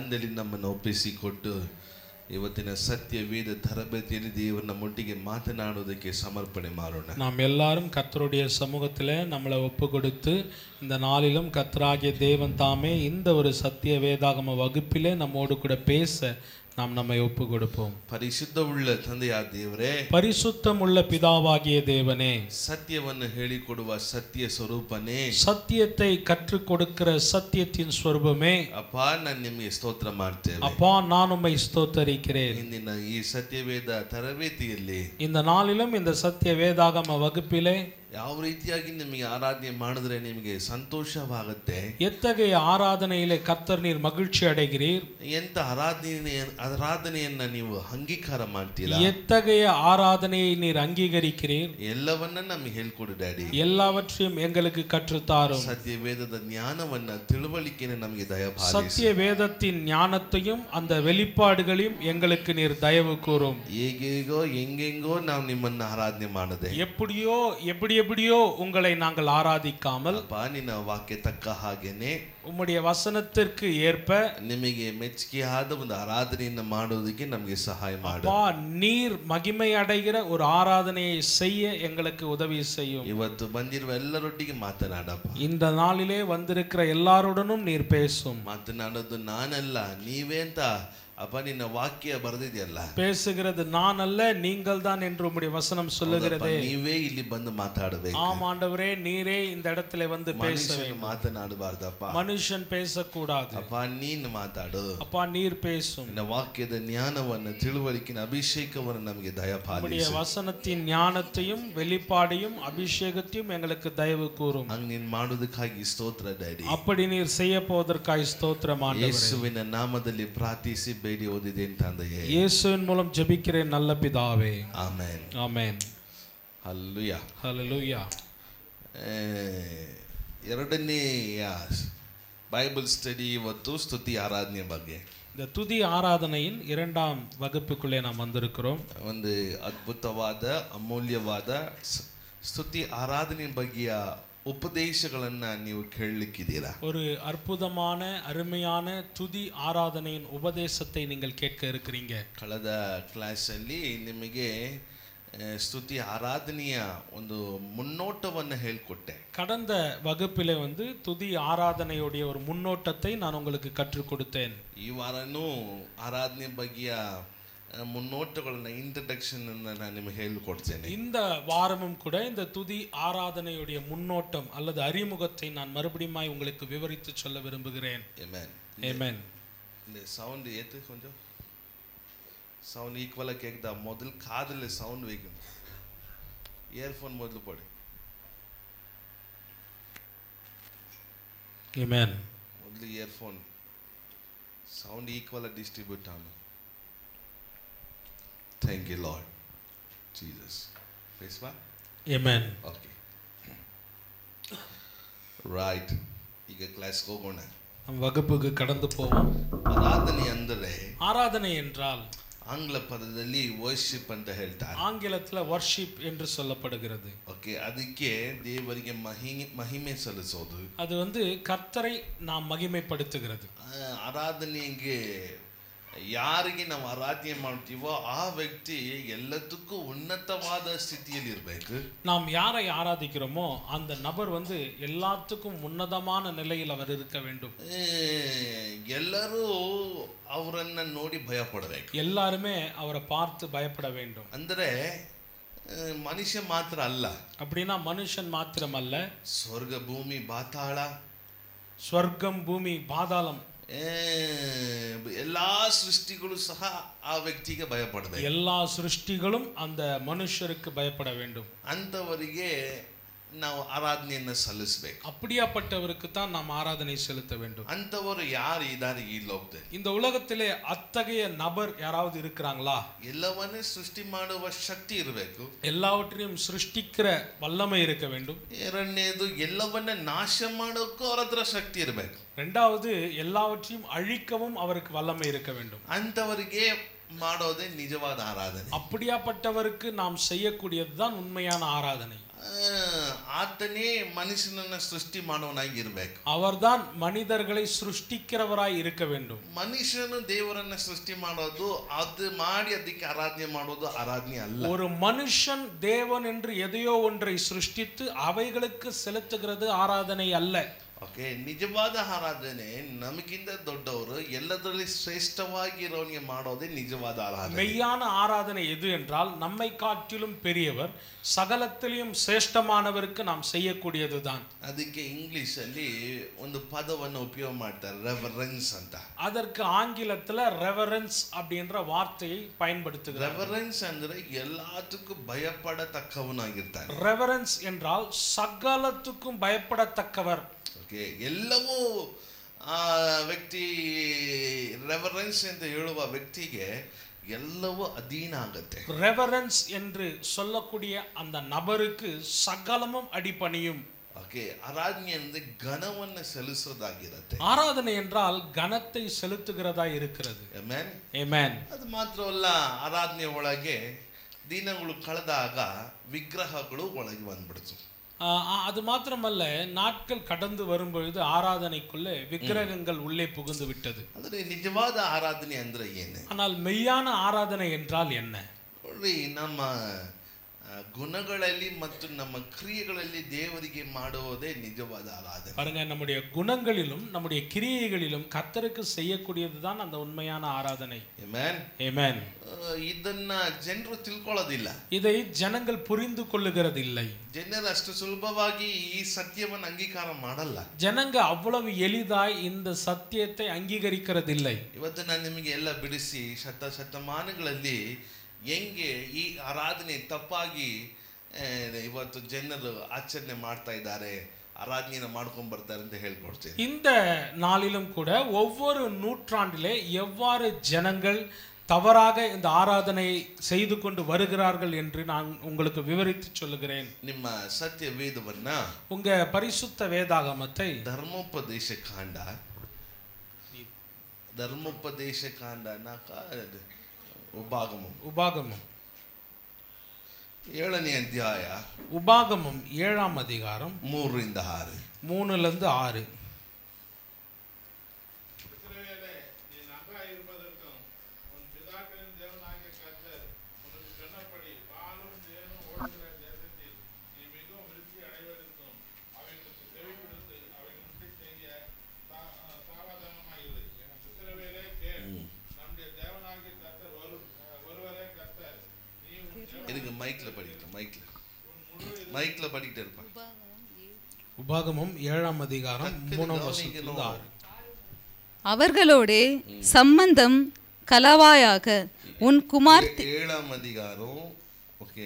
ಕರದಲ್ಲಿ ನಮ್ಮನ್ನು ಒಪ್ಪಿಸಿಕೊಟ್ಟು ಇವತ್ತಿನ ಸತ್ಯ ವೇದ ತರಬೇತಿಯಲ್ಲಿ ದೇವರು ನಮ್ಮೊಟ್ಟಿಗೆ ಮಾತನಾಡುವುದಕ್ಕೆ ಸಮರ್ಪಣೆ ಮಾಡೋಣ நாம் எல்லாரும் கர்த்தருடைய சமூகத்தில் நம்மளை ஒப்பு கொடுத்து இந்த நாளிலும் கர்த்தராகிய தேவன் தாமே இந்த ஒரு சத்திய வேதாகம வகுப்பிலே நம்மோடு கூட பேச நாம் நம்மை ஒப்பு கொடுப்போம் ಪರಿಶುದ್ಧವುಳ್ಳ ತಂದೆಯ ದೇವರೇ பரிசுத்தம் உள்ள பிதாவாகிய தேவனே ಸತ್ಯವನ್ನು ಹೇಳಿಕೊಡುವ ಸತ್ಯ ಸ್ವರೂಪನೇ சத்தியத்தை கற்றுக் கொடுக்கிற சத்தியத்தின் ஸ்வரூபமே ಅಪ್ಪ ನಾನು ನಿಮಗೆ ಸ್ತೋತ್ರ ಮಾಡ್ತೇವೆ அப்பா நான் உம்மை ஸ்தோத்தரிக்கிறேன் ಇಂದಿನ ಈ ಸತ್ಯವೇದ ತರಬೇತಿಯಲ್ಲಿ இந்த நாளிலும் இந்த சத்திய வேதாகம வகுப்பிலே ಯಾವ ರೀತಿಯಾಗಿ ನಿಮಗೆ ಆರಾಧನೆ ಮಾಡಿದ್ರೆ ನಿಮಗೆ ಸಂತೋಷವಾಗುತ್ತೆ எத்தகைய ஆராதனையிலே கர்த்தர் நீர் மகிழ்ச்சி அடைகிறீர் ಎಂತ ಆರಾಧನೆ ಆರಾಧನೆಯನ್ನ ನೀವು ಅಂಗೀಕಾರ ಮಾಡ್ತೀರಾ எத்தகைய ஆராதனையை நீர் அங்கீகரிக்கிறீர் ಎಲ್ಲವನ್ನ ನಮಗೆ ಹೇಳ್ಕೊಡು ಡ್ಯಾಡಿ எல்லாவற்றையும் எங்களுக்கு கற்றுத்தாரும் ಸತ್ಯವೇದದ ಜ್ಞಾನವನ್ನ ತಿಳುವಳಿಕೆನ ನಮಗೆ ದಯಪಾಲಿಸಿ சத்திய வேதத்தின் ஞானத்தையும் அந்த வெளிப்பாடுகளையும் எங்களுக்கு நீர் தயவு கூறும் ಹೇಗೇಗೋ ಹೆಂಗೆಂಗೋ ನಾವು ನಿಮ್ಮನ್ನ ಆರಾಧನೆ ಮಾಡದೆ எப்படியோ எப்படி எப்படியோ உங்களை நாங்கள் ஆராதிக்காமல் ಅಪ್ಪ ನಿನ್ನ ವಾಕ್ಯ ತಕ್ಕ ಹಾಗೇನೆ உம்முடைய வசனத்திற்கு ஏற்ப ನಿಮಗೆ ಮೆಚ್ಚುಗೆಯಾದ ಒಂದು ಆರಾಧನೆಯನ್ನ ಮಾಡೋದಕ್ಕೆ ನಮಗೆ ಸಹಾಯ ಮಾಡು அப்பா நீர் மகிமை அடைகிற ஒரு ஆராதனையை செய்ய எங்களுக்கு உதவி செய்யும் ಇವತ್ತು ಬಂದಿರುವ ಎಲ್ಲರೊಟ್ಟಿಗೆ ಮಾತನಾಡಪ್ಪ இந்த நாளிலே வந்திருக்கிற எல்லாருடனும் நீர் பேசும் ಮಾತನಾಡೋದು ನಾನಲ್ಲ ನೀವೇ ಅಂತ ಅಪ್ಪ ನಿನ್ನ ವಾಕ್ಯ ಬರೆದಿದೆಯಲ್ಲ பேசுகிறது நான் அல்ல நீங்கள் தான் என்று உம்முடைய வசனம் சொல்லுகிறது ನೀವೇ ಇಲ್ಲಿ ಬಂದು ಮಾತಾಡಬೇಕು ஆம் ஆண்டவரே நீரே இந்த இடத்துல வந்து பேச ಮನುಷ್ಯನು ಮಾತನಾಡಬಾರ್ದಪ್ಪ மனுஷன் பேசக்கூடாது ಅಪ್ಪ ನೀನ್ ಮಾತಾಡು அப்பா நீர் பேசும் ನಿನ್ನ ವಾಕ್ಯದ ಜ್ಞಾನವನ್ನು ತಿಳುವಳಿಕಿನ ಅಭಿಷೇಕವನ್ನು ನಮಗೆ ದಯಪಾಲಿ உம்முடைய வசனத்தின் ஞானத்தையும் வெளிப்பாடையும் அபிஷேகத்தையும் எங்களுக்கு தயவு கூறும் ಹಂಗ್ ನೀನ್ ಮಾಡೋದಕ್ಕಾಗಿ ಸ್ತೋತ್ರ ಡ್ಯಾಡಿ அப்படி நீர் செய்ய போவதற்காய் ஸ்தோத்திரம் ஆண்டவரே ಯೇಸುವಿನ ನಾಮದಲ್ಲಿ ಪ್ರಾರ್ಥಿಸಿ ಬೇಡಿ ಓದಿದೆ ತಂದೆಯೇ இயேசுவின் மூலம் ஜெபிக்கிறேன் நல்ல பிதாவே ಆಮೇನ್ ஆமென் ಹಲ್ಲುಯ ஹalleluya ಎರಡನೆಯ ಬೈಬಲ್ ಸ್ಟಡಿ ಇವತ್ತು ಸ್ತುತಿ ಆರಾಧನೆ ಬಗ್ಗೆ இந்த துதி ஆராதனையின் இரண்டாம் வகுப்புக்குள்ளே நாம் வந்திருக்கிறோம் ಒಂದು ಅದ್ಭುತವಾದ ಅಮೂಲ್ಯವಾದ ಸ್- ಸ್ತುತಿ ಆರಾಧನೆ ಬಗ್ಗೆಯ ಉಪದೇಶಗಳನ್ನ ನೀವು ಕೇಳಲಿಕ್ಕಿದ್ದೀರಾ ஒரு அற்புதமான அருமையான துதி ஆராதனையின் உபதேசத்தை நீங்கள் கேட்க இருக்கிறீங்க ಕಳೆದ ಕ್ಲಾಸಲ್ಲಿ ನಿಮಗೆ ಆ, ಸ್ತುತಿ ಆರಾಧನೆಯ ಒಂದು ಮುನ್ನೋಟವನ್ನು ಹೇಳಿಕೊಟ್ಟೆ கடந்த வகுப்பிலே வந்து துதி ஆராதனையுடைய ஒரு முன்னோட்டத்தை நான் உங்களுக்கு கற்றுக் கொடுத்தேன் ಈ ವಾರನೂ ಆರಾಧನೆ ಬಗ್ಗೆಯ ಆ, ಮುನ್ನೋಟಗಳನ್ನ ಇಂಟ್ರಡಕ್ಷನ್ ನಾನು ನಿಮಗೆ ಹೇಳಿಕೊಡ್ತೇನೆ இந்த வாரமும் கூட இந்த துதி ஆராதனையுடைய முன்னோட்டம் அல்லது அறிமுகத்தை நான் மறுபடியும் உங்களுக்கு விவரித்து சொல்ல விரும்புகிறேன் Amen. ஏமேன் இந்த சவுண்ட் ஏற்று கொஞ்சம் சவுண்ட் ஈக்குவலாக கேட்குதா முதல் காதில் சவுண்ட் வைக்கணும் இயர்ஃபோன் முதல்ல போடு ஏமேன் ಮೊದಲು ಇಯರ್ಫೋನ್ ಸೌಂಡ್ ಈಕ್ವಲ್ ಡಿಸ್ಟ್ರಿಬ್ಯೂಟ್ ಆನು ಥ್ಯಾಂಕ್ ಯು ಲಾರ್ಡ್ ಜೀಸಸ್ ಬೇಸ್ವಾ ஏமேன் ಓಕೆ ರೈಟ್ ಈಗ ಕ್ಲಾಸ್ಗೆ ಹೋಗೋಣ நம் வகுப்புக்கு கடந்து போவோம் ಆರಾಧನೆ ಅಂದರೆ ஆராதனை என்றால் ಆಂಗ್ಲ ಪದದಲ್ಲಿ ವರ್ಷಿಪ್ ಅಂತ ಹೇಳ್ತಾರೆ ஆங்கிலத்தில் வர்ஷிப் என்று சொல்லப்படுகிறது ಓಕೆ ಅದಕ್ಕೆ ದೇವರಿಗೆ ಮಹಿ ಮಹಿಮೆ ಸಲ್ಲಿಸೋದು அது வந்து கர்த்தரை நாம் மகிமைப்படுத்துகிறது ಆ, ಆರಾಧನೆಗೆ ಯಾರಿಗೆ ನಾವು ಆರಾಧನೆ ಮಾಡ್ತೀವೋ ಆ ವ್ಯಕ್ತಿ ಎಲ್ಲದಕ್ಕೂ ಉನ್ನತವಾದ ಸ್ಥಿತಿಯಲ್ಲಿ ಇರಬೇಕು நாம் யாரை ஆராதிக்கிறோமோ அந்த நபர் வந்து எல்லாத்துக்கும் உன்னதமான நிலையில் அவர் இருக்க வேண்டும் ಎಲ್ಲರೂ ಅವರನ್ನ ನೋಡಿ ಭಯ ಪಡಬೇಕು எல்லாருமே அவரை பார்த்து பயப்பட வேண்டும் ಅಂದರೆ ಆ, ಮನುಷ್ಯ ಮಾತ್ರ ಅಲ್ಲ அப்படின்னா மனுஷன் மாத்திரமல்ல ಸ್ವರ್ಗ ಭೂಮಿ ಬಾತಾಳ ஸ்வர்க்கம் பூமி பாதாளம் ಆ, ಎಲ್ಲಾ ಸೃಷ್ಟಿಗಳು ಸಹ ಆ ವ್ಯಕ್ತಿಗೆ ಭಯ ಪಡಬೇಕು எல்லா சிருஷ்டிகளும் அந்த மனுஷருக்கு பயப்பட வேண்டும் ಅಂಥವರಿಗೆ ನಾವು ಆರಾಧನೆಯನ್ನು ಸಲ್ಲಿಸಬೇಕು அப்படியாப்பட்டவருக்கு தான் நாம் ஆராதனை செலுத்த வேண்டும் ಅಂಥವರು ಯಾರು ಇದ್ದಾರೆ ಈ ಲೋಕದಲ್ಲಿ இந்த உலகத்திலே அத்தகைய நபர் யாராவது இருக்கிறாங்களா ಎಲ್ಲವನ್ನೇ ಸೃಷ್ಟಿ ಮಾಡುವ ಶಕ್ತಿ ಇರಬೇಕು எல்லாவற்றையும் சிருஷ்டிக்கிற வல்லமை இருக்க வேண்டும் ಎರಡನೇದು ಎಲ್ಲವನ್ನ ನಾಶ ಮಾಡೋಕ್ಕೂ ಅವ್ರ ಹತ್ರ ಶಕ್ತಿ ಇರಬೇಕು ரெண்டாவது எல்லாவற்றையும் அழிக்கவும் அவருக்கு வல்லமை இருக்க வேண்டும் ಅಂಥವರಿಗೆ ಮಾಡೋದೇ ನಿಜವಾದ ಆರಾಧನೆ அப்படியாப்பட்டவருக்கு நாம் செய்யக்கூடியதுதான் உண்மையான ஆராதனை ಆ, ಆತನೇ ಮನುಷ್ಯನನ್ನ ಸೃಷ್ಟಿ ಮಾಡೋನಾಗಿ ಇರ್ಬೇಕು அவர்தான் மனிதர்களை சிருஷ்டிக்கிறவராய் இருக்க வேண்டும் ಮನುಷ್ಯನು ದೇವರನ್ನ ಸೃಷ್ಟಿ ಮಾಡೋದು ಅದು ಮಾಡಿ ಅದಕ್ಕೆ ಆರಾಧನೆ ಮಾಡೋದು ಆರಾಧನೆ ಅಲ್ಲ ஒரு மனுஷன் தேவன் என்று எதையோ ஒன்றை சிருஷ்டித்து அவைகளுக்கு செலுத்துகிறது ஆராதனை அல்ல ಓಕೆ ನಿಜವಾದ ಆರಾಧನೆ ನಮಗಿಂತ ದೊಡ್ಡವರು ಎಲ್ಲದರಲ್ಲಿ ಶ್ರೇಷ್ಠವಾಗಿ ಇರೋನಿಗೆ ಮಾಡೋದೇ ನಿಜವಾದ ಆರಾಧನೆ மெய்யான ஆராதனை எது என்றால் நம்மை காட்டிலும் பெரியவர் சகலத்திலையும் சிரேஷ்டமானவருக்கு நாம் செய்யக்கூடியதுதான் ಅದಕ್ಕೆ ಇಂಗ್ಲಿಷ್ ಅಲ್ಲಿ ಒಂದು ಪದವನ್ನು ಉಪಯೋಗ ಮಾಡ್ತಾರೆ ರೆವರೆನ್ಸ್ ಅಂತ அதற்கு ஆங்கிலத்துல ரெவரன்ஸ் அப்படின்ற வார்த்தையை பயன்படுத்துகிறார் ರೆವರೆನ್ಸ್ ಅಂದ್ರೆ ಎಲ್ಲದಕ್ಕೂ ಭಯಪಡತಕ್ಕವನಾಗಿರ್ತಾನೆ ரெவரன்ஸ் என்றால் சகலத்துக்கும் பயப்படத்தக்கவர் ಓಕೆ ಎಲ್ಲವೂ ಆ ವ್ಯಕ್ತಿ ರೆವರೆನ್ಸ್ ಅಂತ ಹೇಳುವ ವ್ಯಕ್ತಿಗೆ ಎಲ್ಲವೂ ಅಧೀನ ಆಗುತ್ತೆ ரெவரன்ஸ் என்று சொல்லக்கூடிய அந்த நபருக்கு சகலமும் அடிபணியும் ಓಕೆ ಆರಾಧನೆ ಅಂದ್ರೆ ಘನವನ್ನು ಸಲ್ಲಿಸೋದಾಗಿರುತ್ತೆ ஆராதனை என்றால் கனத்தை செலுத்துகிறதா இருக்கிறது ಆಮೇನ್ ஏமேன் ಅದು ಮಾತ್ರವಲ್ಲ ಆರಾಧನೆ ಒಳಗೆ ದಿನಗಳು ಕಳೆದಾಗ ವಿಗ್ರಹಗಳು ಒಳಗೆ ಬಂದ್ಬಿಡ್ತು அது மாத்திரமல்ல நாட்கள் கடந்து வரும்பொழுது ஆராதனைக்குள்ளே விக்கிரகங்கள் உள்ளே புகுந்து விட்டது ಅಂದ್ರೆ ನಿಜವಾದ ಆರಾಧನೆ ಅಂದ್ರೆ ಏನು ஆனால் மெய்யான ஆராதனை என்றால் என்ன ನೋಡ್ರಿ ನಮ್ಮ ಆ, ಗುಣಗಳಲ್ಲಿ ಮತ್ತು ನಮ್ಮ ಕ್ರಿಯೆಗಳಲ್ಲಿ ದೇವರಿಗೆ ಮಾಡುವುದೇ ನಿಜವಾದ ಆರಾಧನೆ பாருங்க நம்முடைய குணங்களிலும் நம்முடைய கிரியைகளிலும் கர்த்தருக்கு செய்யக்கூடியதுதான் அந்த உண்மையான ஆராதனை Amen? ஏமேன் ಆ, ಇದನ್ನ ಜನರು ತಿಳ್ಕೊಳ್ಳೋದಿಲ್ಲ இதை ஜனங்கள் புரிந்து கொள்ளுகிறதில்லை ಜನರು ಅಷ್ಟು ಸುಲಭವಾಗಿ ಈ ಸತ್ಯವನ್ನು ಅಂಗೀಕಾರ ಮಾಡಲ್ಲ ஜனங்க அவ்வளவு எளிதாய் இந்த சத்தியத்தை அங்கீகரிக்கிறதில்லை ಇವತ್ತು ನಾನು ನಿಮಗೆ ಎಲ್ಲ ಬಿಡಿಸಿ ಶತ ಶತಮಾನಗಳಲ್ಲಿ ಹೆಂಗೆ ಈ ಆರಾಧನೆ ತಪ್ಪಾಗಿ ಆ, ಇವತ್ತು ಜನರು ಆಚರಣೆ ಮಾಡ್ತಾ ಇದ್ದಾರೆ ಆರಾಧನೆಯನ್ನು ಮಾಡ್ಕೊಂಡ್ ಬರ್ತಾರೆ ಅಂತ ಹೇಳ್ಕೊಡ್ತೀನಿ இந்த நாளிலும் கூட ஒவ்வொரு நூற்றாண்டிலே எவ்வாறு ஜனங்கள் தவறாக இந்த ஆராதனையை செய்து கொண்டு வருகிறார்கள் என்று நான் உங்களுக்கு விவரித்து சொல்லுகிறேன் ನಿಮ್ಮ ಸತ್ಯ ವೇದವನ್ನ உங்க பரிசுத்த வேதாகமத்தை ಧರ್ಮೋಪದೇಶ ಕಾಂಡ ಧರ್ಮೋಪದೇಶ ಕಾಂಡ ನಾಕ ಉಪಾಗಮಂ உபாகமம் ಏಳನೇ ಅಧ್ಯಾಯ உபாகமம் ஏழாம் அதிகாரம் ಮೂರರಿಂದ ಆರು மூணுல இருந்து ஆறு இஸ்ரவேலே, நீ நன்றாய் இருப்பதற்கும் உன் பிதாக்களின் தேவனாகிய கர்த்தர் உனக்கு சொன்னபடி பாலும் தேனும் ஓடுகிற தேசத்தில் நீ மிகவும் விருத்தி அடைவதற்கும் அவைகளுக்கு செவி கொடுத்து அவைகளுக்கு செய்ய சா- அஹ் சாவதானமாயிரு இஸ்ரவேலே கேள் நம்முடைய தேவனாகிய கர்த்தர் ஒரு அஹ் ஒருவரே கர்த்தர் நீ உன் தேவ- எனக்கு மைக்ல படிக்கிறேன் மைக்ல மைக்ல படிக்கிட்டே இருப்பேன் உபாகமம் ஏழாம் அதிகாரம் டக்குனு மூணாம் கவனிக்கணும். வசனத்திலிருந்து ஆறு அவர்களோடே சம்பந்தம் கலவாயாக உன் குமார் ஏ- ஏழாம் அதிகாரம் ஓகே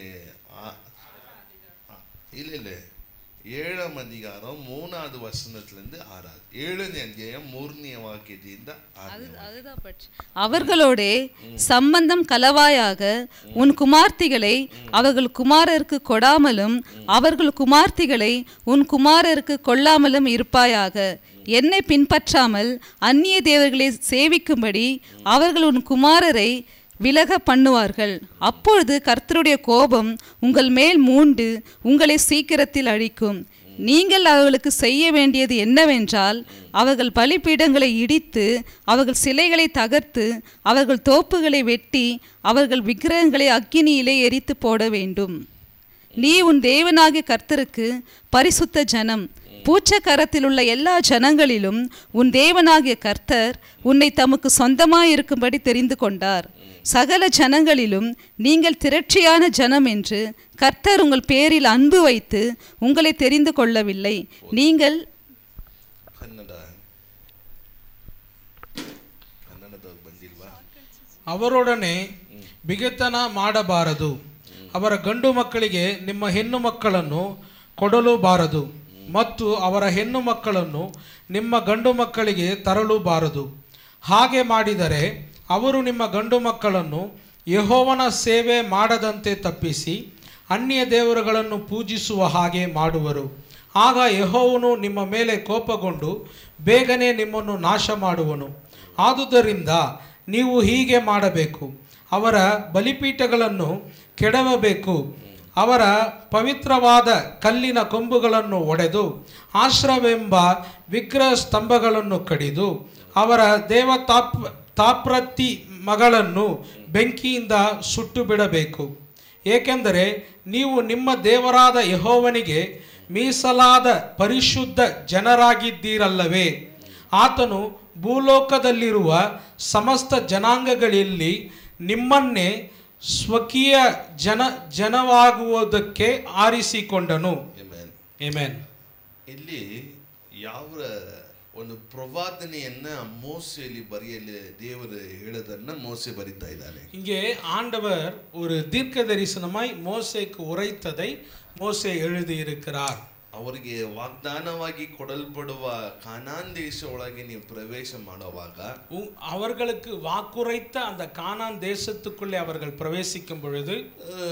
இல்ல இல்ல ஏழாம் அதிகாரம் மூணாவது வசனத்துல இருந்து ஆறாவது ஏழನೇ அத்தியாயம் மூர்ணிய வாக்கியದಿಂದ ஆறு அவர்களோடே சம்பந்தம் கலவாயாக உன் குமார்த்திகளை அவர்கள் குமாரருக்கு கொடாமலும் அவர்கள் குமார்த்திகளை உன் குமாரருக்கு கொள்ளாமலும் இருப்பாயாக என்னை பின்பற்றாமல் அந்நிய தேவர்களை சேவிக்கும்படி அவர்கள் உன் குமாரரை விலக பண்ணுவார்கள் அப்பொழுது கர்த்தருடைய கோபம் உங்கள் மேல் மூண்டு உங்களை சீக்கிரத்தில் அழிக்கும் நீங்கள் அவர்களுக்கு செய்ய வேண்டியது என்னவென்றால் அவர்கள் பலிபீடங்களை இடித்து அவர்கள் சிலைகளை தகர்த்து அவர்கள் தோப்புகளை வெட்டி அவர்கள் விக்கிரகங்களை அக்கினியிலே எரித்து போட வேண்டும் நீ உன் தேவனாகிய கர்த்தருக்கு பரிசுத்த ஜனம் பூச்சக்கரத்தில் உள்ள எல்லா ஜனங்களிலும் உன் தேவனாகிய கர்த்தர் உன்னை தமக்கு சொந்தமாயிருக்கும்படி தெரிந்து கொண்டார் சகல ஜனங்களிலும் நீங்கள் திரட்சியான ஜனம் என்று கர்த்தர் உங்கள் பேரில் அன்பு வைத்து உங்களை தெரிந்து கொள்ளவில்லை நீங்கள் ಕನ್ನಡ ಕನ್ನಡದವ್ರು ಬಂದಿಲ್ವಾ ಅವರೊಡನೆ ಬಿಗೆತನ ಮಾಡಬಾರದು ಅವರ ಗಂಡು ಮಕ್ಕಳಿಗೆ ನಿಮ್ಮ ಹೆಣ್ಣು ಮಕ್ಕಳನ್ನು ಕೊಡಲು ಬಾರದು ಮತ್ತು ಅವರ ಹೆಣ್ಣು ಮಕ್ಕಳನ್ನು ನಿಮ್ಮ ಗಂಡು ಮಕ್ಕಳಿಗೆ ತರಲು ಬಾರದು ಹಾಗೆ ಮಾಡಿದರೆ ಅವರು ನಿಮ್ಮ ಗಂಡು ಮಕ್ಕಳನ್ನು ಯೆಹೋವನ ಸೇವೆ ಮಾಡದಂತೆ ತಪ್ಪಿಸಿ ಅನ್ಯ ದೇವರುಗಳನ್ನು ಪೂಜಿಸುವ ಹಾಗೆ ಮಾಡುವರು ಆಗ ಯೆಹೋವನು ನಿಮ್ಮ ಮೇಲೆ ಕೋಪಗೊಂಡು ಬೇಗನೆ ನಿಮ್ಮನ್ನು ನಾಶ ಮಾಡುವನು ಆದುದರಿಂದ ನೀವು ಹೀಗೆ ಮಾಡಬೇಕು ಅವರ ಬಲಿಪೀಠಗಳನ್ನು ಕೆಡವಬೇಕು ಅವರ ಪವಿತ್ರವಾದ ಕಲ್ಲಿನ ಕೊಂಬುಗಳನ್ನು ಒಡೆದು ಆಶ್ರವೆಂಬ ವಿಗ್ರಹ ಸ್ತಂಭಗಳನ್ನು ಕಡಿದು ಅವರ ದೇವತಾಪ್ ತಾಪ್ರತಿ ಮಗಳನ್ನು ಬೆಂಕಿಯಿಂದ ಸುಟ್ಟು ಬಿಡಬೇಕು ಏಕೆಂದರೆ ನೀವು ನಿಮ್ಮ ದೇವರಾದ ಯಹೋವನಿಗೆ ಮೀಸಲಾದ ಪರಿಶುದ್ಧ ಜನರಾಗಿದ್ದೀರಲ್ಲವೇ ಆತನು ಭೂಲೋಕದಲ್ಲಿರುವ ಸಮಸ್ತ ಜನಾಂಗಗಳಲ್ಲಿ ನಿಮ್ಮನ್ನೇ ಸ್ವಕೀಯ ಜನ ಜನವಾಗುವುದಕ್ಕೆ ಆರಿಸಿಕೊಂಡನು Amen. ಏಮೇನ್ ಇಲ್ಲಿ ಯಾವ ಒಂದು ಪ್ರವಾದನೆಯನ್ನ மோசேಲಿ ಬರೆಯಲು ದೇವರು ಹೇಳೋದನ್ನ மோசே ಬರಿತಾ ಇದ್ದಾನೆ இங்கே ஆண்டவர் ஒரு தீர்க்க தரிசனமாய் மோசேக்கு உரைத்ததை மோசே எழுதியிருக்கிறார் ಅವರಿಗೆ ವಾಗ್ದಾನವಾಗಿ ಕೊಡಲ್ಪಡುವ ಕಾನಾನ್ ದೇಶ ಒಳಗೆ ನೀವು ಪ್ರವೇಶ ಮಾಡುವಾಗ உ- அவர்களுக்கு வாக்குரைத்த அந்த கானான் தேசத்துக்குள்ளே அவர்கள் பிரவேசிக்கும் பொழுது ಆ,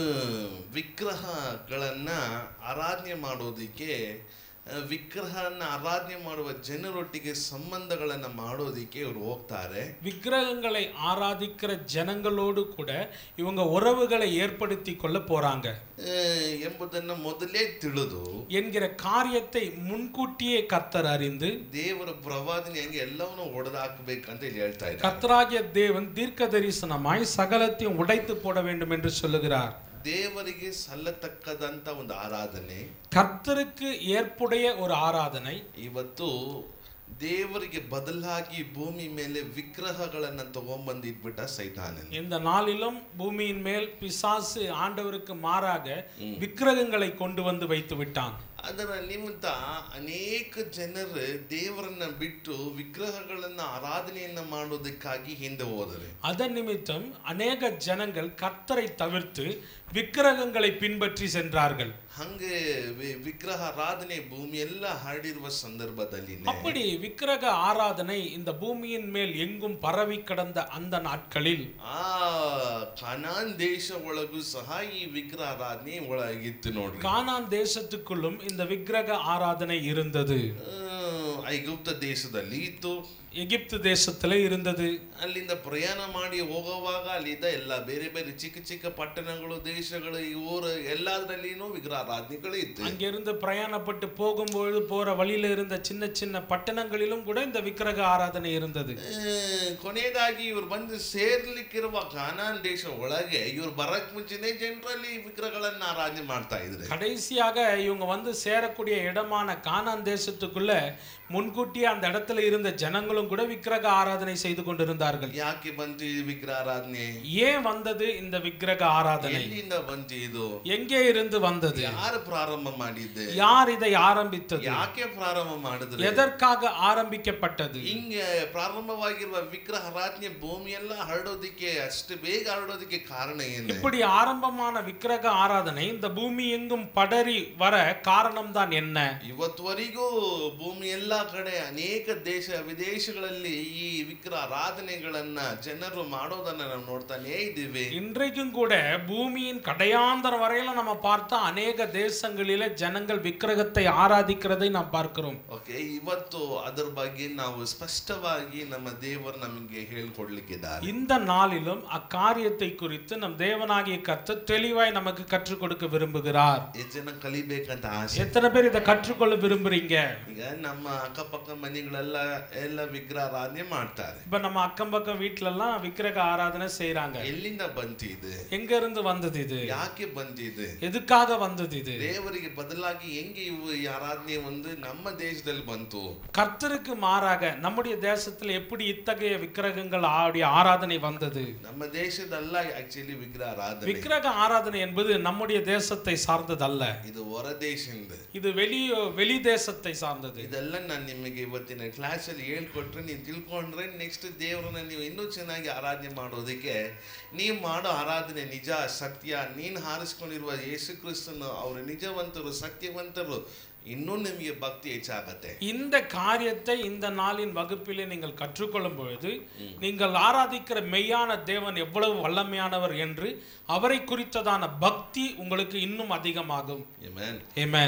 ವಿಗ್ರಹಗಳನ್ನ ಆರಾಧನೆ ಮಾಡೋದಕ್ಕೆ ಆ, ವಿಗ್ರಹನ ಆರಾಧನೆ ಮಾಡುವ ಜನರೊಟ್ಟಿಗೆ ಸಂಬಂಧಗಳನ್ನ ಮಾಡೋದಕ್ಕೆ ಇವರು ಹೋಗ್ತಾರೆ விக்கிரகங்களை ஆராதிக்கிற ஜனங்களோடு கூட இவங்க உறவுகளை ஏற்படுத்தி கொள்ள போறாங்க ಆ, ಎಂಬುದನ್ನ ಮೊದಲೇ ತಿಳಿದು என்கிற காரியத்தை முன்கூட்டியே கர்த்தர் அறிந்து ದೇವರ ಪ್ರವಾದನೆ ಹಂಗೆ ಎಲ್ಲವನ್ನೂ ಒಡೆದಾಕಬೇಕಂತ ಇಲ್ಲಿ ಹೇಳ್ತಾ ಇದ್ದಾರೆ கர்த்தராகிய தேவன் தீர்க்க தரிசனமாய் சகலத்தையும் உடைத்து போட வேண்டும் என்று சொல்லுகிறார் ದೇವರಿಗೆ ಸಲ್ಲತಕ್ಕದಂತ ಒಂದು ಆರಾಧನೆ கர்த்தருக்கு ஏற்புடைய ஒரு ஆராதனை ಇವತ್ತು ದೇವರಿಗೆ ಬದಲಾಗಿ ಭೂಮಿ ಮೇಲೆ ವಿಗ್ರಹಗಳನ್ನ ತಗೊಂಬಂದು ಇಟ್ಬಿಟ್ಟ ಸೈತಾನನ್ இந்த நாளிலும் பூமியின் மேல் பிசாசு ஆண்டவருக்கு மாறாக விக்கிரகங்களை கொண்டு வந்து வைத்து விட்டான் ಅದರ ನಿಮಿತ್ತ ಅನೇಕ ಜನರು ದೇವರನ್ನ ಬಿಟ್ಟು ವಿಗ್ರಹಗಳನ್ನ ಆರಾಧನೆಯನ್ನ ಮಾಡೋದಕ್ಕಾಗಿ ಹಿಂದೆ ಹೋದರೆ அதன் நிமித்தம் அநேக ஜனங்கள் கர்த்தரை தவிர்த்து விக்கிரகங்களை பின்பற்றி சென்றார்கள் ಹಂಗೆ ವಿ- ವಿಗ್ರಹ ಆರಾಧನೆ ಭೂಮಿ ಎಲ್ಲ ಹರಡಿರುವ ಸಂದರ್ಭದಲ್ಲಿ அப்படி விக்கிரக ஆராதனை இந்த பூமியின் மேல் எங்கும் பரவி கிடந்த அந்த நாட்களில் ಆ ಕನಾನ್ ದೇಶ ಒಳಗೂ ಸಹ ಈ ವಿಗ್ರಹ ಆರಾಧನೆ ಒಳಗಿತ್ತು ನೋಡ್ರಿ கானான் தேசத்துக்குள்ளும் இந்த விக்கிரக ஆராதனை இருந்தது ಆ, ಐಗುಪ್ತ ದೇಶದಲ್ಲಿ ಇತ್ತು எகிப்து தேசத்துல இருந்தது ಅಲ್ಲಿಂದ ಪ್ರಯಾಣ ಮಾಡಿ ಹೋಗುವಾಗ ಅಲ್ಲಿದ್ದ ಎಲ್ಲ ಬೇರೆ ಬೇರೆ ಚಿಕ್ಕ ಚಿಕ್ಕ ಪಟ್ಟಣಗಳು ದೇಶಗಳು ಈ ಊರು ಎಲ್ಲದರಲ್ಲಿನೂ ವಿಗ್ರಹ ಆರಾಧನೆಗಳು ಇತ್ತು அங்கிருந்து பிரயாணப்பட்டு போகும்பொழுது போற வழியில இருந்த சின்ன சின்ன பட்டணங்களிலும் கூட இந்த விக்கிரக ஆராதனை இருந்தது ಆ, ಕೊನೆಯದಾಗಿ ಇವ್ರು ಬಂದು ಸೇರ್ಲಿಕ್ಕಿರುವ ಕಾನಾನ್ ದೇಶ ಒಳಗೆ ಇವ್ರು ಬರಕ್ ಮುಂಚೆನೆ ಜನರಲ್ಲಿ ವಿಗ್ರಹಗಳನ್ನ ಆರಾಧನೆ ಮಾಡ್ತಾ ಇದ್ರು கடைசியாக இவங்க வந்து சேரக்கூடிய இடமான கானான் தேசத்துக்குள்ள முன்கூட்டியே அந்த இடத்துல இருந்த ஜனங்களும் கூட விக்கிரக ஆராதனை செய்து கொண்டிருந்தார்கள் ಯಾಕೆ ಬಂತು ಈ ವಿಗ್ರಹ ಆರಾಧನೆ ஏன் வந்தது இந்த விக்கிரக ஆராதனை ಎಲ್ಲಿಂದ ಬಂತು ಇದು எங்கே இருந்து வந்தது ಯಾರು ಪ್ರಾರಂಭ ಮಾಡಿದ್ದೆ யார் இதை ஆரம்பித்தது ಯಾಕೆ ಪ್ರಾರಂಭ ಮಾಡಿದ್ರೆ எதற்காக ஆரம்பிக்கப்பட்டது ಹಿಂಗೆ ಪ್ರಾರಂಭವಾಗಿರುವ ವಿಗ್ರಹ ಆರಾಧನೆ ಭೂಮಿಯೆಲ್ಲ ಹರಡೋದಿಕ್ಕೆ ಅಷ್ಟು ಬೇಗ ಹರಡೋದಿಕ್ಕೆ ಕಾರಣ ಏನು இப்படி ஆரம்பமான விக்கிரக ஆராதனை இந்த பூமி எங்கும் படரி வர காரணம்தான் என்ன ಇವತ್ತುವರೆಗೂ ಭೂಮಿ ಎಲ್ಲಾ ಕಡೆ ಅನೇಕ ದೇಶ ವಿದೇಶಗಳಲ್ಲಿ ಈ ವಿಗ್ರಹ ಆರಾಧನೆಗಳನ್ನ ಜನರು ಮಾಡೋದನ್ನ ನಾವು ನೋಡ್ತಾನೇ ಇದ್ದೀವಿ இன்றைக்கும் கூட பூமியின் கடையாந்தரம் வரையில நம்ம பார்த்தா அநேக தேசங்களில ஜனங்கள் விக்கிரகத்தை ஆராதிக்கிறதை நாம் பார்க்கிறோம் ಓಕೆ ಇವತ್ತು ಅದರ ಬಗ್ಗೆ ನಾವು ಸ್ಪಷ್ಟವಾಗಿ ನಮ್ಮ ದೇವರು ನಮಗೆ ಹೇಳ್ಕೊಡ್ಲಿಕ್ಕಿದ್ದಾರೆ இந்த நாளிலும் அக்காரியத்தை குறித்து நம் தேவனாகிய கர்த்தர் தெளிவாய் நமக்கு கற்றுக் கொடுக்க விரும்புகிறார் ಎಷ್ಟು ಜನ ಕಲಿಬೇಕಂತ ಆಸೆ எத்தனை பேர் இதை கற்றுக்கொள்ள விரும்புறீங்க ಈಗ ನಮ್ಮ ಅಕ್ಕಪಕ್ಕ ಮನೆಗಳೆಲ್ಲ ಎಲ್ಲ ವಿಗ್ರಹ ಆರಾಧನೆ ಮಾಡ್ತಾರೆ இப்ப நம்ம அக்கம் பக்கம் வீட்ல எல்லாம் விக்கிரக ஆராதனை செய்றாங்க ಎಲ್ಲಿಂದ ಬಂತು ಇದು எங்க இருந்து வந்தது இது ಯಾಕೆ ಬಂದಿದೆ எதுக்காக வந்தது இது ದೇವರಿಗೆ ಬದಲಾಗಿ ಹೆಂಗೆ ಇವು ಈ ಆರಾಧನೆ ಒಂದು ನಮ್ಮ ದೇಶದಲ್ಲಿ ಬಂತು கர்த்தருக்கு மாறாக நம்முடைய தேசத்துல எப்படி இத்தகைய விக்கிரகங்கள் ஆடிய ஆராதனை வந்தது ನಮ್ಮ ದೇಶದಲ್ಲ ಆಕ್ಚುಲಿ ವಿಗ್ರಹ ಆರಾಧನೆ விக்கிரக ஆராதனை என்பது நம்முடைய தேசத்தை சார்ந்ததல்ல ಇದು ಹೊರ ದೇಶದಿಂದ இது வெளி வெளி தேசத்தை சார்ந்தது ಇದೆಲ್ಲ ನಾನು ನಿಮಗೆ ಇವತ್ತಿನ ಕ್ಲಾಸಲ್ಲಿ ಹೇಳ್ಕೊಟ್ರೆ ನೀವು ತಿಳ್ಕೊಂಡ್ರೆ ನೆಕ್ಸ್ಟ್ ದೇವರನ್ನ ನೀವು ಇನ್ನೂ ಚೆನ್ನಾಗಿ ಆರಾಧನೆ ಮಾಡೋದಕ್ಕೆ ನೀವು ಮಾಡೋ ಆರಾಧನೆ ನಿಜ ಸತ್ಯ ನೀನು ಹಾರಿಸ್ಕೊಂಡಿರುವ ಯೇಸು ಕ್ರಿಸ್ತನು ಅವರು ನಿಜವಂತರು ಸತ್ಯವಂತರು ಇನ್ನೂ ನಿಮಗೆ ಭಕ್ತಿ ಹೆಚ್ಚಾಗತ್ತೆ இந்த காரியத்தை இந்த நாளின் வகுப்பிலே நீங்கள் கற்றுக்கொள்ளும் பொழுது நீங்கள் ஆராதிக்கிற மெய்யான தேவன் எவ்வளவு வல்லமையானவர் என்று அவரை குறித்ததான பக்தி உங்களுக்கு இன்னும் அதிகமாகும் Amen. Amen.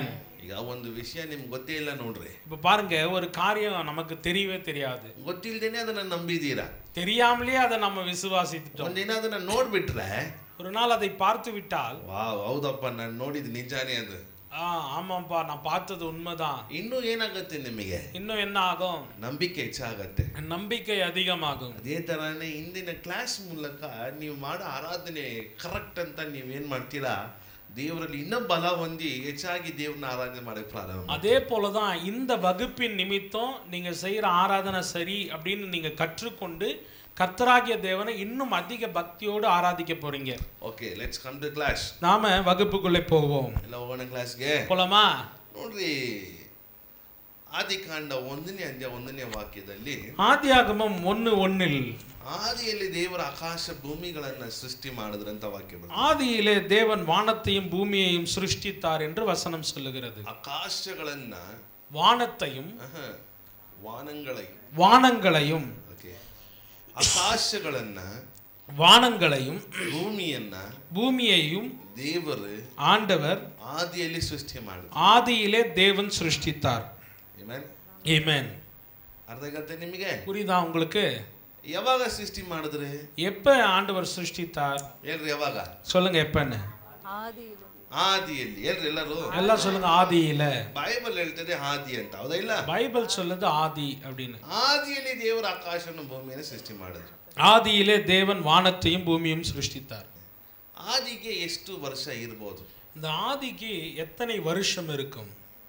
ಈಗ ಒಂದು ವಿಷಯ ನಿಮ್ಗೆ ಗೊತ್ತೇ ಇಲ್ಲ ನೋಡ್ರಿ இப்போ பாருங்க ஒரு காரியம் நமக்கு தெரியவே தெரியாது ಗೊತ್ತಿಲ್ದೇನೆ ಅದನ್ನ ನಂಬಿದೀರಾ தெரியாமலே அதை நம்ம விசுவாசித்துட்டோம் ಒಂದಿನ ಅದನ್ನ ನೋಡ್ಬಿಟ್ರೆ ஒரு நாள் அதை பார்த்து விட்டால் ವಾವ್ ಹೌದಪ್ಪ ನಾನು ನೋಡಿದ್ ನಿಜಾನೇ ಅದು ஆ ஆமாப்பா நான் பார்த்தது உண்மைதான் ಇನ್ನೂ ಏನಾಗುತ್ತೆ ನಿಮಗೆ இன்னும் என்ன ஆகும் ನಂಬಿಕೆ ಹೆಚ್ಚಾಗತ್ತೆ நம்பிக்கை அதிகமாகும் ಅದೇ ತರಾನೇ ಇಂದಿನ ಕ್ಲಾಸ್ ಮೂಲಕ ನೀವು ಮಾಡೋ ಆರಾಧನೆ ಕರೆಕ್ಟ್ ಅಂತ ನೀವು ಏನ್ ಮಾಡ್ತೀರಾ ದೇವರಲ್ಲಿ ಇನ್ನೂ ಬಲ ಹೊಂದಿ ಹೆಚ್ಚಾಗಿ ದೇವ್ರನ್ನ ಆರಾಧನೆ ಮಾಡಕ್ಕೆ ಪ್ರಾರಂಭ ಮಾಡಿ. அதே போலதான் இந்த வகுப்பின் நிமித்தம் நீங்க செய்யற ஆராதனை சரி அப்படின்னு நீங்க கற்றுக்கொண்டு கர்த்தராகிய தேவனை இன்னும் அதிக பக்தியோடு ஆராதிக்க போறீங்க okay let's come to class நாம வகுப்புக்குள்ளே போவோம் ಎಲ್ಲ ಹೋಗೋಣ ಕ್ಲಾಸ್ಗೆ போலாமா ನೋಡ್ರಿ ಆದಿಕಾಂಡ ಒಂದನೇ ಅಧ್ಯಾಯ ಒಂದನೇ ವಾಕ್ಯದಲ್ಲಿ ஆதியாகமம் ஒன்று ஒன்னில் ಆದಿಯಲ್ಲಿ ದೇವರ ಆಕಾಶ ಭೂಮಿಗಳನ್ನ ಸೃಷ್ಟಿ ಮಾಡಿದ್ರಂತ ವಾಕ್ಯ ಬರ್ತದೆ ஆதியிலே தேவன் வானத்தையும் பூமியையும் சிருஷ்டித்தார் என்று வசனம் சொல்லுகிறது ಆಕಾಶಗಳನ್ನ வானத்தையும் ಆಹ, ವಾನங்களை வானங்களையும் ಓಕೆ ಆಕಾಶಗಳನ್ನ வானங்களையும் ಭೂಮಿಯನ್ನ பூமியையும் ದೇವರು ஆண்டவர் ಆದಿಯಲ್ಲಿ ಸೃಷ್ಟಿ ಮಾಡಿದ್ರು ஆதியிலே தேவன் சிருஷ்டித்தார் Amen? ஏமேன் ಅರ್ಥ ಆಗತ್ತೆ ನಿಮಗೆ புரியுதா உங்களுக்கு ಯಾವಾಗ ಸೃಷ್ಟಿ ಮಾಡಿದ್ರಿ எப்ப ஆண்டவர் சிருஷ்டித்தார் ಹೇಳ್ರಿ ಯಾವಾಗ சொல்லுங்க எப்பன்னு ಆದಿಯಲ್ಲಿ ಹೇಳ್ರಿ ಎಲ್ಲರೂ எல்லாம் சொல்லுங்க ஆதியில ಬೈಬಲ್ ಹೇಳ್ತದೆ ಆದಿ ಅಂತ ಹೌದಾ ಇಲ್ಲ பைபிள் சொல்லுது ஆதி அப்படின்னு ಆದಿಯಲ್ಲಿ ದೇವರ ಆಕಾಶವನ್ನು ಭೂಮಿಯನ್ನು ಸೃಷ್ಟಿ ಮಾಡಿದ್ರು ஆதியிலே தேவன் வானத்தையும் பூமியும் சிருஷ்டித்தார் ಆದಿಗೆ ಎಷ್ಟು ವರ್ಷ ಇರ್ಬೋದು இந்த ஆதிக்கு எத்தனை வருஷம் இருக்கும்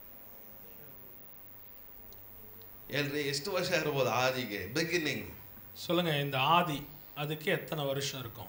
ಹೇಳ್ರಿ ಎಷ್ಟು ವರ್ಷ ಇರ್ಬೋದು ಆದಿಗೆ ಬಿಗಿನಿಂಗ್ சொல்லுங்க இந்த ஆதி அதுக்கு எத்தனை வருஷம் இருக்கும்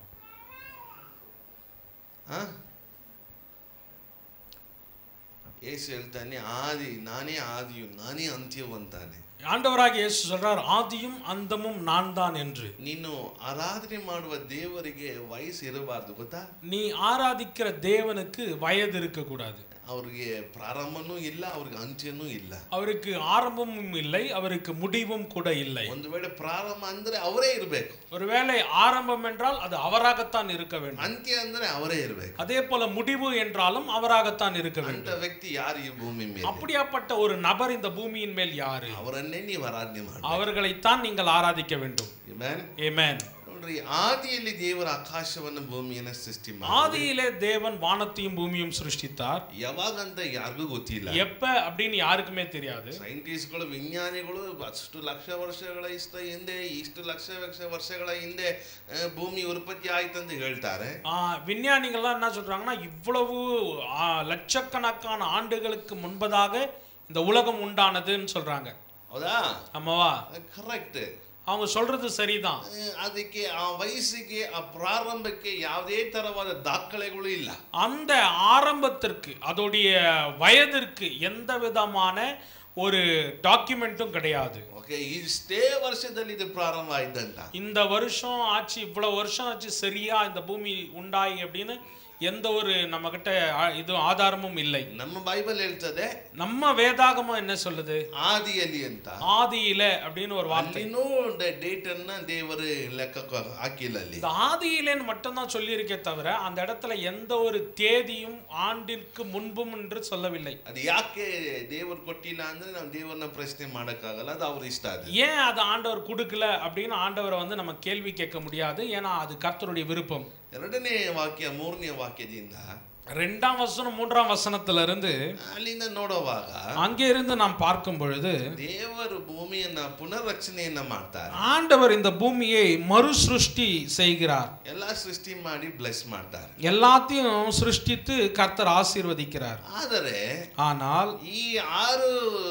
ಏಸು ಹೇಳ್ತಾನೆ ಆದಿ ನಾನೇ ಆದಿಯು ನಾನೇ ಅಂತ್ಯವು ಅಂತಾನೆ ஆண்டவராகிய இயேசு சொல்றார் ஆதியும் அந்தமும் நான் தான் என்று ನೀನು ಆರಾಧನೆ ಮಾಡುವ ದೇವರಿಗೆ ವಯಸ್ಸು ಇರಬಾರ್ದು ಗೊತ್ತಾ நீ ஆராதிக்கிற தேவனுக்கு வயது இருக்க கூடாது ಅವ್ರಿಗೆ ಪ್ರಾರಂಭನೂ ಇಲ್ಲ ಅವ್ರಿಗೆ ಅಂತ್ಯನೂ ಇಲ್ಲ அவருக்கு ஆரம்பமும் இல்லை அவருக்கு முடிவும் கூட இல்லை ಒಂದು ವೇಳೆ ಪ್ರಾರಂಭ ಅಂದ್ರೆ ಅವರೇ ಇರಬೇಕು ஒருவேளை ஆரம்பம் என்றால் அது அவராகத்தான் இருக்க வேண்டும் ಅಂತ್ಯ ಅಂದ್ರೆ ಅವರೇ ಇರಬೇಕು அதே போல முடிவு என்றாலும் அவராகத்தான் இருக்க வேண்டும் ಅಂತ ವ್ಯಕ್ತಿ ಯಾರು ಈ ಭೂಮಿ ಮೇಲೆ அப்படியாப்பட்ட ஒரு நபர் இந்த பூமியின் மேல் யாரு ಅವರನ್ನೇ ನೀವು ಆರಾಧನೆ ಮಾಡಿ அவர்களைத்தான் நீங்கள் ஆராதிக்க வேண்டும் Amen? Amen. ನೋಡ್ರಿ ಆದಿಯಲ್ಲಿ ದೇವರ ಆಕಾಶವನ್ನು ಭೂಮಿಯನ್ನ ಸೃಷ್ಟಿ ಮಾಡಿ ஆதியிலே தேவன் வானத்தையும் பூமியும் சிருஷ்டித்தார் ಯಾವಾಗಂತ ಯಾರಿಗೂ ಗೊತ್ತಿಲ್ಲ எப்ப அப்படின்னு யாருக்குமே தெரியாது ಸೈಂಟಿಸ್ಟ್ಗಳು ವಿಜ್ಞಾನಿಗಳು ಅಷ್ಟು ಲಕ್ಷ ವರ್ಷಗಳ ಇಷ್ಟ ಹಿಂದೆ ಇಷ್ಟು ಲಕ್ಷ ಲಕ್ಷ ವರ್ಷಗಳ ಹಿಂದೆ ಆ, ಭೂಮಿ ಉತ್ಪತ್ತಿ ಆಯ್ತಂತ ಹೇಳ್ತಾರೆ ஆ, விஞ்ஞானிகள்லாம் என்ன சொல்றாங்கன்னா இவ்வளவு ஆ, லட்சக்கணக்கான ஆண்டுகளுக்கு முன்பதாக இந்த உலகம் உண்டானதுன்னு சொல்றாங்க ಹೌದಾ ஆமாவா ಕರೆಕ್ಟ್ அவங்க சொல்றது சரிதான் ಅದಕ್ಕೆ ಆ ವಯಸ್ಸಿಗೆ ಆ ಪ್ರಾರಂಭಕ್ಕೆ ಯಾವುದೇ ತರವಾದ ದಾಖಲೆಗಳು ಇಲ್ಲ அந்த ஆரம்பத்திற்கு அதோடைய வயதிற்கு எந்த விதமான ஒரு டாக்குமெண்ட்டும் கிடையாது ಓಕೆ ಇಷ್ಟೇ ವರ್ಷದಲ್ಲಿ ಇದು ಪ್ರಾರಂಭ ಆಯ್ತಂತ இந்த வருஷம் ஆச்சு இவ்வளவு வருஷம் ஆச்சு சரியா இந்த பூமி உண்டாயி அப்படின்னு எந்த ஒரு நம்ம கிட்ட இது ஆதாரமும் இல்லை ನಮ್ಮ ಬೈಬಲ್ ಹೇಳ್ತದೆ நம்ம வேதாகமம் என்ன சொல்லுது ಆದಿಯಲ್ಲಿ ಅಂತ ஆதியில அப்படின்னு ஒரு வார்த்தை ಅಲ್ಲಿನೂ ಡೇಟ್ ಅನ್ನ ದೇವರು ಲೆಕ್ಕ ಹಾಕಿಲ್ಲ ಅಲ್ಲಿ இந்த ஆதியிலேன்னு மட்டும்தான் சொல்லியிருக்கே தவிர அந்த இடத்துல எந்த ஒரு தேதியும் ஆண்டிற்கு முன்பும் என்று சொல்லவில்லை ಅದು ಯಾಕೆ ದೇವರು ಕೊಟ್ಟಿಲ್ಲ ಅಂದ್ರೆ ನಾವು ದೇವರನ್ನ ಪ್ರಶ್ನೆ ಮಾಡಕ್ಕಾಗಲ್ಲ ಅದು ಅವ್ರ ಇಷ್ಟ ಅದು ஏன் அது ஆண்டவர் கொடுக்கல அப்படின்னு ஆண்டவரை வந்து நம்ம கேள்வி கேட்க முடியாது ஏன்னா அது கர்த்தருடைய விருப்பம் ಎರಡನೇ ವಾಕ್ಯ ಮೂರನೇ ವಾಕ್ಯದಿಂದ ரெண்டாம் வசனம் மூன்றாம் வசனத்துல இருந்து ಅಲ್ಲಿಂದ ನೋಡುವಾಗ அங்கே இருந்து நாம் பார்க்கும் பொழுது ದೇವರು ಭೂಮಿಯನ್ನ ಪುನರ್ರಚನೆಯನ್ನ ಮಾಡ್ತಾರೆ ஆண்டவர் இந்த பூமியை மறுசிருஷ்டி செய்கிறார் ಎಲ್ಲ ಸೃಷ್ಟಿ ಮಾಡಿ ಬ್ಲೆಸ್ ಮಾಡ್ತಾರೆ எல்லாத்தையும் சிருஷ்டித்து கர்த்தர் ஆசீர்வதிக்கிறார் ಆದರೆ ஆனால் ಈ ಆರು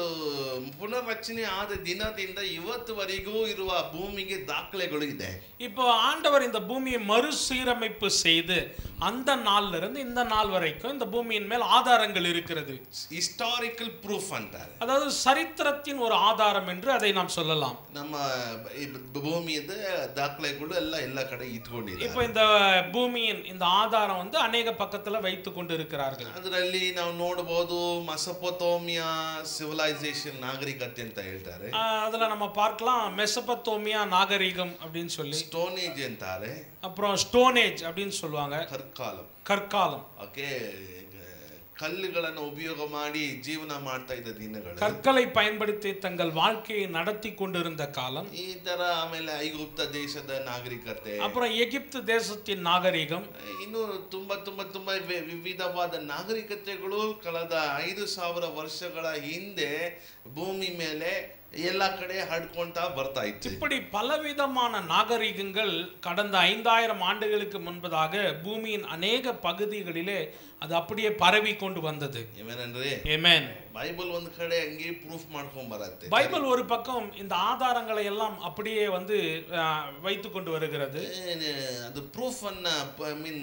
ಪುನರ್ರಚನೆ ಆದ ದಿನದಿಂದ ಇವತ್ತುವರೆಗೂ ಇರುವ ಭೂಮಿಗೆ ದಾಖಲೆಗಳು ಇದೆ இப்போ ஆண்டவர் இந்த பூமியை மறுசீரமைப்பு செய்து அந்த நாள்ல இருந்து இந்த நாள் வரைக்கும் இந்த பூமியின் மேல் ஆதாரங்கள் இருக்கிறது ಹಿಸ್ಟಾರಿಕಲ್ ಪ್ರೂಫ್ ಅಂತಾರೆ அதாவது சரித்திரத்தின் ஒரு ஆதாரம் என்று அதை நாம் சொல்லலாம் ನಮ್ಮ ಈ ಭೂಮಿಯದ ದಾಖಲೆಗಳು ಎಲ್ಲ ಎಲ್ಲ ಕಡೆ ಇಟ್ಕೊಂಡಿದೆ இப்போ இந்த பூமியின் இந்த ஆதாரம் வந்து அநேக பக்கத்துல வைத்து கொண்டு இருக்கிறார்கள் ಅದರಲ್ಲಿ ನಾವು ನೋಡಬಹುದು ಮಸಪೊತೋಮಿಯಾ ಸಿವಿಲೈಸೇಷನ್ ನಾಗರಿಕತೆ ಅಂತ ಹೇಳ್ತಾರೆ ஆஹ் அதுல நம்ம பார்க்கலாம் மெசபத்தோமியா நாகரிகம் அப்படின்னு சொல்லி ಸ್ಟೋನ್ ಏಜ್ ಅಂತಾರೆ அப்புறம் ஸ்டோனேஜ் அப்படின்னு சொல்லுவாங்க ಕರ್ಕಾಲಂ கற்காலம் ಓಕೆ ಕಲ್ಲುಗಳನ್ನು ಉಪಯೋಗ ಮಾಡಿ ಜೀವನ ಮಾಡ್ತಾ ಇದ್ದ ದಿನಗಳು கற்களை பயன்படுத்தி தங்கள் வாழ்க்கையை நடத்தி கொண்டிருந்த காலம் ಈ ತರ ಆಮೇಲೆ ಐಗುಪ್ತ ದೇಶದ ನಾಗರಿಕತೆ அப்புறம் எகிப்து தேசத்தின் நாகரிகம் ಇನ್ನು ತುಂಬಾ ತುಂಬಾ ತುಂಬಾ ವಿ- ವಿವಿಧವಾದ ನಾಗರಿಕತೆಗಳು ಕಳೆದ ಐದು ಸಾವಿರ ವರ್ಷಗಳ ಹಿಂದೆ ಭೂಮಿ ಮೇಲೆ ಎಲ್ಲ ಕಡೆ ಹಡ್ಕೊಂತ ಬರ್ತಾ ಇತ್ತು இப்படி பலவிதமான நாகரிகங்கள் கடந்த ஐந்தாயிரம் ஆண்டுகளுக்கு முன்பதாக பூமியின் அநேக பகுதிகளிலே அது அப்படியே பரவி கொண்டு வந்தது ಏನೇನಂದ್ರೆ ஏமேன் ಬೈಬಲ್ ಒಂದ್ ಕಡೆ ಹಂಗೆ ಪ್ರೂಫ್ ಮಾಡ್ಕೊಂಡ್ ಬರತ್ತೆ பைபிள் ஒரு பக்கம் இந்த ஆதாரங்களை எல்லாம் அப்படியே வந்து வைத்து கொண்டு வருகிறது ಏನ್, ಅದು ಪ್ರೂಫ್ ಅನ್ನ ಐ ಮೀನ್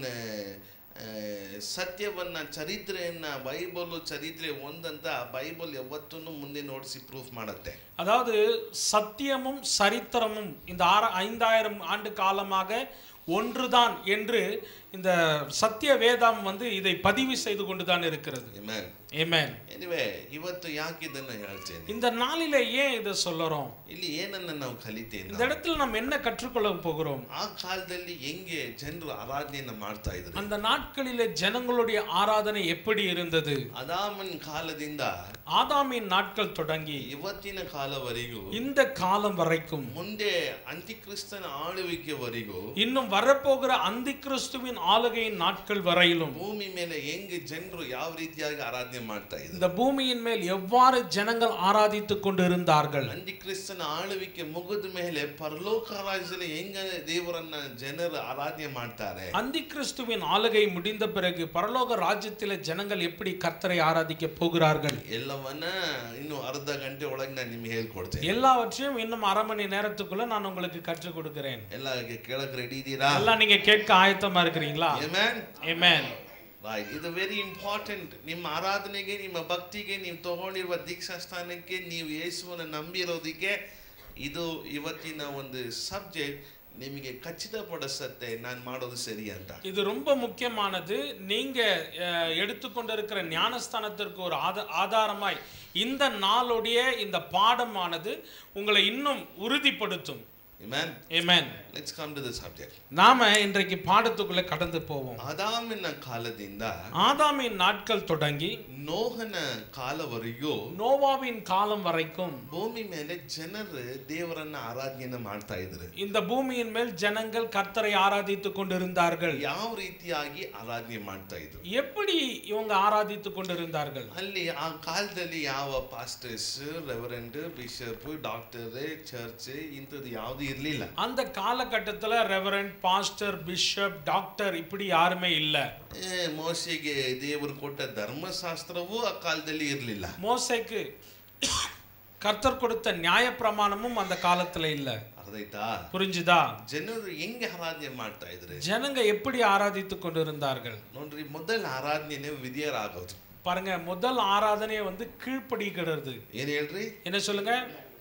ಸತ್ಯವನ್ನ ಚರಿತ್ರೆಯನ್ನ ಬೈಬಲ್ ಚರಿತ್ರೆ ಒಂದಂತ ಬೈಬಲ್ ಯಾವತ್ತೂ ಮುಂದೆ ನೋಡಿಸಿ ಪ್ರೂಫ್ ಮಾಡತ್ತೆ அதாவது சத்தியமும் சரித்திரமும் இந்த ஆற ஐந்தாயிரம் ஆண்டு காலமாக ஒன்றுதான் என்று இந்த சத்திய வேதம் வந்து இதை பதிவு செய்து கொண்டு தான் இருக்கிறது Amen. ஏமேன் ಎನಿವೆ ಇವತ್ತು ಯಾಕೆ ಇದನ್ನ ಹೇಳ್ತೇನೆ இந்த நாளில ஏன் இதை சொல்லுறோம் ಇಲ್ಲಿ ಏನನ್ನ ನಾವು ಕಲಿತೇವೆ இந்த இடத்துல நம்ம என்ன கற்றுக்கொள்ள போகிறோம் ಆ ಕಾಲದಲ್ಲಿ ಹೆಂಗೆ ಜನರು ಆರಾಧನೆಯನ್ನ ಮಾಡ್ತಾ ಇದ್ರು அந்த நாட்களிலே ஜனங்களுடைய ஆராதனை எப்படி இருந்தது ಅದಾಮನ್ ಕಾಲದಿಂದ ஆதாமின் நாட்கள் தொடங்கி ಇವತ್ತಿನ ಕಾಲವರೆಗೂ இந்த காலம் வரைக்கும் ಮುಂದೆ ಅಂತಿಕ್ರಿಸ್ತನ ಆಳ್ವಿಕೆವರೆಗೂ இன்னும் வரப்போகிற அந்தி கிறிஸ்துவின் ஆளுகையின் நாட்கள் வரையிலும் ಭೂಮಿ ಮೇಲೆ ಹೆಂಗೆ ಜನರು ಯಾವ ರೀತಿಯಾಗಿ ಆರಾಧನೆ ಮಾಡ್ತಾ ಇದ್ರು இந்த பூமியின் மேல் எவ்வாறு ஜனங்கள் ஆராதித்துக் கொண்டிருந்தார்கள் ಅಂತಿಕ್ರಿಸ್ತನ ಆಳ್ವಿಕೆ ಮುಗಿದ ಮೇಲೆ ಪರಲೋಕ ರಾಜ್ಯದಲ್ಲಿ ಹೆಂಗ ದೇವರನ್ನ ಜನರು ಆರಾಧನೆ ಮಾಡ್ತಾರೆ அந்தி கிறிஸ்துவின் ஆளுகை முடிந்த பிறகு பரலோக ராஜ்யத்திலே ஜனங்கள் எப்படி கர்த்தரை ஆராதிக்க போகிறார்கள் ಎಲ್ಲವನ್ನ ಇನ್ನು ಅರ್ಧ ಗಂಟೆ ಒಳಗೆ ನಾನು ನಿಮ್ಗೆ ಹೇಳ್ಕೊಡ್ತೇನೆ எல்லாவற்றையும் இன்னும் அரை மணி நேரத்துக்குள்ள நான் உங்களுக்கு கற்றுக் கொடுக்கிறேன் ಎಲ್ಲ ಕೇಳಕ್ ರೆಡಿ ಇದ್ದೀರಾ எல்லாம் நீங்க கேட்க ஆயத்தமா இருக்கிறீங்களா Amen? Amen. Right. ಇದು ವೆರಿ ಇಂಪಾರ್ಟೆಂಟ್ ನಿಮ್ಮ ಆರಾಧನೆಗೆ ನಿಮ್ಮ ಭಕ್ತಿಗೆ ನೀವು ತಗೊಂಡಿರುವ ದೀಕ್ಷಾ ಸ್ಥಾನಕ್ಕೆ ನೀವು ಯೇಸುವನ್ನು ನಂಬಿರೋದಕ್ಕೆ ಇದು ಇವತ್ತಿನ ಒಂದು ಸಬ್ಜೆಕ್ಟ್ ನಿಮಗೆ ಖಚಿತಪಡಿಸತ್ತೆ ನಾನು ಮಾಡೋದು ಸರಿ ಅಂತ இது ரொம்ப முக்கியமானது நீங்க அஹ், எடுத்துக்கொண்டிருக்கிற ஞானஸ்தானத்திற்கு ஒரு ஆத ஆதாரமாய் இந்த நாளுடைய இந்த பாடமானது உங்களை இன்னும் உறுதிப்படுத்தும் Amen? Amen. Let's come to the subject. நாம இன்றைக்கு பாடத்துக்குள்ள கடந்து போவோம் ಆದಾಮಿನ ಕಾಲದಿಂದ ஆதாமின் நாட்கள் தொடங்கி ನೋಹನ ಕಾಲವರೆಗೂ நோவாவின் காலம் வரைக்கும் ಭೂಮಿ ಮೇಲೆ ಜನರು ದೇವರನ್ನ ಆರಾಧನೆಯನ್ನ ಮಾಡ್ತಾ ಇದ್ರು இந்த பூமியின் மேல் ஜனங்கள் கர்த்தரை ஆராதித்துக் கொண்டிருந்தார்கள் ಯಾವ ರೀತಿಯಾಗಿ ಆರಾಧನೆ ಮಾಡ್ತಾ ಇದ್ರು எப்படி இவங்க ஆராதித்துக் கொண்டிருந்தார்கள் ಅಲ್ಲಿ ಆ ಕಾಲದಲ್ಲಿ ಯಾವ pastors reverend bishop doctor church ಇಂಥದ್ದು ಯಾವುದು ಇರಲಿಲ್ಲ அந்த காலகட்டத்துல ரெவரண்ட் பாஸ்டர் பிஷப் டாக்டர் இப்படி யாருமே இல்ல ಮೋಸೆಗೆ ದೇವರು ಕೊಟ್ಟ ಧರ್ಮಶಾಸ್ತ್ರವೂ ಆ ಕಾಲದಲ್ಲಿ ಇರಲಿಲ್ಲ மோசேக்கு கர்த்தர் கொடுத்த நியாய பிரமாணமும் அந்த காலத்துல இல்ல ಅರ್ಧೈತಾ புரிஞ்சுதா ಜನರು ಹೆಂಗೆ ಆರಾಧನೆ ಮಾಡ್ತಾ ಇದ್ರೆ ஜனங்க எப்படி ஆராதித்துக் கொண்டிருந்தார்கள் ನೋಡ್ರಿ ಮೊದಲ ಆರಾಧನೆ ವಿಧಿಯರಾಗೋದು பாருங்க முதல் ஆராதனையை வந்து கீழ்ப்படிக்கிறது ಏನ್ ಹೇಳ್ರಿ என்ன சொல்லுங்க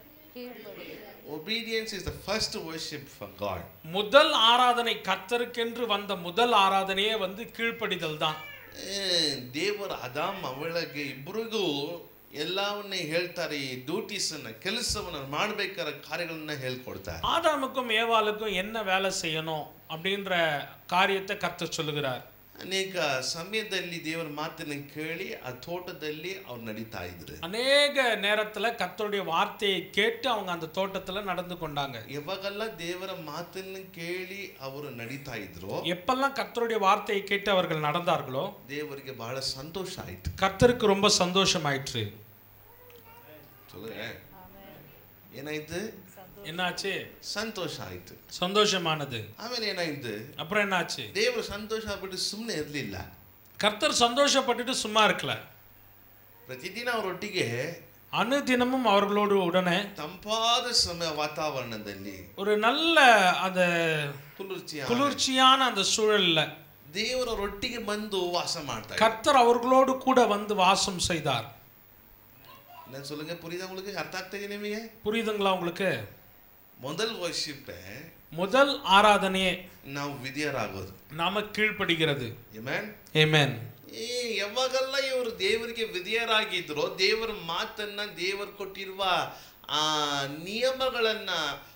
obedience is the first worship for God முதல் ஆராதனை கர்த்தருக்கென்று வந்த முதல் ஆராதனையே வந்து கீழ்ப்படிதல் தான் ದೇವರ ಅದಾಮ್ ಅವಳಿಗೆ ಇಬ್ಬರಿಗೂ ಎಲ್ಲವನ್ನ ಹೇಳ್ತಾರೆ ಈ ಡ್ಯೂಟೀಸ್ ಅನ್ನ ಕೆಲಸವನ್ನ ಮಾಡ್ಬೇಕಾದ ಕಾರ್ಯಗಳನ್ನ ಹೇಳ್ಕೊಡ್ತಾರೆ ஆதாமுக்கும் ஏவாளுக்கும் என்ன வேலை செய்யணும் அப்படின்ற காரியத்தை கர்த்தர் சொல்லுகிறார் ಅನೇಕ ಸಮಯದಲ್ಲಿ ದೇವರ ಮಾತನ್ನ ಕೇಳಿ ಆ ತೋಟದಲ್ಲಿ ಅವ್ರು ನಡೀತಾ ಇದ್ರು அநேக நேரத்துல கர்த்தருடைய வார்த்தையை கேட்டு அவங்க அந்த தோட்டத்துல நடந்து கொண்டாங்க ಯಾವಾಗೆಲ್ಲ ದೇವರ ಮಾತನ್ನ ಕೇಳಿ ಅವರು ನಡೀತಾ ಇದ್ರು எப்பெல்லாம் கர்த்தருடைய வார்த்தையை கேட்டு அவர்கள் நடந்தார்களோ ದೇವರಿಗೆ ಬಹಳ ಸಂತೋಷ ಆಯ್ತು கர்த்தருக்கு ரொம்ப சந்தோஷமாயிற்று சொல்லுங்க ಏನಾಯ್ತು என்னாச்சு ಸಂತೋಷ ಆಯ್ತು சந்தோஷமானது ಆಮೇಲೆ ಏನಾಯ್ತು அப்புறம் என்னாச்சு ದೇವರು ಸಂತೋಷ ಆಗ್ಬಿಟ್ಟು ಸುಮ್ಮನೆ ಇರಲಿಲ್ಲ கர்த்தர் சந்தோஷப்பட்டுட்டு சும்மா இருக்கல ಪ್ರತಿದಿನ ಅವರೊಟ್ಟಿಗೆ அனுதினமும் அவர்களோடு உடனே ತಂಪಾದ ಸಮಯ ವಾತಾವರಣದಲ್ಲಿ ஒரு நல்ல அந்த ಕುಲುರ್ಚಿಯ குளிர்ச்சியான அந்த சூழல்ல ದೇವರೊಟ್ಟಿಗೆ ಬಂದು ವಾಸ ಮಾಡ್ತಾ ಇದ್ರು. கர்த்தர் அவர்களோடு கூட வந்து வாசம் செய்தார் ನಾನು சொல்லுங்க புரியுதா உங்களுக்கு ಅರ್ಥ ಆಗ್ತಾ ಇದೆ ನಿಮಗೆ புரியுதுங்களா உங்களுக்கு ಮೊದಲ್ ವರ್ಷಿಪ್ முதல் ஆராதனையே ನಾವು ವಿಧಿಯರಾಗೋದು நாம கீழ்ப்படுகிறது Amen? ஏமேன் ಈ ಯಾವಾಗೆಲ್ಲ ಇವರು ದೇವರಿಗೆ ವಿಧಿಯರಾಗಿದ್ರು ದೇವರ ಮಾತನ್ನ ದೇವರು ಕೊಟ್ಟಿರುವ ಆ ನಿಯಮಗಳನ್ನ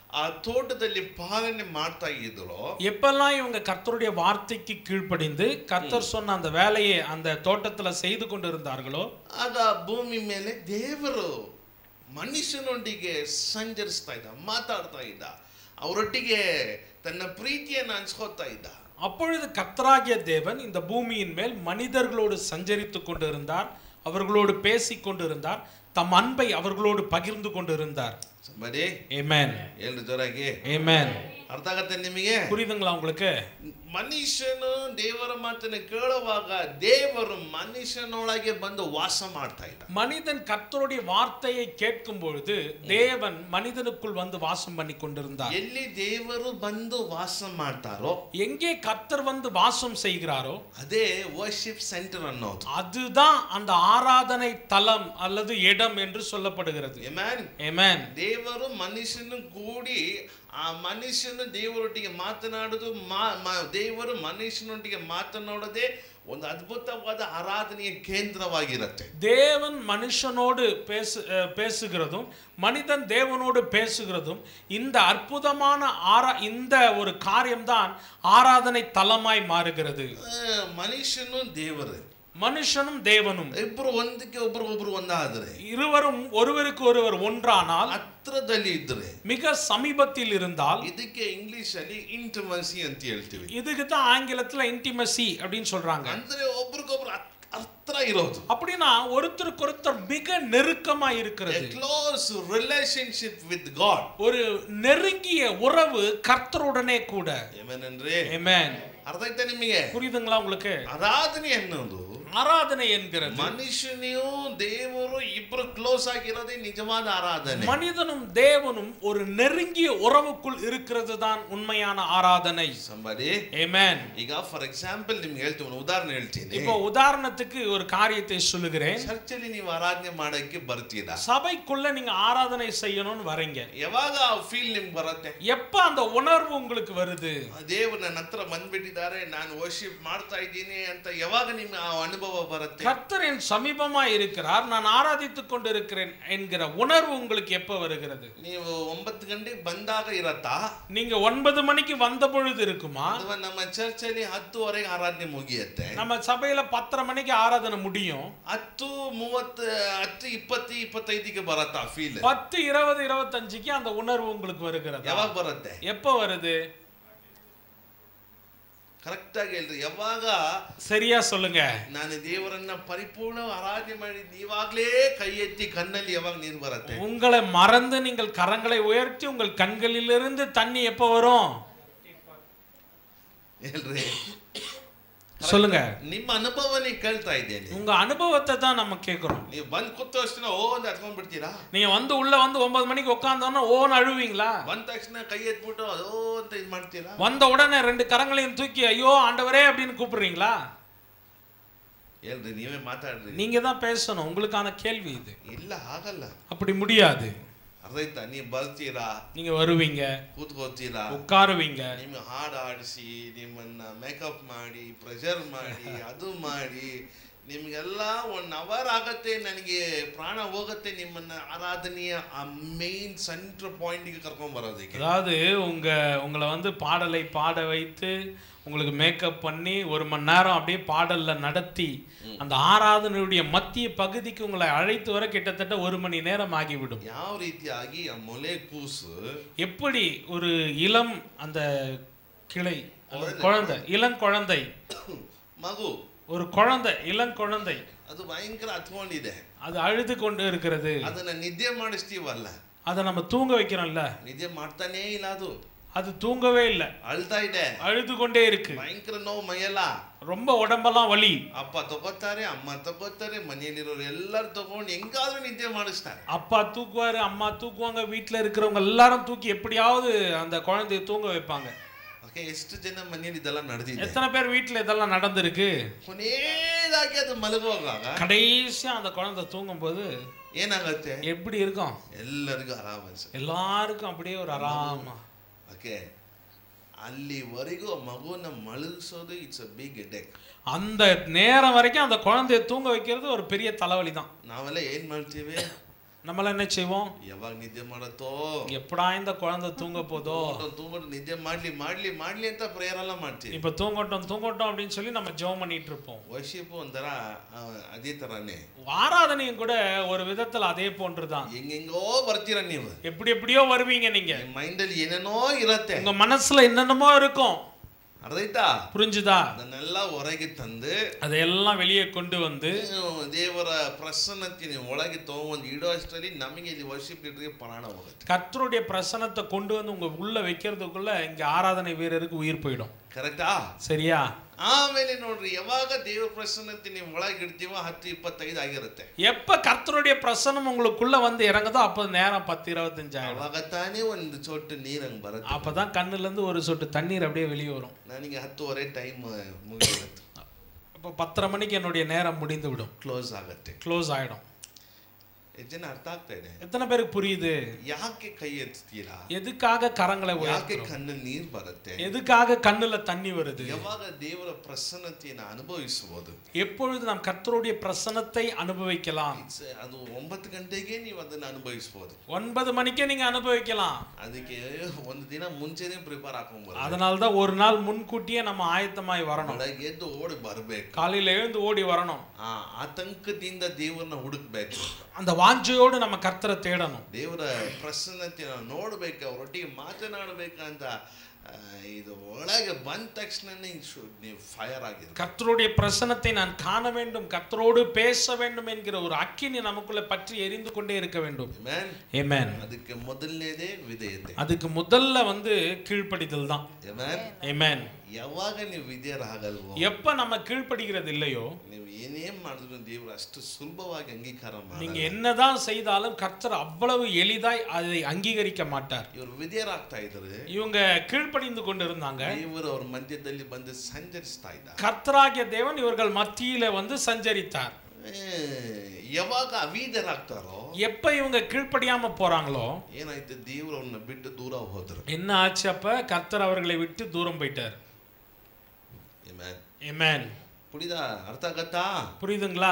ಆ ತೋಟದಲ್ಲಿ ಪಾಲನೆ ಮಾಡ್ತಾ ಇದ್ರು எப்பெல்லாம் இவங்க கர்த்தருடைய வார்த்தைக்கு கீழ்ப்படிந்து கர்த்தர் சொன்ன அந்த வேலையை அந்த தோட்டத்துல செய்து கொண்டு இருந்தார்களோ ಆಗ ಭೂಮಿ ಮೇಲೆ ದೇವರು ಮನುಷ್ಯನೊಂದಿಗೆ ಸಂಚರಿಸ್ತಾ ಇದ್ದ ಮಾತಾಡ್ತಾ ಇದ್ದ ಅವರೊಟ್ಟಿಗೆ ತನ್ನ ಪ್ರೀತಿಯನ್ನು ಹಂಚ್ಕೋತಾ ಇದ್ದ அப்பொழுது கர்த்தராகிய தேவன் இந்த பூமியின் மேல் மனிதர்களோடு சஞ்சரித்துக் கொண்டிருந்தார் அவர்களோடு பேசிக் கொண்டிருந்தார் தம் அன்பை அவர்களோடு பகிர்ந்து கொண்டிருந்தார் ಸಂಬಡಿ ஏமேன் ಎಲ್ರು ಜೋರಾಗಿ ஏமேன் ಅರ್ಥ ಆಗತ್ತೆ ನಿಮಗೆ புரியுதுங்களா உங்களுக்கு ಮನುಷ್ಯನು ದೇವರ ಮಾತನ್ನು ಕೇಳುವಾಗ ದೇವರು ಮನುಷ್ಯನೊಳಗೆ ಬಂದು ವಾಸ ಮಾಡ್ತಾ ಇದ್ದ மனிதன் கர்த்தருடைய வார்த்தையை கேட்கும் பொழுது தேவன் மனிதனுக்குள் வந்து வாசம் பண்ணி கொண்டிருந்தார் ಎಲ್ಲಿ ದೇವರು ಬಂದು ವಾಸ ಮಾಡ್ತಾರೋ எங்கே கர்த்தர் வந்து வாசம் செய்கிறாரோ ಅದೇ ವರ್ಷಿಪ್ ಸೆಂಟರ್ ಅನ್ನೋದು அதுதான் அந்த ஆராதனை தலம் அல்லது இடம் என்று சொல்லப்படுகிறது Amen. ஏமேன் ದೇವರು ಮನುಷ್ಯನು ಕೂಡಿ ಆ ಮನುಷ್ಯನು ದೇವರೊಟ್ಟಿಗೆ ಮಾತನಾಡುದು ಮಾ- ಮ- ದೇವರು ಮನುಷ್ಯನೊಟ್ಟಿಗೆ ಮಾತನಾಡೋದೇ ಒಂದು ಅದ್ಭುತವಾದ ಆರಾಧನೆಯ ಕೇಂದ್ರವಾಗಿರುತ್ತೆ தேவன் மனுஷனோடு பேசு அஹ், பேசுகிறதும் மனிதன் தேவனோடு பேசுகிறதும் இந்த அற்புதமான ஆரா இந்த ஒரு காரியம்தான் ஆராதனை தலமாய் மாறுகிறது ಆ, ಮನುಷ್ಯನು ದೇವರು மனுஷனும் தேவனும் ಇಬ್ರು ಒಂದಕ್ಕೆ ಒಬ್ರು ಒಬ್ರು ಒಂದಾದ್ರೆ இருவரும் ஒருவருக்கு ஒருவர் ஒன்றானால் ಹತ್ರದಲ್ಲಿ ಇದ್ರೆ மிக சமீபத்தில் இருந்தால் ಇದಕ್ಕೆ ಇಂಗ್ಲಿಷ್ ಅಲ್ಲಿ ಇಂಟಮಸಿ ಅಂತ ಹೇಳ್ತೀವಿ இதுக்கு தான் ஆங்கிலத்துல இன்டிமசி அப்படின்னு சொல்றாங்க ಅಂದ್ರೆ ಒಬ್ರಿಗೊಬ್ರು ಹತ್- ಹತ್ರ ಇರೋದು அப்படின்னா ஒருத்தருக்கு ஒருத்தர் மிக நெருக்கமா இருக்கிறது ಕ್ಲೋಸ್ ರಿಲೇಶನ್ಶಿಪ್ ವಿತ್ ಗಾಡ್ ஒரு நெருங்கிய உறவு கர்த்தருடனே கூட ಏನೇನಂದ್ರೆ Amen. ಅರ್ಥ ಆಯ್ತಾ ನಿಮಗೆ புரியுதுங்களா உங்களுக்கு ಆರಾಧನೆ ಅನ್ನೋದು ஆராதனை என்கிறது ಮನುಷ್ಯನಿಯೂ ದೇವರು ಇಬ್ರು ಕ್ಲೋಸ್ ಆಗಿರೋದೇ ನಿಜವಾದ ಆರಾಧನೆ மனிதனும் தேவனும் ஒரு நெருங்கிய உறவுக்குள் இருக்கிறது தான் உண்மையான ஆராதனை ಸಂಬಡಿ Amen. ಈಗ ಫಾರ್ ಎಕ್ಸಾಂಪಲ್ ನಿಮ್ಗೆ ಹೇಳ್ತೀನಿ ಒಂದು ಉದಾಹರಣೆ ಹೇಳ್ತೀನಿ இப்போ உதாரணத்துக்கு ஒரு காரியத்தை சொல்லுகிறேன் ಚರ್ಚಲ್ಲಿ ನೀವು ಆರಾಧನೆ ಮಾಡಕ್ಕೆ ಬರ್ತೀರಾ சபைக்குள்ள நீங்க ஆராதனை செய்யணும்னு வரீங்க ಯಾವಾಗ ಆ ಫೀಲ್ ನಿಮ್ಗೆ ಬರುತ್ತೆ எப்ப அந்த உணர்வு உங்களுக்கு வருது ದೇವರು ನನ್ನ ಹತ್ರ ಬಂದ್ಬಿಟ್ಟಿದ್ದಾರೆ ನಾನು ವರ್ಷಿಪ್ ಮಾಡ್ತಾ ಇದ್ದೀನಿ ಅಂತ ಯಾವಾಗ ನಿಮ್ಗೆ ಆ ಅನುಭವ ಬರುತ್ತೆ கர்த்தர் என் சமீபமா இருக்கிறார் நான் ஆராதித்துக் கொண்டிருக்கிறேன் என்கிற உணர்வு உங்களுக்கு எப்ப வருகிறது ನೀವು ಒಂಬತ್ತು ಗಂಟೆಗೆ ಬಂದಾಗ ಇರತ್ತಾ நீங்க ஒன்பது மணிக்கு வந்த பொழுது இருக்குமா ಅಥವಾ ನಮ್ಮ ಚರ್ಚಲ್ಲಿ ಹತ್ತುವರೆಗೆ ಆರಾಧನೆ ಮುಗಿಯುತ್ತೆ நம்ம சபையில பத்தரை மணிக்கு ஆராதனை முடியும் ಹತ್ತು ಮೂವತ್ತು ಹತ್ತು ಇಪ್ಪತ್ತು ಇಪ್ಪತ್ತೈದಿಗೆ ಬರತ್ತಾ ಫೀಲ್ பத்து இருபது இருபத்தஞ்சுக்கு அந்த உணர்வு உங்களுக்கு வருகிறது ಯಾವಾಗ ಬರುತ್ತೆ எப்ப வருது ಕರೆಕ್ಟ್ ಆಗಿ ಹೇಳ್ರಿ ಯಾವಾಗ சரியா சொல்லுங்க ನಾನು ದೇವರನ್ನ ಪರಿಪೂರ್ಣ ಆರಾಧನೆ ಮಾಡಿ ನೀವಾಗ್ಲೇ ಕೈ ಎತ್ತಿ ಕಣ್ಣಲ್ಲಿ ಯಾವಾಗ ನೀರು ಬರುತ್ತೆ உங்களை மறந்து நீங்கள் கரங்களை உயர்த்தி உங்கள் கண்களிலிருந்து தண்ணி எப்ப வரும் ಹೇಳ್ರಿ சொல்லுங்க ನಿಮ್ಮ ಅನುಭವನೇ ಕೇಳ್ತಾ ಇದ್ದೇನೆ உங்க அனுபவத்தை தான் நம்ம கேட்கிறோம் ನೀವು ಬಂದ್ ಕೂತ ತಕ್ಷಣ ಓ ಅಂತ ಹತ್ಕೊಂಡ್ ಬಿಡ್ತೀರಾ நீங்க வந்து உள்ள வந்து ஒன்பது மணிக்கு உட்காந்தோன்னா ஓன்னு அழுவீங்களா ಬಂದ ತಕ್ಷಣ ಕೈ ಎತ್ಬಿಟ್ಟು ಓ ಅಂತ ಇದು ಮಾಡ್ತೀರಾ வந்த உடனே ரெண்டு கரங்களையும் தூக்கி ஐயோ ஆண்டவரே அப்படின்னு கூப்பிடுறீங்களா ಹೇಳ್ರಿ ನೀವೇ ಮಾತಾಡ್ರಿ நீங்க தான் பேசணும் உங்களுக்கான கேள்வி இது ಇಲ್ಲ ಆಗಲ್ಲ அப்படி முடியாது ಅರ್ಥ ಆಯ್ತಾ ನೀವು ಬರ್ತೀರಾ நீங்க வருவீங்க ಕೂತ್ಕೋತೀರಾ உட்காருவೀங்க ನಿಮ್ಗೆ ಹಾಡು ಆಡಿಸಿ ನಿಮ್ಮನ್ನ ಮೇಕಪ್ ಮಾಡಿ ಪ್ರೆಷರ್ ಮಾಡಿ ಅದು ಮಾಡಿ ನಿಮ್ಗೆಲ್ಲ ಒನ್ ಅವರ್ ಆಗತ್ತೆ ನನಗೆ ಪ್ರಾಣ ಹೋಗತ್ತೆ ನಿಮ್ಮನ್ನ ಆರಾಧನೆಯ ಆ ಮೇನ್ ಸೆಂಟ್ರ್ ಪಾಯಿಂಟ್ಗೆ ಕರ್ಕೊಂಡ್ ಬರೋದಕ್ಕೆ அதாவது உங்க உங்களை வந்து பாடலை பாட வைத்து உங்களுக்கு மேக்கப் பண்ணி ஒரு மணி நேரம் அப்படியே பாடல்ல நடத்தி அந்த ஆராதனையுடைய மத்திய பகுதிக்கு உங்களை அழைத்து வர கிட்டத்தட்ட ஒரு மணி நேரம் ஆகிவிடும் ಯಾವ ರೀತಿಯಾಗಿ ಆ ಮೊಲೆ ಕೂಸು எப்படி ஒரு இளம் அந்த கிளை அந்த குழந்தை இளங்குழந்தை ಮಗು ஒரு குழந்தை இளங்குழந்தை ಅದು ಭಯಂಕರ ಹತ್ಕೊಂಡಿದೆ அது அழுது கொண்டு இருக்கிறது ಅದನ್ನ ನಿದ್ದೆ ಮಾಡಿಸ್ತೀವಲ್ಲ அதை நம்ம தூங்க வைக்கிறோம்ல ನಿದ್ದೆ ಮಾಡ್ತಾನೇ ಇಲ್ಲ ಅದು அது தூங்கவே இல்லை ಅಳ್ತಾ ಇದೆ அழுது கொண்டே இருக்கு ಭಯಂಕರ ನೋವು ಮೈಯೆಲ್ಲ ரொம்ப உடம்பெல்லாம் வலி ಅಪ್ಪ ತಗೋತಾರೆ ಅಮ್ಮ ತಗೋತಾರೆ ಮನೆಯಲ್ಲಿರೋರು ಎಲ್ಲರೂ ತಗೊಂಡು ಹೆಂಗಾದ್ರೂ ನಿದ್ದೆ ಮಾಡಿಸ್ತಾರೆ அப்பா தூக்குவாரு அம்மா தூக்குவாங்க வீட்டில் இருக்கிறவங்க எல்லாரும் தூக்கி எப்படியாவது அந்த குழந்தைய தூங்க வைப்பாங்க ಓಕೆ ಎಷ್ಟು ಜನ ಮನೆಯಲ್ಲಿ ಇದೆಲ್ಲ ನಡೆದಿದೆ எத்தனை பேர் வீட்டில் இதெல்லாம் நடந்திருக்கு ಕೊನೆಯದಾಗಿ ಅದು ಮಲಗುವಾಗ கடைசியா அந்த குழந்தை தூங்கும்போது ಏನಾಗತ್ತೆ எப்படி இருக்கும் ಎಲ್ಲರಿಗೂ ಆರಾಮ ಅನ್ಸುತ್ತೆ எல்லாருக்கும் அப்படியே ஒரு ஆறாமா ಓಕೆ ಅಲ್ಲಿವರೆಗೂ ಆ ಮಗುವನ್ನ ಮಲಗಿಸೋದು ಇಟ್ಸ್ ಅ ಬಿಗ್ ಹೆಡೆಕ್ அந்த நேரம் வரைக்கும் அந்த குழந்தைய தூங்க வைக்கிறது ஒரு பெரிய தலைவலி தான் ನಾವೆಲ್ಲ ಏನ್ ಮಾಡ್ತೀವಿ நம்மளாம் என்ன செய்வோம் ಯಾವಾಗ ನಿದ್ದೆ ಮಾಡತ್ತೋ எப்படா இந்த குழந்தை தூங்க போதோ ತೂಗ್ಬಿಟ್ಟು ನಿದ್ದೆ ಮಾಡ್ಲಿ ಮಾಡ್ಲಿ ಮಾಡ್ಲಿ ಅಂತ ಪ್ರೇಯರ್ ಎಲ್ಲ ಮಾಡ್ತೀವಿ இப்ப தூங்கட்டும் தூங்கட்டும் அப்படின்னு சொல்லி நம்ம ஜெபம் பண்ணிட்டு இருப்போம் ವರ್ಷಿಪ್ ಒಂಥರ ಆ, ಅದೇ ತರಾನೇ ஆராதனையும் கூட ஒரு விதத்துல அதே போன்றுதான் ಹೆಂಗೆಂಗೋ ಬರ್ತೀರ ನೀವು எப்படி எப்படியோ வருவீங்க நீங்க ಮೈಂಡಲ್ಲಿ ಏನೇನೋ ಇರತ್ತೆ உங்க மனசுல என்னென்னமோ இருக்கும் ಅರ್ಧೈತಾ புரிஞ்சுதா ಅದನ್ನೆಲ್ಲ ಹೊರಗೆ ತಂದು அதையெல்லாம் வெளியே கொண்டு வந்து ನೀವು ದೇವರ ಪ್ರಸನ್ನತೆ ನೀವು ಒಳಗೆ ತಗೊಂಡು ಇಡೋ ಅಷ್ಟರಲ್ಲಿ ನಮಗೆ ಇಲ್ಲಿ ವರ್ಷಿಪ್ ಲೀಡರ್ಗೆ ಪ್ರಾಣ ಹೋಗುತ್ತೆ கர்த்தருடைய பிரசனத்தை கொண்டு வந்து உங்க உள்ள வைக்கிறதுக்குள்ள இங்க ஆராதனை வீரருக்கு உயிர் போயிடும் ಕರೆಕ್ಟಾ சரியா ಆಮೇಲೆ ನೋಡ್ರಿ ಯಾವಾಗ ದೇವರ ಪ್ರಸನ್ನತೆ ನೀವು ಒಳಗೆ ಇಡ್ತೀವೋ ಹತ್ತು ಇಪ್ಪತ್ತೈದು ಆಗಿರುತ್ತೆ எப்ப கர்த்தருடைய பிரசனம் உங்களுக்குள்ள வந்து இறங்குதோ அப்ப நேரம் பத்து இருபத்தஞ்சு ஆயிடும் ಅವಾಗ ತಾನೇ ಒಂದು ಚೊಟ್ಟು ನೀರು ಹಂಗೆ ಬರುತ್ತೆ அப்பதான் கண்ணுல இருந்து ஒரு சொட்டு தண்ணீர் அப்படியே வெளியே வரும் ನನಗೆ ಹತ್ತುವರೆ ಟೈಮ್ ಮುಗಿದಿರುತ್ತೆ அப்போ பத்தரை மணிக்கு என்னுடைய நேரம் முடிந்து விடும் ಕ್ಲೋಸ್ ಆಗುತ್ತೆ க்ளோஸ் ஆயிடும் ಎಷ್ಟು ಜನ ಅರ್ಥ ಆಗ್ತಾ ಇದೆ எத்தனை பேருக்கு புரியுது ಯಾಕೆ ಕೈ ಎತ್ತೀರಾ எதுக்காக கரங்களை ಯಾಕೆ உயர்த்துறோம் ಕಣ್ಣಲ್ಲಿ ನೀರು ಬರುತ್ತೆ எதுக்காக கண்ணுல தண்ணி வருது ಯಾವಾಗ ದೇವರ ಪ್ರಸನ್ನತೆಯನ್ನು ಅನುಭವಿಸಬಹುದು எப்பொழுது நாம் கர்த்தருடைய பிரசனத்தை அனுபவிக்கலாம் It's, ಅದು ಒಂಬತ್ತು ಗಂಟೆಗೆ ನೀವು ಅದನ್ನು ಅನುಭವಿಸಬಹುದು ஒன்பது மணிக்கே நீங்க அனுபவிக்கலாம் ಅದಕ್ಕೆ ಒಂದು ದಿನ ಮುಂಚೆನೆ ಪ್ರಿಪೇರ್ ಹಾಕೊಂಡ್ಬರ್ಬೇಕು அதனால தான் ஒரு நாள் முன்கூட்டியே நம்ம ஆயத்தமாய் வரணும் ಬೆಳಗ್ಗೆ ಎದ್ದು ಓಡಿ ಬರಬೇಕು காலையில எழுந்து ஓடி வரணும் ಆ ಆತಂಕದಿಂದ ದೇವರನ್ನ ಹುಡುಕ್ಬೇಕು அந்த வாஞ்சையோடு நம்ம கர்த்தரை தேடணும் ದೇವರ ಪ್ರಸನ್ನತೆಯನ್ನು ನೋಡ್ಬೇಕು ಅವರೊಟ್ಟಿಗೆ ಮಾತನಾಡಬೇಕಂತ ಆ, ಇದು ಒಳಗೆ ಬಂದ ತಕ್ಷಣ ನೀವು ಫೈರ್ ಆಗಿರ್ಬೇಕು கர்த்தருடைய பிரசனத்தை நான் காண வேண்டும் கர்த்தரோடு பேச வேண்டும் என்கிற ஒரு அக்கினி நமக்குள்ள பற்றி எரிந்து கொண்டே இருக்க வேண்டும் Amen? Amen. ಅದಕ್ಕೆ ಮೊದಲನೇದೇ ವಿಧೇಯತೆ அதுக்கு முதல்ல வந்து கீழ்ப்படிதல் தான் Amen? Amen. ಯಾವಾಗ ನೀವು ವಿಧೇಯರಾಗಲ್ವೋ எப்ப நம்ம கீழ்ப்படுகிறது இல்லையோ ನೀವು ಏನೇನ್ ಮಾಡಿದ್ರು ದೇವರು ಅಷ್ಟು ಸುಲಭವಾಗಿ ಅಂಗೀಕಾರ நீங்க ಮಾಡಿ என்னதான் செய்தாலும் கர்த்தர் அவ்வளவு எளிதாய் அதை அங்கீகரிக்க மாட்டார் ಇವರು ವಿಧೇಯರಾಗ್ತಾ ಇದ್ದಾರೆ இவங்க கீழ்ப்படிந்து கொண்டு இருந்தாங்க ದೇವರು ಅವ್ರ ಮಧ್ಯದಲ್ಲಿ ಬಂದು ಸಂಚರಿಸ್ತಾ ಇದ್ದಾರೆ கர்த்தராகிய தேவன் இவர்கள் மத்தியில வந்து சஞ்சரித்தார் ಏ, ಯಾವಾಗ ಅವಿಧೇಯರಾಗ್ತಾರೋ எப்ப இவங்க கீழ்ப்படியாம போறாங்களோ ಏನಾಯ್ತು ದೇವರು ಅವ್ರನ್ನ ಬಿಟ್ಟು ದೂರ ಹೋದ್ರು என்ன ஆச்சு அப்ப கர்த்தர் அவர்களை விட்டு தூரம் போயிட்டார் Amen. Amen. ಪುಡಿದ ಅರ್ಥ ಆಗತ್ತಾ புரியுதுங்களா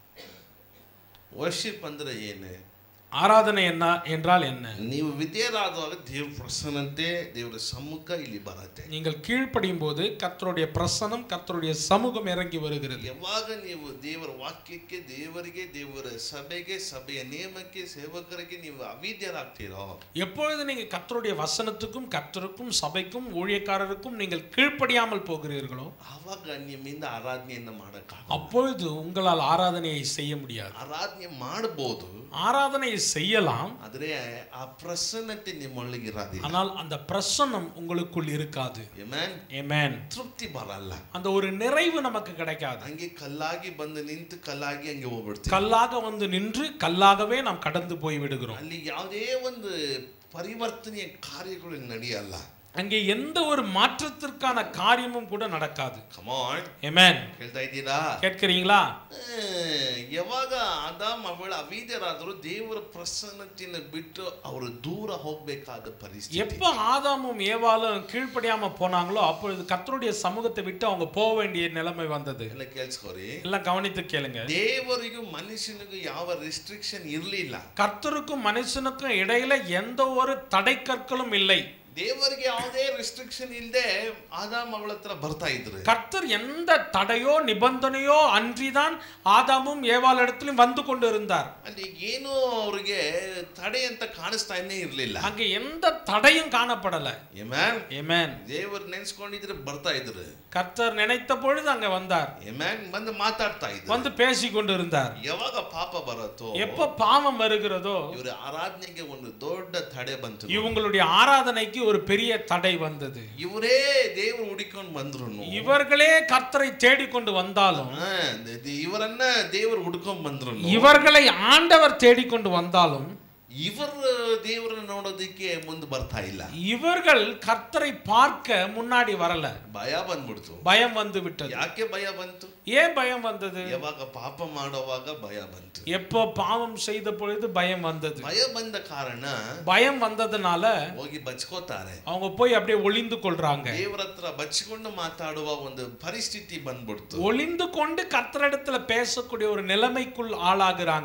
ವರ್ಷಿಪ್ ಅಂದ್ರೆ ಏನು ஆராதனை என்ன என்றால் என்ன ನೀವು ವಿಧೇಯರಾದಾಗ ದೇವ್ರ ಪ್ರಸನ್ನತೆ ದೇವರ ಸಮ್ಮುಖ ಇಲ್ಲಿ ಬರತ್ತೆ நீங்கள் கீழ்ப்படியும் போது கர்த்தருடைய பிரசனம் கர்த்தருடைய சமூகம் இறங்கி வருகிறது ಯಾವಾಗ ನೀವು ದೇವರ ವಾಕ್ಯಕ್ಕೆ ದೇವರಿಗೆ ದೇವರ ಸಭೆಗೆ ಸಭೆಯ ನಿಯಮಕ್ಕೆ ಸೇವಕರಿಗೆ ನೀವು ಅವಿದ್ಯರಾಗ್ತೀರೋ எப்பொழுது நீங்க கர்த்தருடைய வசனத்துக்கும் கர்த்தருக்கும் சபைக்கும் ஊழியக்காரருக்கும் நீங்கள் கீழ்ப்படியாமல் போகிறீர்களோ ಆವಾಗ ನಿಮ್ಮಿಂದ ಆರಾಧನೆಯನ್ನ ಮಾಡಕ್ಕಾಗ அப்பொழுது உங்களால் ஆராதனையை செய்ய முடியாது ಆರಾಧನೆ ಮಾಡಬಹುದು ஆராதனையை செய்யலாம் ಆದ್ರೆ ಆ ಪ್ರಸನ್ನತೆ ನಿಮ್ಮೊಳಗೆ ಇರೋದಿಲ್ಲ ஆனால் அந்த பிரசன்னம் உங்களுக்குள் இருக்காது Amen? Amen. ತೃಪ್ತಿ ಬರಲ್ಲ அந்த ஒரு நிறைவு நமக்கு கிடைக்காது ಹಂಗೆ ಕಲ್ಲಾಗಿ ಬಂದು ನಿಂತು ಕಲ್ಲಾಗಿ ಹಂಗೆ ಹೋಗ್ಬಿಡ್ತೀವಿ கல்லாக வந்து நின்று கல்லாகவே நாம் கடந்து போய் விடுகிறோம் ಅಲ್ಲಿ ಯಾವುದೇ ಒಂದು ಪರಿವರ್ತನೆಯ ಕಾರ್ಯಗಳು ನಡೆಯಲ್ಲ அங்கே எந்த ஒரு மாற்றத்திற்கான காரியமும் கூட நடக்காது ಕಮಾನ್ Amen. ಹೇಳ್ತಾ ಇದ್ದೀರಾ கேட்கிறீங்களா ಆ, ಯಾವಾಗ ಆದಾಮ್ ಅವಳ ಅವಿದ್ಯರಾದರೂ ದೇವರ ಪ್ರಸನ್ನತೆಯನ್ನು ಬಿಟ್ಟು ಅವರು ದೂರ ಹೋಗ್ಬೇಕಾದ ಪರಿಸ್ಥಿತಿ எப்ப ஆதாமும் ஏவாலும் கீழ்ப்படியாம போனாங்களோ அப்பொழுது கர்த்தருடைய சமூகத்தை விட்டு அவங்க போக வேண்டிய நிலைமை வந்தது ಎಲ್ಲ ಕೇಳಿಸ್ಕೋರಿ எல்லாம் கவனித்து கேளுங்க ದೇವರಿಗೂ ಮನುಷ್ಯನಿಗೂ ಯಾವ ರೆಸ್ಟ್ರಿಕ್ಷನ್ ಇರಲಿಲ್ಲ கர்த்தருக்கும் மனுஷனுக்கும் இடையில எந்த ஒரு தடை கற்களும் இல்லை ದೇವರಿಗೆ ಯಾವುದೇ ರೆಸ್ಟ್ರಿಕ್ಷನ್ ಇಲ್ಲದೆ ಆದಾಮ್ ಅವಳ ಹತ್ರ ಬರ್ತಾ ಇದ್ರು கர்த்தர் எந்த தடையோ நிபந்தனையோ அன்றிதான் ஆதாமும் ஏவாள் இடத்திலும் வந்து கொண்டு இருந்தார் ಅಲ್ಲಿ ಏನೂ ಅವ್ರಿಗೆ ತಡೆ ಅಂತ ಕಾಣಿಸ್ತಾನೆ ಇರಲಿಲ್ಲ அங்கே எந்த தடையும் காணப்படல ಏಮ್ಯಾನ್ ஏமேன் ದೇವರು ನೆನ್ಸ್ಕೊಂಡಿದ್ರೆ ಬರ್ತಾ ಇದ್ರು கர்த்தர் நினைத்த பொழுது அங்க வந்தார் ಏಮ್ಯಾನ್ ಬಂದು ಮಾತಾಡ್ತಾ ಇದ್ರು வந்து பேசி கொண்டு இருந்தார் ಯಾವಾಗ ಪಾಪ ಬರುತ್ತೋ எப்ப பாவம் வருகிறதோ ಇವರ ಆರಾಧನೆಗೆ ಒಂದು ದೊಡ್ಡ ತಡೆ ಬಂತು இவங்களுடைய ஆராதனைக்கு ஒரு பெரிய தடை வந்தது ಇವರೇ ದೇವರು ಹುಡಿಕೊಂಡು ಬಂದ್ರು இவர்களே கர்த்தரை தேடிக்கொண்டு வந்தாலும் ಇವರನ್ನ ದೇವರು ಹುಡ್ಕೊಂಡ್ ಬಂದ್ರು இவர்களை ஆண்டவர் தேடிக்கொண்டு வந்தாலும் ಇವರು ದೇವರನ್ನ ನೋಡೋದಕ್ಕೆ ಮುಂದೆ ಬರ್ತಾ ಇಲ್ಲ இவர்கள் கர்த்தரை பார்க்க முன்னாடி வரல ಭಯ ಬಂದ್ಬಿಡ್ತು பயம் வந்து விட்டது ಯಾಕೆ ಭಯ ಬಂತು ஏன் பயம் வந்தது ಯಾವಾಗ ಪಾಪ ಮಾಡುವಾಗ ಭಯ ಬಂತು எப்போ பாவம் செய்த பொழுது பயம் வந்தது ಭಯ ಬಂದ ಕಾರಣ பயம் வந்ததுனால ಹೋಗಿ ಬಚ್ಕೋತಾರೆ அவங்க போய் அப்படியே ஒளிந்து கொள்றாங்க ದೇವರ ಹತ್ರ ಬಚ್ಚಿಕೊಂಡು ಮಾತಾಡುವ ಒಂದು ಪರಿಸ್ಥಿತಿ ಬಂದ್ಬಿಡ್ತು ஒளிந்து கொண்டு கர்த்தரிடத்துல பேசக்கூடிய ஒரு நிலைமைக்குள் ஆளாகுறாங்க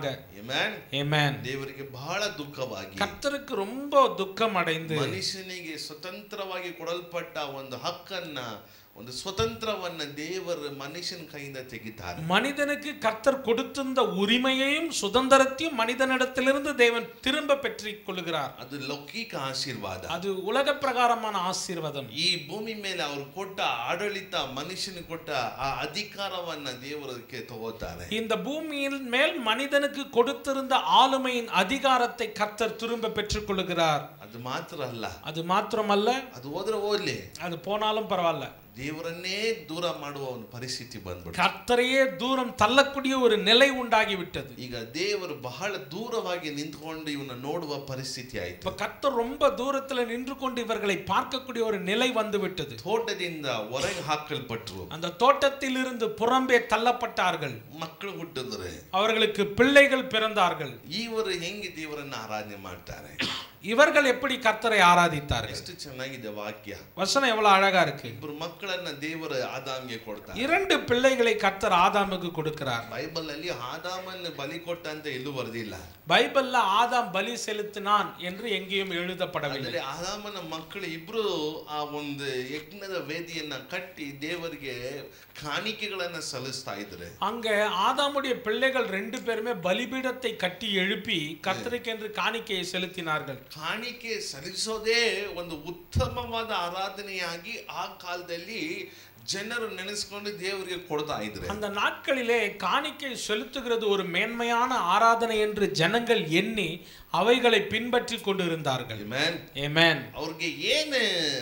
Amen. Amen. ದೇವರಿಗೆ ಬಹಳ ದುಃಖವಾಗಿ கர்த்தருக்கு ரொம்ப துக்கம் அடைந்து ಮನುಷ್ಯನಿಗೆ ಸ್ವತಂತ್ರವಾಗಿ ಕೊಡಲ್ಪಟ್ಟ ಒಂದು ಹಕ್ಕನ್ನ ಒಂದು ಸ್ವತಂತ್ರವನ್ನ ದೇವರು ಮನುಷ್ಯನ ಕೈಯಿಂದ ತೆಗಿತಾರೆ மனிதனுக்கு கர்த்தர் கொடுத்திருந்த உரிமையையும் சுதந்திரத்தையும் மனிதனிடத்திலிருந்து தேவன் திரும்ப பெற்றுக் கொள்கிறார் ಅದು ಲೌಕಿಕ ಆಶೀರ್ವಾದ அது உலக பிரகாரமான ஆசீர்வாதம் ಈ ಭೂಮಿ ಮೇಲೆ ಅವರು ಕೊಟ್ಟ ಆಡಳಿತ ಮನುಷ್ಯನಿಗೆ ಕೊಟ್ಟ ಆ ಅಧಿಕಾರವನ್ನ ದೇವರಕ್ಕೆ ತಗೋತಾರೆ இந்த பூமியின் மேல் மனிதனுக்கு கொடுத்திருந்த ஆளுமையின் அதிகாரத்தை கர்த்தர் திரும்ப பெற்றுக் கொள்கிறார் ಅದು ಮಾತ್ರ ಅಲ್ಲ அது மாத்திரமல்ல ಅದು ಹೋದ್ರೆ ಹೋಗ್ಲಿ அது போனாலும் பரவாயில்ல ದೇವರನ್ನೇ ದೂರ ಮಾಡುವ ಒಂದು ಪರಿಸ್ಥಿತಿ ಬಂದ್ಬಿಟ್ಟು கர்த்தரையே தூரம் தள்ளக்கூடிய ஒரு நிலை உண்டாகி விட்டது ಈಗ ದೇವರು ಬಹಳ ದೂರವಾಗಿ ನಿಂತ್ಕೊಂಡು ಇವನ್ನ ನೋಡುವ ಪರಿಸ್ಥಿತಿ ಆಯ್ತು இப்ப கர்த்தர் ரொம்ப தூரத்துல நின்று கொண்டு இவர்களை பார்க்கக்கூடிய ஒரு நிலை வந்து விட்டது ತೋಟದಿಂದ ಹೊರಗೆ ಹಾಕಲ್ಪಟ್ರು அந்த தோட்டத்தில் இருந்து புறம்பே தள்ளப்பட்டார்கள் ಮಕ್ಕಳು ಹುಟ್ಟಿದ್ರೆ அவர்களுக்கு பிள்ளைகள் பிறந்தார்கள் ಇವರು ಹೆಂಗೆ ದೇವರನ್ನ ಆರಾಧನೆ ಮಾಡ್ತಾರೆ இவர்கள் எப்படி கர்த்தரை ஆராதித்தார்கள் ಎಷ್ಟು ಚೆನ್ನಾಗಿದೆ ವಾಕ್ಯ வசனம் எவ்வளவு அழகா இருக்கு ಇಬ್ಬರು ಮಕ್ಕಳನ್ನ ದೇವರು ಆದಾಮ್ಗೆ ಕೊಡ್ತಾರೆ இரண்டு பிள்ளைகளை கர்த்தர் ஆதாமுக்கு கொடுக்கிறார் ಬೈಬಲ್ ಅಲ್ಲಿ ಆದಾಮನ್ನು ಬಲಿ ಕೊಟ್ಟ ಅಂತ ಎಲ್ಲೂ ಬರೆದಿಲ್ಲ பைபிள்ல ஆதாம் பலி செலுத்தினான் என்று எங்கேயும் எழுதப்படவில்லை ಅಂದ್ರೆ ಆದಾಮನ ಮಕ್ಕಳು ಇಬ್ರು ಆ ಒಂದು ಯಜ್ಞದ ವೇದಿಯನ್ನ ಕಟ್ಟಿ ದೇವರಿಗೆ ಕಾಣಿಕೆಗಳನ್ನ ಸಲ್ಲಿಸ್ತಾ ಇದ್ರೆ அங்க ஆதாமுடைய பிள்ளைகள் ரெண்டு பேருமே பலிபீடத்தை கட்டி எழுப்பி கர்த்தருக்கென்று காணிக்கையை செலுத்தினார்கள் ಕಾಣಿಕೆ ಸಲ್ಲಿಸೋದೇ ಒಂದು ಉತ್ತಮವಾದ ಆರಾಧನೆಯಾಗಿ ಆ ಕಾಲದಲ್ಲಿ ಜನರು ನೆನೆಸ್ಕೊಂಡು ದೇವರಿಗೆ ಕೊಡ್ತಾ ಇದ್ರೆ அந்த நாட்களிலே காணிக்கை செலுத்துகிறது ஒரு மேன்மையான ஆராதனை என்று ஜனங்கள் எண்ணி அவைகளை பின்பற்றி கொண்டிருந்தார்கள் Amen. ஏமேன் ಅವ್ರಿಗೆ ಏನು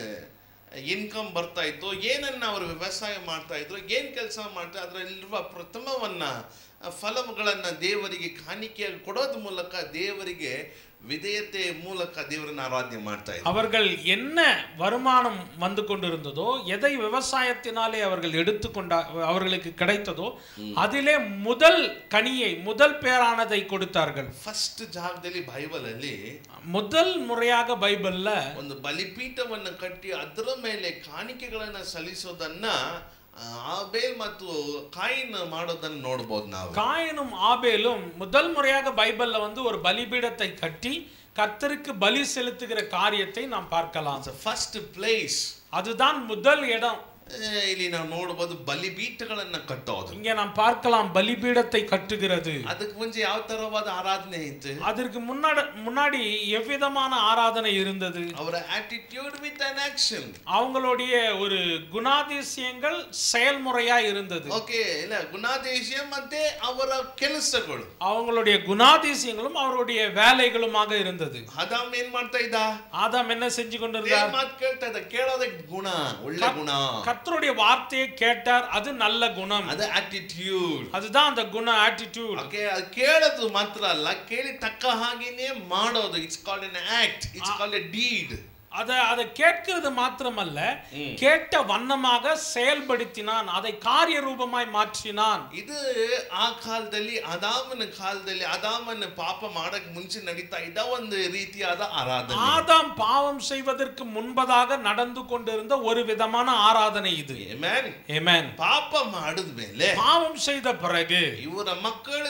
ಇನ್ಕಮ್ ಬರ್ತಾ ಇತ್ತು ಏನನ್ನ ಅವರು ವ್ಯವಸಾಯ ಮಾಡ್ತಾ ಇದ್ರು ಏನ್ ಕೆಲಸ ಮಾಡ್ತಾ ಅದರಲ್ಲಿರುವ ಪ್ರಥಮವನ್ನ ಆ ಫಲಗಳನ್ನ ದೇವರಿಗೆ ಕಾಣಿಕೆಯಾಗಿ ಕೊಡೋದ್ ಮೂಲಕ ದೇವರಿಗೆ ವಿಧೇಯತೆ ಮೂಲಕ ದೇವರನ್ನ ಆರಾಧನೆ ಮಾಡ್ತಾ ಇದ್ರು அவர்கள் என்ன வருமானம் வந்து கொண்டிருந்ததோ எதை விவசாயத்தினாலே அவர்கள் எடுத்துக்கொண்டா அவர்களுக்கு கிடைத்ததோ அதிலே முதல் கனியை முதல் பேரானதை கொடுத்தார்கள் ಫಸ್ಟ್ ಜಾಗದಲ್ಲಿ ಬೈಬಲ್ ಅಲ್ಲಿ முதல் முறையாக பைபிள்ல ಒಂದು ಬಲಿಪೀಠವನ್ನ ಕಟ್ಟಿ ಅದರ ಮೇಲೆ ಕಾಣಿಕೆಗಳನ್ನ ಸಲ್ಲಿಸೋದನ್ನ ಆ, ಆಬೇಲ್ ಮತ್ತು ಕಾಯಿನ್ ಮಾಡೋದನ್ನ ನೋಡ್ಬೋದು ನಾವು காயனும் ஆபேலும் முதல் முறையாக பைபிள்ல வந்து ஒரு பலிபீடத்தை கட்டி கர்த்தருக்கு பலி செலுத்துகிற காரியத்தை நாம் பார்க்கலாம் ಫಸ್ಟ್ ಪ್ಲೇಸ್ அதுதான் முதல் இடம் ಇಲ್ಲಿ ನಾವು ನೋಡಬಹುದು ಬಲಿಪೀಠಗಳನ್ನ ಕಟ್ಟೋದು இங்கே நாம் பார்க்கலாம் பலிபீடத்தை கட்டுகிறது ಅದಕ್ಕೆ ಮುಂಚೆ ಯಾವ ತರವಾದ ಆರಾಧನೆ ಇತ್ತು அதற்கு முன்னாடி முன்னாடி எவ்விதமான ஆராதனை இருந்தது ಅವರ ಆಟಿಟ್ಯೂಡ್ ವಿತ್ ಅನ್ ಆಕ್ಷನ್ அவங்களுடைய ஒரு குணாதிசயங்கள் செயல்முறையா இருந்தது ಓಕೆ ಇಲ್ಲ ಗುಣಾದೇಶ ಮತ್ತೆ ಅವರ ಕೆಲಸಗಳು அவங்களுடைய குணாதிசயங்களும் அவருடைய வேலைகளுமாக இருந்தது ಆದಾಮ್ ಏನ್ ಮಾಡ್ತಾ ಇದ್ದ ஆதாம் என்ன செஞ்சு ದೇವ್ರ கொண்டிருந்தார் ಮಾತು ಕೇಳ್ತಾ ಇದ್ದ ಕೇಳೋದಕ್ಕೆ ಗುಣ ಒಳ್ಳೆ ಗುಣ கர்த்தருடைய வார்த்தையை கேட்டார் அது நல்ல குணம் ಅದು ಆಟಿಟ್ಯೂಡ್ அதுதான் அந்த குண ஆட்டிடியூட் ಓಕೆ ಅದು ಕೇಳೋದು ಮಾತ್ರ ಅಲ್ಲ ಕೇಳಿ ತಕ್ಕ ಹಾಗೇನೆ ಮಾಡೋದು it's called an act it's called a deed அதை அதை கேட்கிறது மாத்திரமல்ல கேட்ட வண்ணமாக செயல்படுத்தினான் அதை காரிய ரூபமாய் மாற்றினான் ಇದು ಆ ಕಾಲದಲ್ಲಿ ಅದಾಮನ ಕಾಲದಲ್ಲಿ ಅದಾಮನ ಪಾಪ ಮಾಡಕ್ ಮುಂಚೆ ನಡೀತಾ ಇದ್ದ ಒಂದು ರೀತಿಯಾದ ಆರಾಧನೆ ஆதாம் பாவம் செய்வதற்கு முன்பதாக நடந்து கொண்டிருந்த ஒரு விதமான ஆராதனை இது Amen. ஏமேன் ಪಾಪ ಮಾಡಿದ್ಮೇಲೆ பாவம் செய்த பிறகு ಇವರ ಮಕ್ಕಳು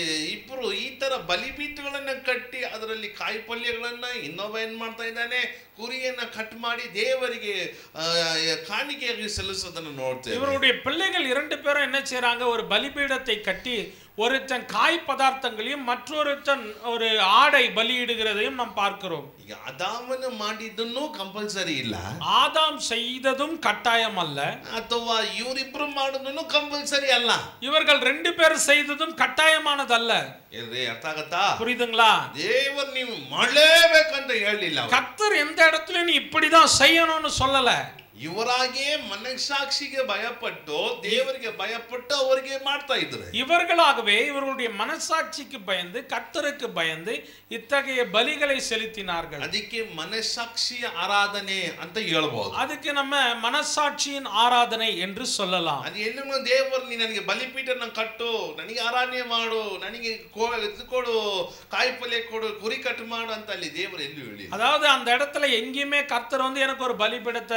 ಇಬ್ರು ಈ ತರ ಬಲಿಪೀಠಗಳನ್ನ ಕಟ್ಟಿ ಅದರಲ್ಲಿ ಕಾಯಿ ಪಲ್ಯಗಳನ್ನ ಇನ್ನೊಬ್ಬ ಏನ್ ಮಾಡ್ತಾ ಇದ್ದಾನೆ ಕುರಿಯನ್ನ ಕಟ್ ಮಾಡಿ ದೇವರಿಗೆ ಆ, ಕಾಣಿಕೆಯಾಗಿ ಸಲ್ಲಿಸೋದನ್ನ ನೋಡ್ತೇವೆ இவருடைய பிள்ளைகள் இரண்டு பேரும் என்ன செய்றாங்க ஒரு பலிபீடத்தை கட்டி ஒருத்தன் காய் பதார்த்தங்களையும் மற்றொருத்தன் ஒரு ஆடை பலியிடுகிறதையும் நாம் பார்க்கிறோம் ಈಗ ಅದಾಮನ ಮಾಡಿದ್ದನ್ನು ಕಂಪಲ್ಸರಿ ಇಲ್ಲ ஆதாம் செய்ததும் கட்டாயம் அல்ல ಅಥವಾ ಇವರಿಬ್ರು ಮಾಡೋದನ್ನು ಕಂಪಲ್ಸರಿ ಅಲ್ಲ இவர்கள் ரெண்டு பேரும் செய்ததும் கட்டாயமானதல்ல ಏನ್ರಿ ಅರ್ಥ ಆಗತ್ತಾ புரியுதுங்களா ದೇವರು ನೀವು ಮಾಡಲೇಬೇಕಂತ ಹೇಳಲಿಲ್ಲ ಅವ್ರು. கர்த்தர் எந்த இடத்துலயும் நீ இப்படிதான் செய்யணும்னு சொல்லல ಇವರಾಗೆ ಮನಸ್ಸಾಕ್ಷಿಗೆ ಭಯಪಟ್ಟು ದೇವರಿಗೆ ಭಯಪಟ್ಟು ಅವರಿಗೆ ಮಾಡ್ತಾ ಇದ್ರು இவர்களாகவே இவர்களுடைய மனசாட்சிக்கு பயந்து கர்த்தருக்கு பயந்து இத்தகைய பலிகளை செலுத்தினார்கள் ಅದಕ್ಕೆ ಮನಸ್ಸಾಕ್ಷಿಯ ಆರಾಧನೆ ಅಂತ ಹೇಳ್ಬೋದು அதுக்கு நம்ம மனசாட்சியின் ஆராதனை என்று சொல்லலாம் ಅದು ಎಲ್ಲೂ ದೇವರು ನೀ ನನಗೆ ಬಲಿಪೀಠನ ಕಟ್ಟು ನನಗೆ ಆರಾಧನೆ ಮಾಡು ನನಗೆ ಕೋ- ಇದು ಕೊಡು ಕಾಯಿ ಪಲ್ಯ ಕೊಡು ಕುರಿ ಕಟ್ ಮಾಡು ಅಂತ ಅಲ್ಲಿ ದೇವರು ಎಲ್ಲೂ ಹೇಳಿ அதாவது அந்த இடத்துல எங்கேயுமே கர்த்தர் வந்து எனக்கு ஒரு பலிபீடத்தை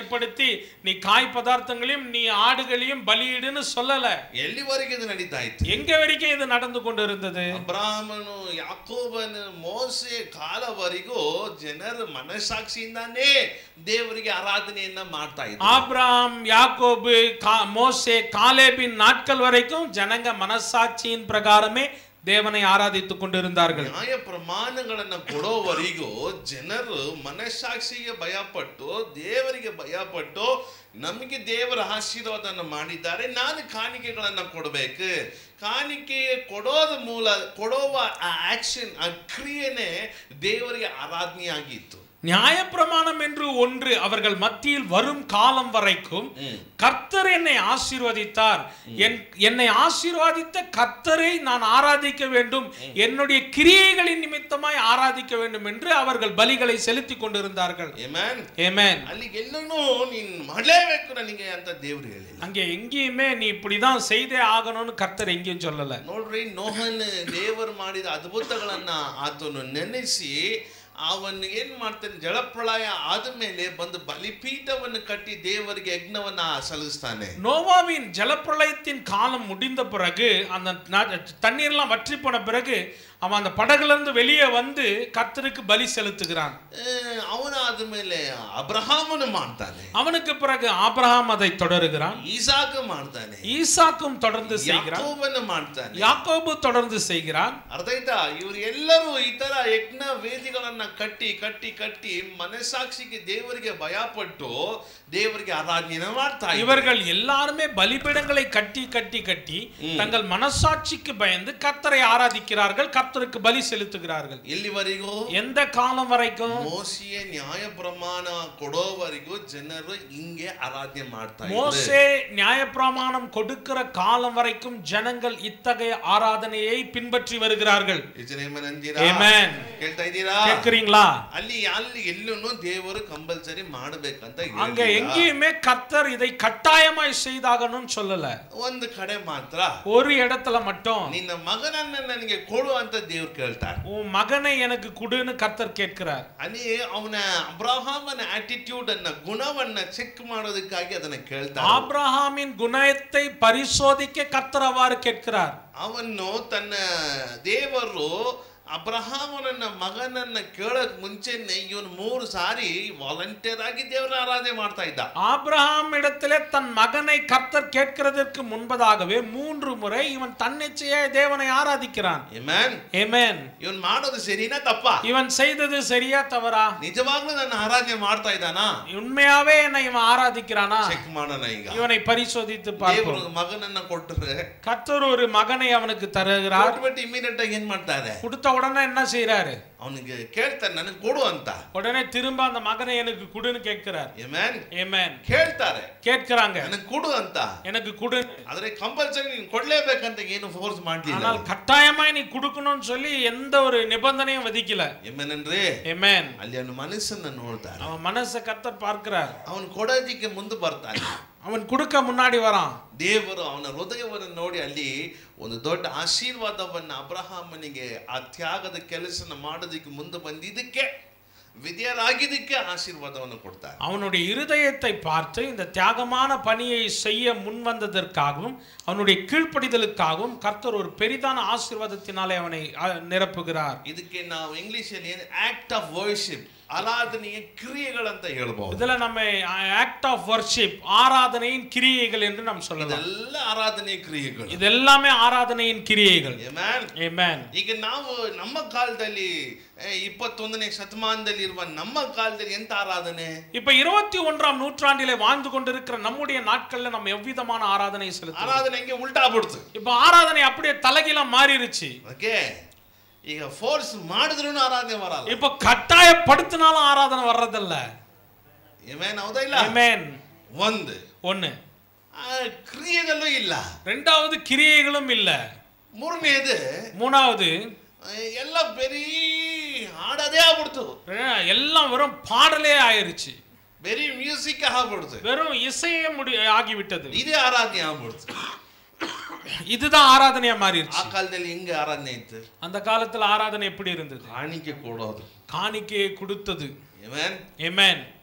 ஏற்படுத்தி நீ காய் பதார்த்தங்களையும் நீ ஆடுகளையும் பலியிடுன்னு சொல்லல ಎಲ್ಲಿವರೆಗೆ ಇದು ನಡೀತಾ ಇತ್ತು எங்க வரைக்கும் இது நடந்து கொண்டு இருந்தது ಅಬ್ರಾಹ್ಮನು ಯಾಕೋಬನು ಮೋಸೆ ಕಾಲವರೆಗೂ ಜನರು ಮನಸ್ಸಾಕ್ಷಿಯಿಂದಾನೇ ದೇವರಿಗೆ ಆರಾಧನೆಯನ್ನ ಮಾಡ್ತಾ ಇದ್ರು ஆபிரகாம் யாக்கோபு கா- மோசே காலேபின் நாட்கள் வரைக்கும் ஜனங்க மனசாட்சியின் பிரகாரமே தேவனை ஆராதித்துக் கொண்டிருந்தார்கள் ನ್ಯಾಯ ಪ್ರಮಾಣಗಳನ್ನ ಕೊಡೋವರೆಗೂ ಜನರು ಮನಸ್ಸಾಕ್ಷಿಗೆ ಭಯಪಟ್ಟು ದೇವರಿಗೆ ಭಯಪಟ್ಟು ನಮಗೆ ದೇವರ ಆಶೀರ್ವಾದನ ಮಾಡಿದ್ದಾರೆ ನಾನು ಕಾಣಿಕೆಗಳನ್ನ ಕೊಡಬೇಕು ಕಾಣಿಕೆ ಕೊಡೋದ ಮೂಲ ಕೊಡುವ ಆ ಆಕ್ಷನ್ ಆ ಕ್ರಿಯೆನೇ ದೇವರಿಗೆ ಆರಾಧನೆಯಾಗಿತ್ತು நியாயப்பிரமாணம் என்று ஒன்று அவர்கள் மத்தியில் வரும் காலம் வரைக்கும் கர்த்தர் என்னை ஆசீர்வதித்தார் என் என்னை ஆசீர்வதித்த கர்த்தரை நான் ஆராதிக்க வேண்டும் என்னுடைய கிரியைகளின் நிமித்தமாய் ஆராதிக்க வேண்டும் என்று அவர்கள் பலிகளை செலுத்தி கொண்டிருந்தார்கள் ಏಮ್ಯಾನ್ ஏமேன் ಅಲ್ಲಿಗೆ ಎಲ್ಲನೂ ನೀನ್ ಮಾಡಲೇಬೇಕು ನನಗೆ ಅಂತ ದೇವ್ರು ಹೇಳಿಲ್ಲ அங்கே எங்கேயுமே நீ இப்படிதான் செய்தே ஆகணும்னு கர்த்தர் எங்கேயும் சொல்லல ನೋಡ್ರಿ ನೋಹನ್ ದೇವರು ಮಾಡಿದ ಅದ್ಭುತಗಳನ್ನ ಆತನು ನೆನೆಸಿ ಅವನು ಏನ್ ಮಾಡ್ತಾನೆ ಜಲಪ್ರಳಯ ಆದ್ಮೇಲೆ ಬಂದು ಬಲಿಪೀಠವನ್ನು ಕಟ್ಟಿ ದೇವರಿಗೆ ಯಜ್ಞವನ್ನ ಸಲ್ಲಿಸ್ತಾನೆ நோவாவின் ஜலப்பிரளயத்தின் காலம் முடிந்த பிறகு அந்த ந- தண்ணீர்லாம் வற்றி போன பிறகு அவன் அந்த படகுல இருந்து வெளியே வந்து கர்த்தருக்கு பலி செலுத்துகிறான் ಆ, ಅವನ ಆದ್ಮೇಲೆ ಅಬ್ರಹಾಮನು ಮಾಡ್ತಾನೆ அவனுக்கு பிறகு ஆபிரகாம் அதை தொடருகிறான் ಈಸಾಕ ಮಾಡ್ತಾನೆ ஈசாக்கும் தொடர்ந்து செய்கிறான் ಯಾಕೋಬನು ಮಾಡ್ತಾನೆ யாக்கோபு தொடர்ந்து செய்கிறான் ಅರ್ಥ ಆಯ್ತಾ ಇವ್ರು ಎಲ್ಲರೂ ಈ ತರ ಯಜ್ಞ ವೇದಿಗಳನ್ನ ಕಟ್ಟಿ ಕಟ್ಟಿ ಕಟ್ಟಿ ಮನಸ್ಸಾಕ್ಷಿಗೆ ದೇವರಿಗೆ ಭಯಪಟ್ಟು ದೇವರಿಗೆ ಆರಾಧನೆ ಮಾಡ್ತಾ ಇದ್ರು. இவர்கள் எல்லாருமே பலிபீடங்களை கட்டி கட்டி கட்டி தங்கள் மனசாட்சிக்கு பயந்து கர்த்தரை ஆராதிக்கிறார்கள் கர்த்தருக்கு பலி செலுத்துகிறார்கள் ಎಲ್ಲಿವರೆಗೂ எந்த காலம் வரைக்கும் ಮೋಸಿಯ ನ್ಯಾಯ ಪ್ರಮಾಣ ಕೊಡೋವರೆಗೂ ಜನರು ಹಿಂಗೆ ಆರಾಧನೆ ಮಾಡ್ತಾ ಇದ್ರು மோசே நியாயப்பிரமாணம் கொடுக்கிற காலம் வரைக்கும் ஜனங்கள் இத்தகைய ஆராதனையை பின்பற்றி வருகிறார்கள் ಯಜನೇಮನಂದಿರಾ Amen. ಕೇಳ್ತಾ ಇದ್ದೀರಾ கேட்கிறீங்களா ಅಲ್ಲಿ ಅಲ್ಲಿ ಎಲ್ಲೂ ದೇವರು ಕಂಪಲ್ಸರಿ ಮಾಡ್ಬೇಕಂತ அங்க ಹೇಳಿಲ್ಲ. எங்கேயுமே கர்த்தர் இதை கட்டாயமாய் செய்தாகணும்னு சொல்லல ಒಂದು ಕಡೆ ಮಾತ್ರ ஒரு இடத்துல மட்டும் ನಿನ್ನ ಮಗನನ್ನ ನನಗೆ ಕೊಡು ಅಂತ ದೇವ್ರು ಕೇಳ್ತಾರೆ உன் மகனை எனக்கு குடுன்னு கர்த்தர் கேட்கிறார் ಅಲ್ಲಿ ಅವನ ಅಬ್ರಹಾಮನ ಆಟಿಟ್ಯೂಡ್ ಅನ್ನ ಗುಣವನ್ನ ಚೆಕ್ ಮಾಡೋದಕ್ಕಾಗಿ ಅದನ್ನ ಕೇಳ್ತಾರೆ ஆபிரகாமின் குணத்தை பரிசோதிக்க கர்த்தர் அவ்வாறு கேட்கிறார் ಅವನು ತನ್ನ ದೇವರು ಅಬ್ರಹಾಮನನ್ನ ಮಗನನ್ನ ಕೇಳಕ್ ಮುಂಚೆನೆ ಇವನು ಮೂರು ಸಾರಿ ವಾಲಂಟಿಯರ್ ಆಗಿ ದೇವರ ಆರಾಧನೆ ಮಾಡ್ತಾ ಇದ್ದ ஆபிரகாம் இடத்திலே தன் மகனை கர்த்தர் கேட்கிறதற்கு முன்பதாகவே மூன்று முறை இவன் தன்னிச்சையாய் தேவனை ஆராதிக்கிறான் Amen? ஏமேன் ಇವನ್ ಮಾಡೋದು ಸರಿನಾ ತಪ್ಪ இவன் செய்தது சரியா தவறா ನಿಜವಾಗ್ಲೂ ನನ್ನ ಆರಾಧನೆ ಮಾಡ್ತಾ ಇದ್ದಾನಾ உண்மையாவே என்னை இவன் ஆராதிக்கிறானா ಚೆಕ್ ಮಾಡೋಣ ಈಗ இவனை பரிசோதித்து ದೇವರು பார்ப்போம் ಮಗನನ್ನ ಕೊಟ್ಟರೆ கர்த்தர் ஒரு மகனை அவனுக்கு தருகிறார் ಕೊಟ್ಬಿಟ್ಟು ಇಮಿಡಿಯೇಟ್ ಆಗಿ ಏನ್ ಮಾಡ್ತಾರೆ கொடுத்த உடனே என்ன செய்யறாரு ಅವನಿಗೆ ಕೇಳ್ತಾರೆ ನನಗೆ ಕೊಡು ಅಂತ உடனே திரும்ப அந்த மகனை எனக்கு குடுன்னு கேட்கிறார் ಏಮೇನ್ ஏமேன் ಕೇಳ್ತಾರೆ கேட்கிறாங்க ನನಗೆ ಕೊಡು ಅಂತ எனக்கு குடு ಆದ್ರೆ ಕಂಪಲ್ಸರಿ ನೀನು ಕೊಡ್ಲೇಬೇಕಂತ ಏನು ಫೋರ್ಸ್ ಮಾಡ್ಲಿಲ್ಲ ஆனால் கட்டாயமாய் நீ கொடுக்கணும்னு சொல்லி எந்த ஒரு நிபந்தனையும் விதிக்கல ಏಮೇನನ್ರಿ ஏமேன் ಅಲ್ಲಿ ಅವನ ಮನಸ್ಸನ್ನ ನೋಡ್ತಾರೆ அவன் மனசை கர்த்தர் பார்க்கிறார் ಅವನು ಕೊಡೋದಿಕ್ಕೆ ಮುಂದೆ ಬರ್ತಾನೆ அவன் கொடுக்க முன்னாடி வரான் ದೇವರು ಅವನ ಹೃದಯವನ್ನು ನೋಡಿ ಅಲ್ಲಿ ಒಂದು ದೊಡ್ಡ ಆಶೀರ್ವಾದವನ್ನ ಅಬ್ರಹಾಮನಿಗೆ ಆ ತ್ಯಾಗದ ಕೆಲಸನ ಮಾಡೋದಕ್ಕೆ ಮುಂದೆ ಬಂದಿದ್ದಕ್ಕೆ ವಿಧಿಯರಾಗಿದ್ದಕ್ಕೆ ಆಶೀರ್ವಾದವನ್ನು ಕೊಡ್ತಾರೆ அவனுடைய இருதயத்தை பார்த்து இந்த தியாகமான பணியை செய்ய முன்வந்ததற்காகவும் அவனுடைய கீழ்ப்படிதலுக்காகவும் கர்த்தர் ஒரு பெரிதான ஆசீர்வாதத்தினாலே அவனை அ, நிரப்புகிறார் ಇದಕ್ಕೆ ನಾವು ಇಂಗ್ಲಿಷಲ್ಲಿ ಏನು ಆಕ್ಟ್ ಆಫ್ ವರ್ಶಿಪ್ ಆರಾಧನೆಯ ಕ್ರಿಯೆಗಳಂತ ಹೇಳ್ಬಹುದು இதுல நம்ம ஆக்ட் ஆஃப் வர்ஷிப் ஆராதனையின் கிரியைகள் என்று நாம் சொல்லலாம் ಇದೆಲ್ಲ ಆರಾಧನೆಯ ಕ್ರಿಯೆಗಳು இது எல்லாமே ஆராதனையின் கிரியைகள் Amen? Amen. ಈಗ ನಾವು ನಮ್ಮ ಕಾಲದಲ್ಲಿ ಏ, ಇಪ್ಪತ್ತೊಂದನೇ ಶತಮಾನದಲ್ಲಿ ಇರುವ ನಮ್ಮ ಕಾಲದಲ್ಲಿ ಎಂತ ಆರಾಧನೆ இப்ப இருபத்தி ஒன்றாம் நூற்றாண்டிலே வாழ்ந்து கொண்டிருக்கிற நம்முடைய நாட்கள்ல நம்ம எவ்விதமான ஆராதனை செலுத்தலாம் ಆರಾಧನೆ ಹಂಗೆ ಉಲ್ಟಾ ಬಿಡ್ತು இப்ப ஆராதனை அப்படியே தலைகீழா மாறிடுச்சு ಓಕೆ ಈಗ ಫೋರ್ಸ್ ಮಾಡಿದ್ರು ಆರಾಧನೆ ಬರಲ್ಲ இப்ப கட்டாயப்படுத்தினாலும் ஆராதனை வர்றதில்ல ಏಮೇನ್ ಹೌದಾ ಇಲ್ಲ Amen. ಒಂದು ஒண்ணு ಆ, ಕ್ರಿಯೆಗಳು ಇಲ್ಲ ரெண்டாவது கிரியைகளும் இல்ல ಮೂರನೇದು மூணாவது ಆ, ಎಲ್ಲ ಬರೀ ಹಾಡೋದೇ ಆಗ್ಬಿಡ್ತು அஹ், எல்லாம் வெறும் பாடலே ஆயிருச்சு ಬರೀ ಮ್ಯೂಸಿಕ್ ಆಗ್ಬಿಡ್ತು வெறும் இசையே முடி ஆகிவிட்டது ಇದೇ ಆರಾಧನೆ ಆಗ್ಬಿಡ್ತು இதுதான் ஆராதனையா ಆ மாறிடுச்சு ಕಾಲದಲ್ಲಿ ಹಿಂಗೆ ಆರಾಧನೆ ಇತ್ತು அந்த காலத்துல ஆராதனை எப்படி இருந்தது ಕಾಣಿಕೆ ಕೊಡೋದು காணிக்கையை கொடுத்தது ಏಮೇನ್ Amen.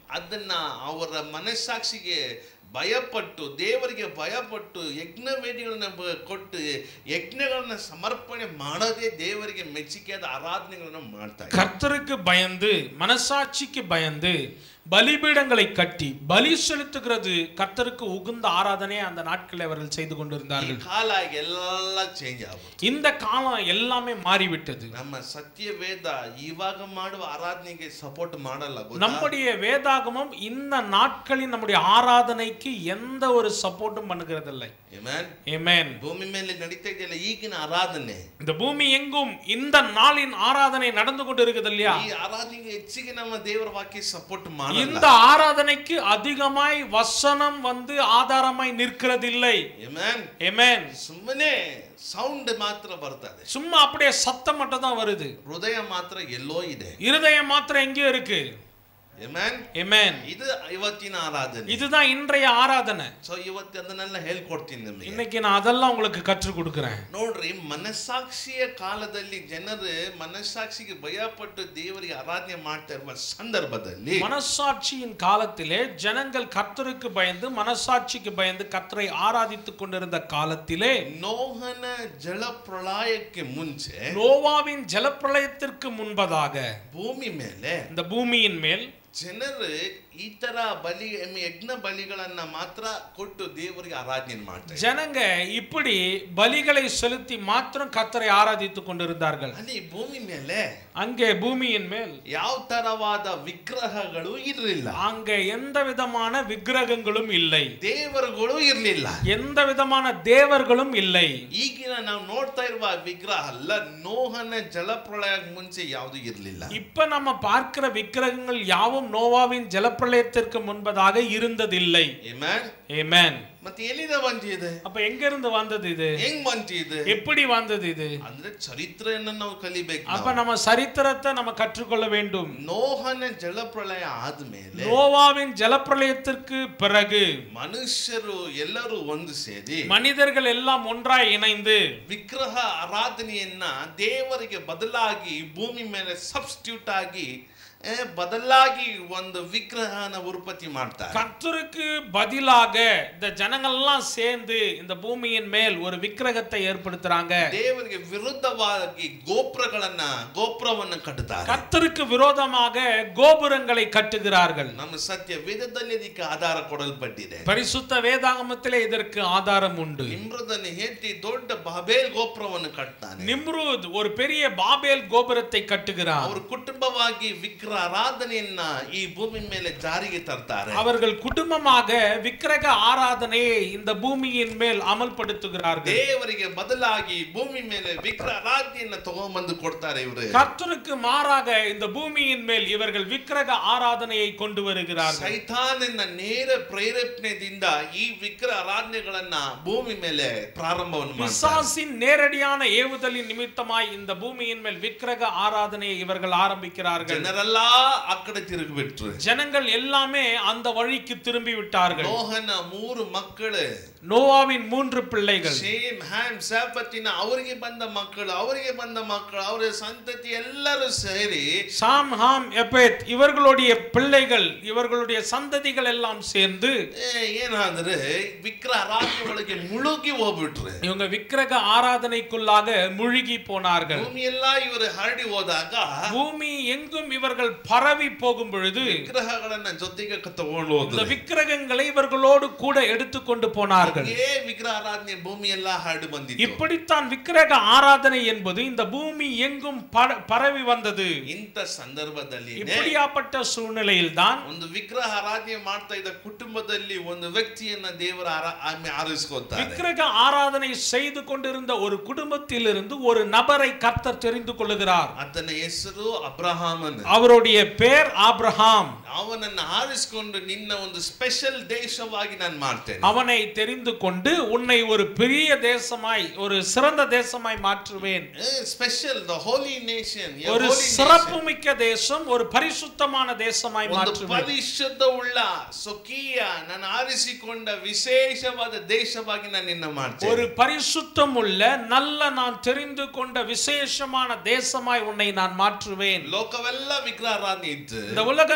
ಅದನ್ನ ಅವರ ಮನಸ್ಸಾಕ್ಷಿಗೆ ಭಯಪಟ್ಟು ದೇವರಿಗೆ ಭಯಪಟ್ಟು ಯಜ್ಞವೇದಿಗಳನ್ನ ಬ- ಕೊಟ್ಟು ಯಜ್ಞಗಳನ್ನ ಸಮರ್ಪಣೆ ಮಾಡದೆ ದೇವರಿಗೆ ಮೆಚ್ಚುಗೆಯಾದ ಆರಾಧನೆಗಳನ್ನ ಮಾಡ್ತಾ ಇದ್ದಾರೆ. கர்த்தருக்கு பயந்து மனசாட்சிக்கு பயந்து பலிபீடங்களை கட்டி பலி செலுத்துகிறது கர்த்தருக்கு உகுந்த ஆராதனையை அந்த நாட்களில் அவர்கள் செய்து ಈ கொண்டிருந்தார்கள் ಕಾಲ ಎಲ್ಲ ಚೇಂಜ್ ಆಗುತ್ತೆ இந்த காலம் எல்லாமே மாறிவிட்டது ನಮ್ಮ ಸತ್ಯ ವೇದ ಇವಾಗ ಮಾಡುವ ಆರಾಧನೆಗೆ ಸಪೋರ್ಟ್ ಮಾಡಲ್ಲ ಗೊತ್ತಾ? நம்முடைய வேதாகமம் இந்த நாட்களின் நம்முடைய ஆராதனைக்கு எந்த ஒரு சப்போர்ட்டும் பண்ணுகிறதில்லை Amen? ஏமேன் ಭೂಮಿ ಮೇಲೆ ನಡೀತಾ ಇದೆಯಲ್ಲ ಈಗಿನ ಆರಾಧನೆ இந்த பூமி எங்கும் இந்த நாளின் ஆராதனை நடந்து கொண்டு இருக்குது இல்லையா ಈ ಆರಾಧನೆಗೆ ಹೆಚ್ಚಿಗೆ ನಮ್ಮ ದೇವರ ವಾಕ್ಯ ಸಪೋರ್ಟ್ ಮಾಡಲ್ಲ இந்த ஆராதனைக்கு அதிகமாய் வசனம் வந்து ஆதாரமாய் நிற்கிறதில்லை Amen? ஏமேன் ಸುಮ್ಮನೆ ಸೌಂಡ್ ಮಾತ್ರ ಬರ್ತದೆ சும்மா அப்படியே சத்தம் மட்டும் தான் வருது ಹೃದಯ ಮಾತ್ರ ಎಲ್ಲೋ ಇದೆ இருதயம் மாத்திரம் எங்கேயோ இருக்கு Amen? ஏமேன் ಇದು ಇವತ್ತಿನ ಆರಾಧನೆ இதுதான் இன்றைய ஆராதனை ಸೊ ಇವತ್ತು ಅದನ್ನೆಲ್ಲ ಹೇಳ್ಕೊಡ್ತೀನಿ ನಿಮಗೆ இன்னைக்கு நான் அதெல்லாம் உங்களுக்கு கற்றுக் கொடுக்கிறேன் ನೋಡ್ರಿ ಮನಸ್ಸಾಕ್ಷಿಯ ಕಾಲದಲ್ಲಿ ಜನರು ಮನಸ್ಸಾಕ್ಷಿಗೆ ಭಯಪಟ್ಟು ದೇವರಿಗೆ ಆರಾಧನೆ ಮಾಡ್ತಾ ಇರುವ ಸಂದರ್ಭದಲ್ಲಿ மனசாட்சியின் காலத்திலே ஜனங்கள் கர்த்தருக்கு பயந்து மனசாட்சிக்கு பயந்து கர்த்தரை ஆராதித்துக் கொண்டிருந்த காலத்திலே ನೋಹನ ಜಲ ಪ್ರಳಯಕ್ಕೆ ಮುಂಚೆ நோவாவின் ஜலப்பிரளயத்திற்கு முன்பதாக ಭೂಮಿ ಮೇಲೆ இந்த பூமியின் மேல் ಜನರು ಈ ತರ ಬಲಿ ಯಜ್ಞ ಬಲಿಗಳನ್ನ ಮಾತ್ರ ಕೊಟ್ಟು ದೇವರಿಗೆ ಆರಾಧನೆ ಮಾಡ್ತಾರೆ ஜனங்க இப்படி பலிகளை செலுத்தி மாத்திரம் கர்த்தரை ஆராதித்துக் கொண்டிருந்தார்கள் ಅಲ್ಲಿ ಭೂಮಿ ಮೇಲೆ அங்கே பூமியின் மேல் ಯಾವ ತರವಾದ ವಿಗ್ರಹಗಳು ಇರಲಿಲ್ಲ அங்கே எந்த விதமான விக்கிரகங்களும் இல்லை ದೇವರುಗಳು ಇರಲಿಲ್ಲ எந்த விதமான தேவர்களும் இல்லை ಈಗಿನ ನಾವು ನೋಡ್ತಾ ಇರುವ ವಿಗ್ರಹ ಅಲ್ಲ ನೋಹನ ಜಲಪ್ರಳಯ ಮುಂಚೆ ಯಾವುದು ಇರಲಿಲ್ಲ இப்ப நம்ம பார்க்கிற விக்கிரகங்கள் யாவும் நோவாவின் ஜலப்பிரளயத்திற்கு முன்பதாக இருந்ததில்லை Amen? ஏமேன் ಮತ್ತೆ ಎಲ್ಲಿಂದ ಬಂದಿದೆ அப்ப எங்க இருந்து வந்தது இது ಹೆಂಗ್ ಬಂತಿದೆ எப்படி வந்தது இது ಅಂದ್ರೆ ಚರಿತ್ರೆಯನ್ನ ನಾವು ಕಲಿಬೇಕು அப்ப ನಾವು. நம்ம சரித்திரத்தை நம்ம கற்றுக்கொள்ள வேண்டும் ನೋಹನ ಜಲಪ್ರಳಯ ಆದ್ಮೇಲೆ நோவாவின் ஜலப்பிரளயத்திற்கு பிறகு ಮನುಷ್ಯರು ಎಲ್ಲರೂ ಒಂದು ಸೇರಿ மனிதர்கள் எல்லாம் ஒன்றாய் இணைந்து ವಿಗ್ರಹ ಆರಾಧನೆಯನ್ನ ದೇವರಿಗೆ ಬದಲಾಗಿ ಭೂಮಿ ಮೇಲೆ ಸಬ್ಸ್ಟಿಟ್ಯೂಟ್ ಆಗಿ ಆ, ಬದಲಾಗಿ ಒಂದು ವಿಗ್ರಹನ ಉತ್ಪತ್ತಿ ಮಾಡ್ತಾರೆ கர்த்தருக்கு பதிலாக இந்த ஜனங்கள்லாம் சேர்ந்து இந்த பூமியின் மேல் ஒரு விக்கிரகத்தை ஏற்படுத்துறாங்க ದೇವರಿಗೆ ವಿರುದ್ಧವಾಗಿ ಗೋಪುರಗಳನ್ನ ಗೋಪುರವನ್ನ ಕಟ್ಟುತ್ತಾರೆ கர்த்தருக்கு விரோதமாக கோபுரங்களை கட்டுகிறார்கள் ನಮ್ಮ ಸತ್ಯ ವೇದದಲ್ಲಿ ಇದಕ್ಕೆ ಆಧಾರ ಕೊಡಲ್ಪಟ್ಟಿದೆ பரிசுத்த வேதாகமத்திலே இதற்கு ஆதாரம் உண்டு ನಿಮ್ರದನ್ನು ಹೇಟಿ ದೊಡ್ಡ ಬಾಬೇಲ್ ಗೋಪುರವನ್ನು ಕಟ್ತಾನೆ நிம்ரூத் ஒரு பெரிய பாபேல் கோபுரத்தை கட்டுகிறார் ಅವರು ಕುಟುಂಬವಾಗಿ ವಿಗ್ರಹ ಆರಾಧನೆಯನ್ನ ಈ ಭೂಮಿ ಮೇಲೆ ಜಾರಿಗೆ ತರ್ತಾರೆ அவர்கள் குடும்பமாக விக்கிரக ஆராதனையை இந்த பூமியின் மேல் அமல்படுத்துகிறார்கள் ದೇವರಿಗೆ ಬದಲಾಗಿ ಭೂಮಿ ಮೇಲೆ ವಿಗ್ರಹ ಆರಾಧನೆಯನ್ನ ತಗೊಂಡ್ಬಂದು ಕೊಡ್ತಾರೆ ಇವರು கர்த்தருக்கு மாறாக இந்த பூமியின் மேல் இவர்கள் விக்கிரக ஆராதனையை கொண்டு வருகிறார்கள் ಸೈತಾನನ ನೇರ ಪ್ರೇರೇಪಣೆದಿಂದ ಈ ವಿಗ್ರಹ ಆರಾಧನೆಗಳನ್ನ ಭೂಮಿ ಮೇಲೆ ಪ್ರಾರಂಭವನ್ನು ಮಾಡ್ತಾರೆ பிசாசின் நேரடியான ஏவுதலின் நிமித்தமாய் இந்த பூமியின் மேல் விக்கிரக ஆராதனையை இவர்கள் ஆரம்பிக்கிறார்கள் ಜನರೆಲ್ಲ ಆ ಕಡೆ ತಿರುಗಿಬಿಟ್ರು ஜனங்கள் எல்லாமே அந்த வழிக்கு திரும்பி விட்டார்கள் ನೋಹನ ಮೂರು ಮಕ್ಕಳು நோவாவின் மூன்று பிள்ளைகள் ಸೇಮ್ ಹ್ಯಾಮ್ ಸಾಪತ್ತಿನ ಅವರಿಗೆ ಬಂದ ಮಕ್ಕಳು ಅವರಿಗೆ ಬಂದ ಮಕ್ಕಳು ಅವರ ಸಂತತಿ ಎಲ್ಲರೂ ಸೇರಿ சாம் ஹாம் எபேத் இவர்களுடைய பிள்ளைகள் இவர்களுடைய சந்ததிகள் எல்லாம் சேர்ந்து ಏ, ಏನಾದ್ರೆ ವಿಗ್ರಹ ಆರಾಧನೆ ಒಳಗೆ ಮುಳುಗಿ ಹೋಗ್ಬಿಟ್ರು இவங்க விக்கிரக ஆராதனைக்குள்ளாக முழுகி போனார்கள் ಭೂಮಿ ಎಲ್ಲಾ ಇವರು ಹರಡಿ ಹೋದಾಗ பூமி எங்கும் இவர்கள் பரவி போகும் பொழுது ವಿಗ್ರಹಗಳನ್ನ ಜೊತೆಗೆ ತಗೊಂಡು இந்த ಹೋದ್ರು விக்கிரகங்களை இவர்களோடு கூட எடுத்துக்கொண்டு போனார்கள் ಏ ವಿಗ್ರಹ ಆರಾಧನೆ ಭೂಮಿ ಎಲ್ಲಾ ಹರಡಿ ಬಂದಿತ್ತು இப்படித்தான் விக்கிரக ஆராதனை என்பது இந்த பூமி எங்கும் பர- பரவி வந்தது ಇಂಥ ಸಂದರ್ಭದಲ್ಲಿ இப்படியாப்பட்ட சூழ்நிலையில் தான் ಒಂದು ವಿಗ್ರಹ ಆರಾಧನೆ ಮಾಡ್ತಾ ಇದ್ದ ಕುಟುಂಬದಲ್ಲಿ ಒಂದು ವ್ಯಕ್ತಿಯನ್ನ ದೇವರ ಆರಾ- ಆಮೆ ಆರಿಸ್ಕೊತಾರೆ விக்கிரக ஆராதனை செய்து கொண்டிருந்த ஒரு குடும்பத்திலிருந்து ஒரு நபரை கர்த்தர் தெரிந்து கொள்ளுகிறார் ಆತನ ಹೆಸರು ಅಬ್ರಹಾಮನ್ அவருடைய பேர் ஆபிரகாம் ಅವನನ್ನ ಆರಿಸ್ಕೊಂಡು ನಿನ್ನ ಒಂದು ಸ್ಪೆಷಲ್ ದೇಶವಾಗಿ ನಾನು ಮಾಡ್ತೇನೆ அவனை தெரிந்து கொண்டு உன்னை ஒரு பெரிய தேசமாய் ஒரு சிறந்த தேசமாய் மாற்றுவேன் ಸ್ಪೆಷಲ್ ದ ಹೋಲಿ ನೇಷನ್ ஒரு சிறப்புமிக்க தேசம் ஒரு பரிசுத்தமான தேசமாய் ಒಂದು மாற்றுவேன் ಪರಿಶುದ್ಧ ಉಳ್ಳ ಸ್ವಕೀಯ ನಾನು ಆರಿಸಿಕೊಂಡ ವಿಶೇಷವಾದ ದೇಶವಾಗಿ ನಾನು ನಿನ್ನ ஒரு ಮಾಡ್ತೇನೆ பரிசுத்தம் உள்ள நல்ல நான் தெரிந்து கொண்ட விசேஷமான தேசமாய் உன்னை நான் மாற்றுவேன் ಲೋಕವೆಲ್ಲ ವಿಗ್ರಹ ಆರಾಧನೆ ಇದ್ದು இந்த உலகம் எங்கும்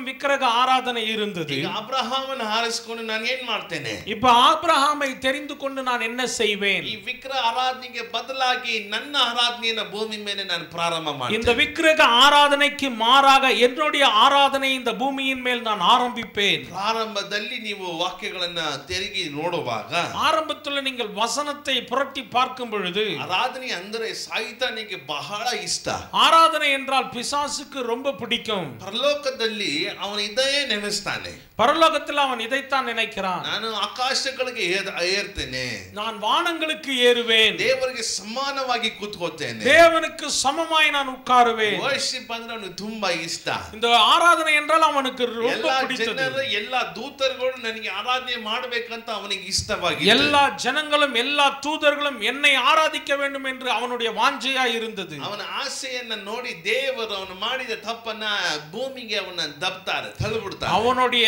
விக்கிரக ஆராதனை இருந்தது ಈಗ ಅಬ್ರಹಾಮನ ಹಾರಿಸ್ಕೊಂಡು ನಾನು ಏನ್ ಮಾಡ್ತೇನೆ இப்ப ஆபிரகாமை தெரிந்து கொண்டு நான் என்ன செய்வேன் ಈ ವಿಗ್ರಹ ಆರಾಧನೆಗೆ ಬದಲಾಗಿ ನನ್ನ ಆರಾಧನೆಯನ್ನ ಭೂಮಿ ಮೇಲೆ ನಾನು ಪ್ರಾರಂಭ இந்த ಮಾಡ್ತೇನೆ விக்கிரக ஆராதனைக்கு மாறாக என்னுடைய ஆராதனை இந்த பூமியின் மேல் நான் ஆரம்பிப்பேன் ಪ್ರಾರಂಭದಲ್ಲಿ ನೀವು ವಾಕ್ಯಗಳನ್ನ ತಿರುಗಿ ನೋಡುವಾಗ ஆரம்பத்துல நீங்கள் வசனத்தை புரட்டி பார்க்கும் பொழுது ಆರಾಧನೆ ಅಂದರೆ ಸಾಯಿತಾನಿಗೆ ಬಹಳ ಇಷ್ಟ ஆராதனை என்றால் பிசாசுக்கு ரொம்ப பிடிக்கும் ಪರಲೋಕದಲ್ಲಿ ಅವನ ಇದೇ ನೆನೆಸ್ತಾನೆ பரலோகத்தில் அவன் இதைத்தான் நினைக்கிறான் ನಾನು ಆಕಾಶಗಳಿಗೆ ಏರ್- ಏರ್ತೇನೆ நான் வானங்களுக்கு ஏறுவேன் ದೇವರಿಗೆ ಸಮಾನವಾಗಿ ಕೂತ್ಕೋತೇನೆ தேவனுக்கு சமமாய் நான் உட்காருவேன் ವರ್ಷಿಪ್ ಅಂದ್ರೆ ಅವನಿಗೆ ತುಂಬಾ ಇಷ್ಟ இந்த ஆராதனை என்றால் அவனுக்கு ரொம்ப ಎಲ್ಲಾ பிடித்தது ಜನರು ಎಲ್ಲಾ ದೂತರುಗಳು ನನಗೆ ಆರಾಧನೆ ಮಾಡಬೇಕಂತ ಅವನಿಗೆ ಇಷ್ಟವಾಗಿ எல்லா ஜனங்களும் எல்லா தூதர்களும் என்னை ஆராதிக்க வேண்டும் என்று அவனுடைய வாஞ்சையா இருந்தது ಅವನ ಆಸೆಯನ್ನ ನೋಡಿ ದೇವರು ಅವನು ಮಾಡಿದ ತಪ್ಪನ್ನ ಭೂಮಿಗೆ ಅವನ ದಬ್ತಾರೆ ತಳ್ಳಿಬಿಡ್ತಾರೆ அவனுடைய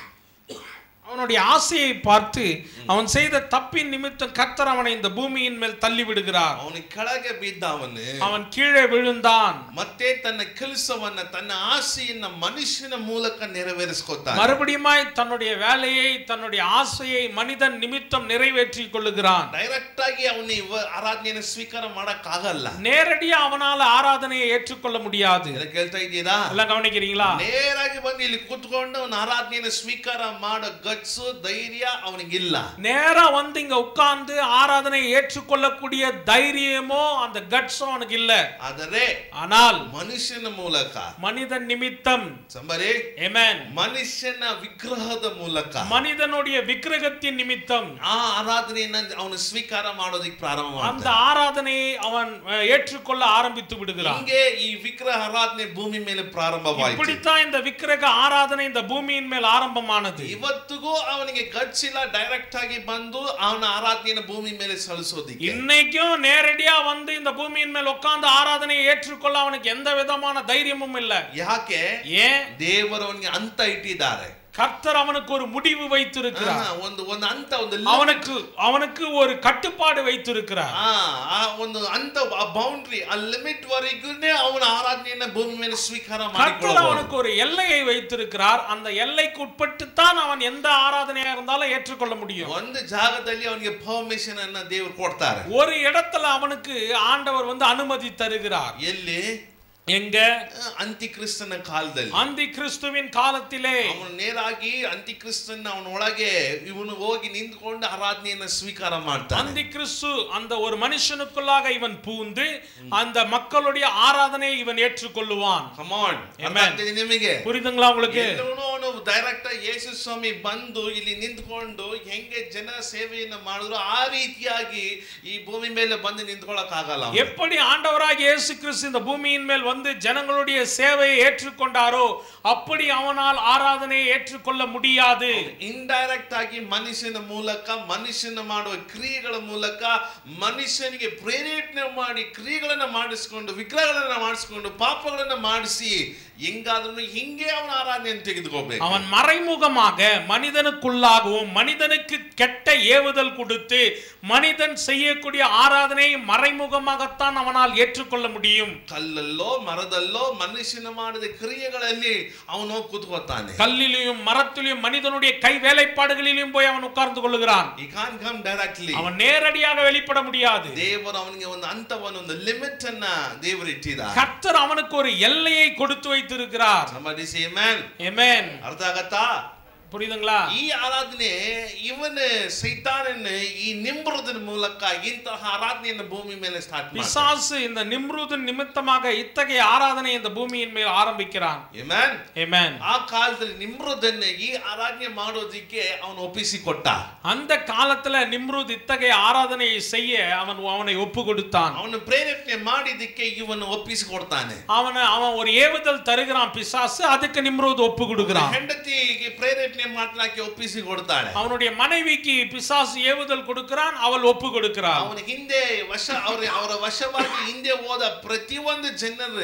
அவனுடைய ஆசையை பார்த்து அவன் செய்த தப்பின் நிமித்தம் கர்த்தர் அவனை இந்த பூமியின் மேல் தள்ளி விடுகிறார் ಅವನ ಕೆಳಗೆ ಬಿದ್ದ ಅವನು அவன் கீழே விழுந்தான் ಮತ್ತೆ ತನ್ನ ಕೆಲಸವನ್ನ ತನ್ನ ಆಸೆಯನ್ನ ಮನುಷ್ಯನ ಮೂಲಕ ನೆರವೇರಿಸ್ಕೊತಾನೆ மறுபடியுமாய் தன்னுடைய வேலையை தன்னுடைய ஆசையை மனிதன் நிமித்தம் நிறைவேற்றி கொள்ளுகிறான் ಡೈರೆಕ್ಟ್ ಆಗಿ ಅವನ ಇವ ಆರಾಧನೆಯನ್ನು ಸ್ವೀಕಾರ ಮಾಡಕ್ ಆಗಲ್ಲ நேரடியா அவனால ஆராதனையை ஏற்றுக்கொள்ள முடியாது ಎಲ್ಲ ಕೇಳ್ತಾ ಇದ್ದೀರಾ எல்லாம் கவனிக்கிறீங்களா ನೇರಾಗಿ ಬಂದು ಇಲ್ಲಿ ಕೂತ್ಕೊಂಡು ಅವನ ಆರಾಧನೆಯನ್ನು ಸ್ವೀಕಾರ ಮಾಡೋ ಗಟ್ಸು ಧೈರ್ಯ ಅವನಿಗಿಲ್ಲ நேரா வந்து இங்க உட்கார்ந்து ஆராதனையை ஏற்றுக்கொள்ளக்கூடிய தைரியமோ அந்த கட்ஸோ அவனுக்கு இல்ல ಆದರೆ ஆனால் ಮನುಷ್ಯನ ಮೂಲಕ மனிதன் நிமித்தம் ಸಂಬರಿ Amen. ಮನುಷ್ಯನ ವಿಗ್ರಹದ ಮೂಲಕ மனிதனுடைய விக்கிரகத்தின் நிமித்தம் ಆ ಆರಾಧನೆಯನ್ನ ಅವನು ಸ್ವೀಕಾರ ಮಾಡೋದಕ್ಕೆ ಪ್ರಾರಂಭ அந்த ಮಾಡ್ತಾನೆ ஆராதனையை அவன் அஹ், ஏற்றுக்கொள்ள ஆரம்பித்து விடுகிறான் ಹಿಂಗೆ ಈ ವಿಗ್ರಹ ಆರಾಧನೆ ಭೂಮಿ ಮೇಲೆ ಪ್ರಾರಂಭವಾಯಿತು இப்படித்தான் இந்த விக்கிரக ஆராதனை இந்த பூமியின் மேல் ஆரம்பமானது ಇವತ್ತಿಗೂ ಅವನಿಗೆ ಗಚ್ಚಿಲ್ಲ ಡೈರೆಕ್ಟ್ ಆಗಿ ಬಂದು ಅವನ ಆರಾಧನೆಯನ್ನು ಭೂಮಿ ಮೇಲೆ ಸಲ್ಲಿಸೋದಿಕ್ಕೆ இன்னைக்கும் நேரடியா வந்து இந்த பூமியின் மேல் உட்கார்ந்து ஆராதனையை ஏற்றுக்கொள்ள அவனுக்கு எந்த விதமான தைரியமும் இல்ல ಯಾಕೆ ஏன் ದೇವರು ಅವನಿಗೆ ಅಂತ ಇಟ್ಟಿದ್ದಾರೆ கர்த்தர் அவனுக்கு ஒரு முடிவு வைத்திருக்கிறார் ಆ, ಒಂದು ಒಂದು ಅಂತ ಒಂದು limit. அவனுக்கு அவனுக்கு ஒரு கட்டுப்பாடு வைத்திருக்கிறார் ಆ, ಆ ಒಂದು ಅಂತ ಬೌಂಡ್ರಿ ಆ ಲಿಮಿಟ್ ವರೆಗೂನೇ ಅವನ ಆರಾಧನೆಯನ್ನ ಭೂಮಿ ಮೇಲೆ ಸ್ವೀಕಾರ கர்த்தர் ಮಾಡಿಕೊಳ್ಳಬಹುದು அவனுக்கு ஒரு எல்லையை வைத்திருக்கிறார் அந்த எல்லைக்கு உட்பட்டுத்தான் அவன் எந்த ஆராதனையா இருந்தாலும் ஏற்றுக்கொள்ள முடியும் ಒಂದು ಜಾಗದಲ್ಲಿ ಅವನಿಗೆ ಪರ್ಮಿಷನ್ ಅನ್ನ ದೇವರು ಕೊಡ್ತಾರೆ ஒரு இடத்துல அவனுக்கு ஆண்டவர் வந்து அனுமதி தருகிறார் ಎಲ್ಲಿ எங்க ಅಂತಿಕ್ರಿಸ್ತನ ಕಾಲದಲ್ಲಿ அந்தி கிறிஸ்துவின் காலத்திலே ಅವನು ನೇರಾಗಿ ಅಂತಿಕ್ರಿಸ್ತನ ಅವನ ಒಳಗೆ ಇವನು ಹೋಗಿ ನಿಂತ್ಕೊಂಡು ಆರಾಧನೆಯನ್ನ ಸ್ವೀಕಾರ ಮಾಡ್ತಾನೆ அந்தி கிறிஸ்து அந்த ஒரு மனுஷனுக்குள்ளாக இவன் பூந்து அந்த மக்களுடைய ஆராதனையை இவன் ஏற்றுக்கொள்ளுவான் ಕಮಾನ್ Amen. ನಿಮಗೆ புரியுதுங்களா உங்களுக்கு ಎಲ್ಲವನ್ನೂ ಅವನು ಡೈರೆಕ್ಟ್ ಯೇಸು ಸ್ವಾಮಿ ಬಂದು ಇಲ್ಲಿ ನಿಂತ್ಕೊಂಡು ಹೆಂಗೆ ಜನ ಸೇವೆಯನ್ನ ಮಾಡಿದ್ರು ಆ ರೀತಿಯಾಗಿ ಈ ಭೂಮಿ ಮೇಲೆ ಬಂದು ನಿಂತ್ಕೊಳಕ್ ಆಗಲ್ಲ ಅವನು. எப்படி ஆண்டவராக இயேசு கிறிஸ்து இந்த பூமியின் மேல் வந்து ஜனங்களுடைய சேவையை ஏற்றுக்கொண்டாரோ அப்படி அவனால் ஆராதனையை ஏற்றுக்கொள்ள முடியாது ಇಂಡೈರೆಕ್ಟ್ ಆಗಿ ಮನುಷ್ಯನ ಮೂಲಕ ಮನುಷ್ಯನ ಮಾಡುವ ಕ್ರಿಯೆಗಳ ಮೂಲಕ ಮನುಷ್ಯನಿಗೆ ಪ್ರೇರೇಪಣೆ ಮಾಡಿ ಕ್ರಿಯೆಗಳನ್ನ ಮಾಡಿಸ್ಕೊಂಡು ವಿಗ್ರಹಗಳನ್ನ ಮಾಡಿಸ್ಕೊಂಡು ಪಾಪಗಳನ್ನ ಮಾಡಿಸಿ ಹೆಂಗಾದ್ರೂ ಹಿಂಗೆ ಅವನ ಆರಾಧನೆಯನ್ನು ತೆಗೆದುಕೋಬೇಕು அவன் மறைமுகமாக மனிதனுக்குள்ளாகவும் மனிதனுக்கு கெட்ட ஏவுதல் கொடுத்து மனிதன் செய்யக்கூடிய ஆராதனையை மறைமுகமாகத்தான் அவனால் ஏற்றுக்கொள்ள முடியும் ಕಲ್ಲಲ್ಲೋ ಮರದಲ್ಲೋ ಮನುಷ್ಯನ ಮಾಡಿದ ಕ್ರಿಯೆಗಳಲ್ಲಿ ಅವನು ಹೋಗಿ ಕೂತ್ಕೋತಾನೆ கல்லிலும் மரத்திலும் மனிதனுடைய கை வேலைப்பாடுகளிலும் போய் அவன் உட்கார்ந்து கொள்ளுகிறான் ಈ ಕಾನ್ ಕಮ್ ಡೈರೆಕ್ಟ್ಲಿ அவன் நேரடியாக வெளிப்பட முடியாது ದೇವರು ಅವನಿಗೆ ಒಂದು ಹಂತವನ್ನು ಒಂದು ಲಿಮಿಟ್ ಅನ್ನ ದೇವರು ಇಟ್ಟಿದ್ದಾರೆ கர்த்தர் அவனுக்கு ஒரு எல்லையை கொடுத்து வைத்திருக்கிறார் Somebody say amen. Amen. ಅರ್ಥ ಆಗತ್ತಾ புரியுதுங்களா ಈ ಆರಾಧನೆ ಇವನ ಸೈತಾನನ ಈ ನಿಂಬುರದನ ಮೂಲಕ ಇಂತಹ ಆರಾಧನೆಯನ್ನು ಭೂಮಿ ಮೇಲೆ ಸ್ಟಾರ್ಟ್ பிசாசு இந்த நிம்ருதின் நிமித்தமாக இத்தகைய ஆராதனை இந்த பூமியின் மேல் ஆரம்பிக்கிறான் Amen. Amen. ಆ ಕಾಲದಲ್ಲಿ ನಿಮ್ರುದನ್ನ ಈ ಆರಾಧನೆ ಮಾಡೋದಿಕ್ಕೆ ಅವನು ಒಪ್ಪಿಸಿಕೊಟ್ಟ அந்த காலத்துல நிம்ருத் இத்தகைய ஆராதனையை செய்ய அவன் அவனை ஒப்பு கொடுத்தான் ಅವನು ಪ್ರೇರೇಪಣೆ ಮಾಡಿದ್ದಕ್ಕೆ ಇವನು ಒಪ್ಪಿಸಿಕೊಡ್ತಾನೆ அவனை அவன் ஒரு ஏவுதல் தருகிறான் பிசாசு அதுக்கு நிம்ருத் ஒப்பு கொடுக்கிறான் ಹೆಂಡತಿಗೆ ಪ್ರೇರೇಪಣೆ ಮಾಡ್ಲಾಕೆ ಒಪ್ಪಿಸಿಕೊಡ್ತಾಳೆ அவனுடைய மனைவிக்கு பிசாசு ஏவுதல் கொடுக்கிறான் அவள் ஒப்பு கொடுக்கிறாள் ಅವನ ಹಿಂದೆ ವಶ ಅವ್ರ ಅವರ ವಶವಾಗಿ ಹಿಂದೆ ಹೋದ ಪ್ರತಿಯೊಂದು ಜನರು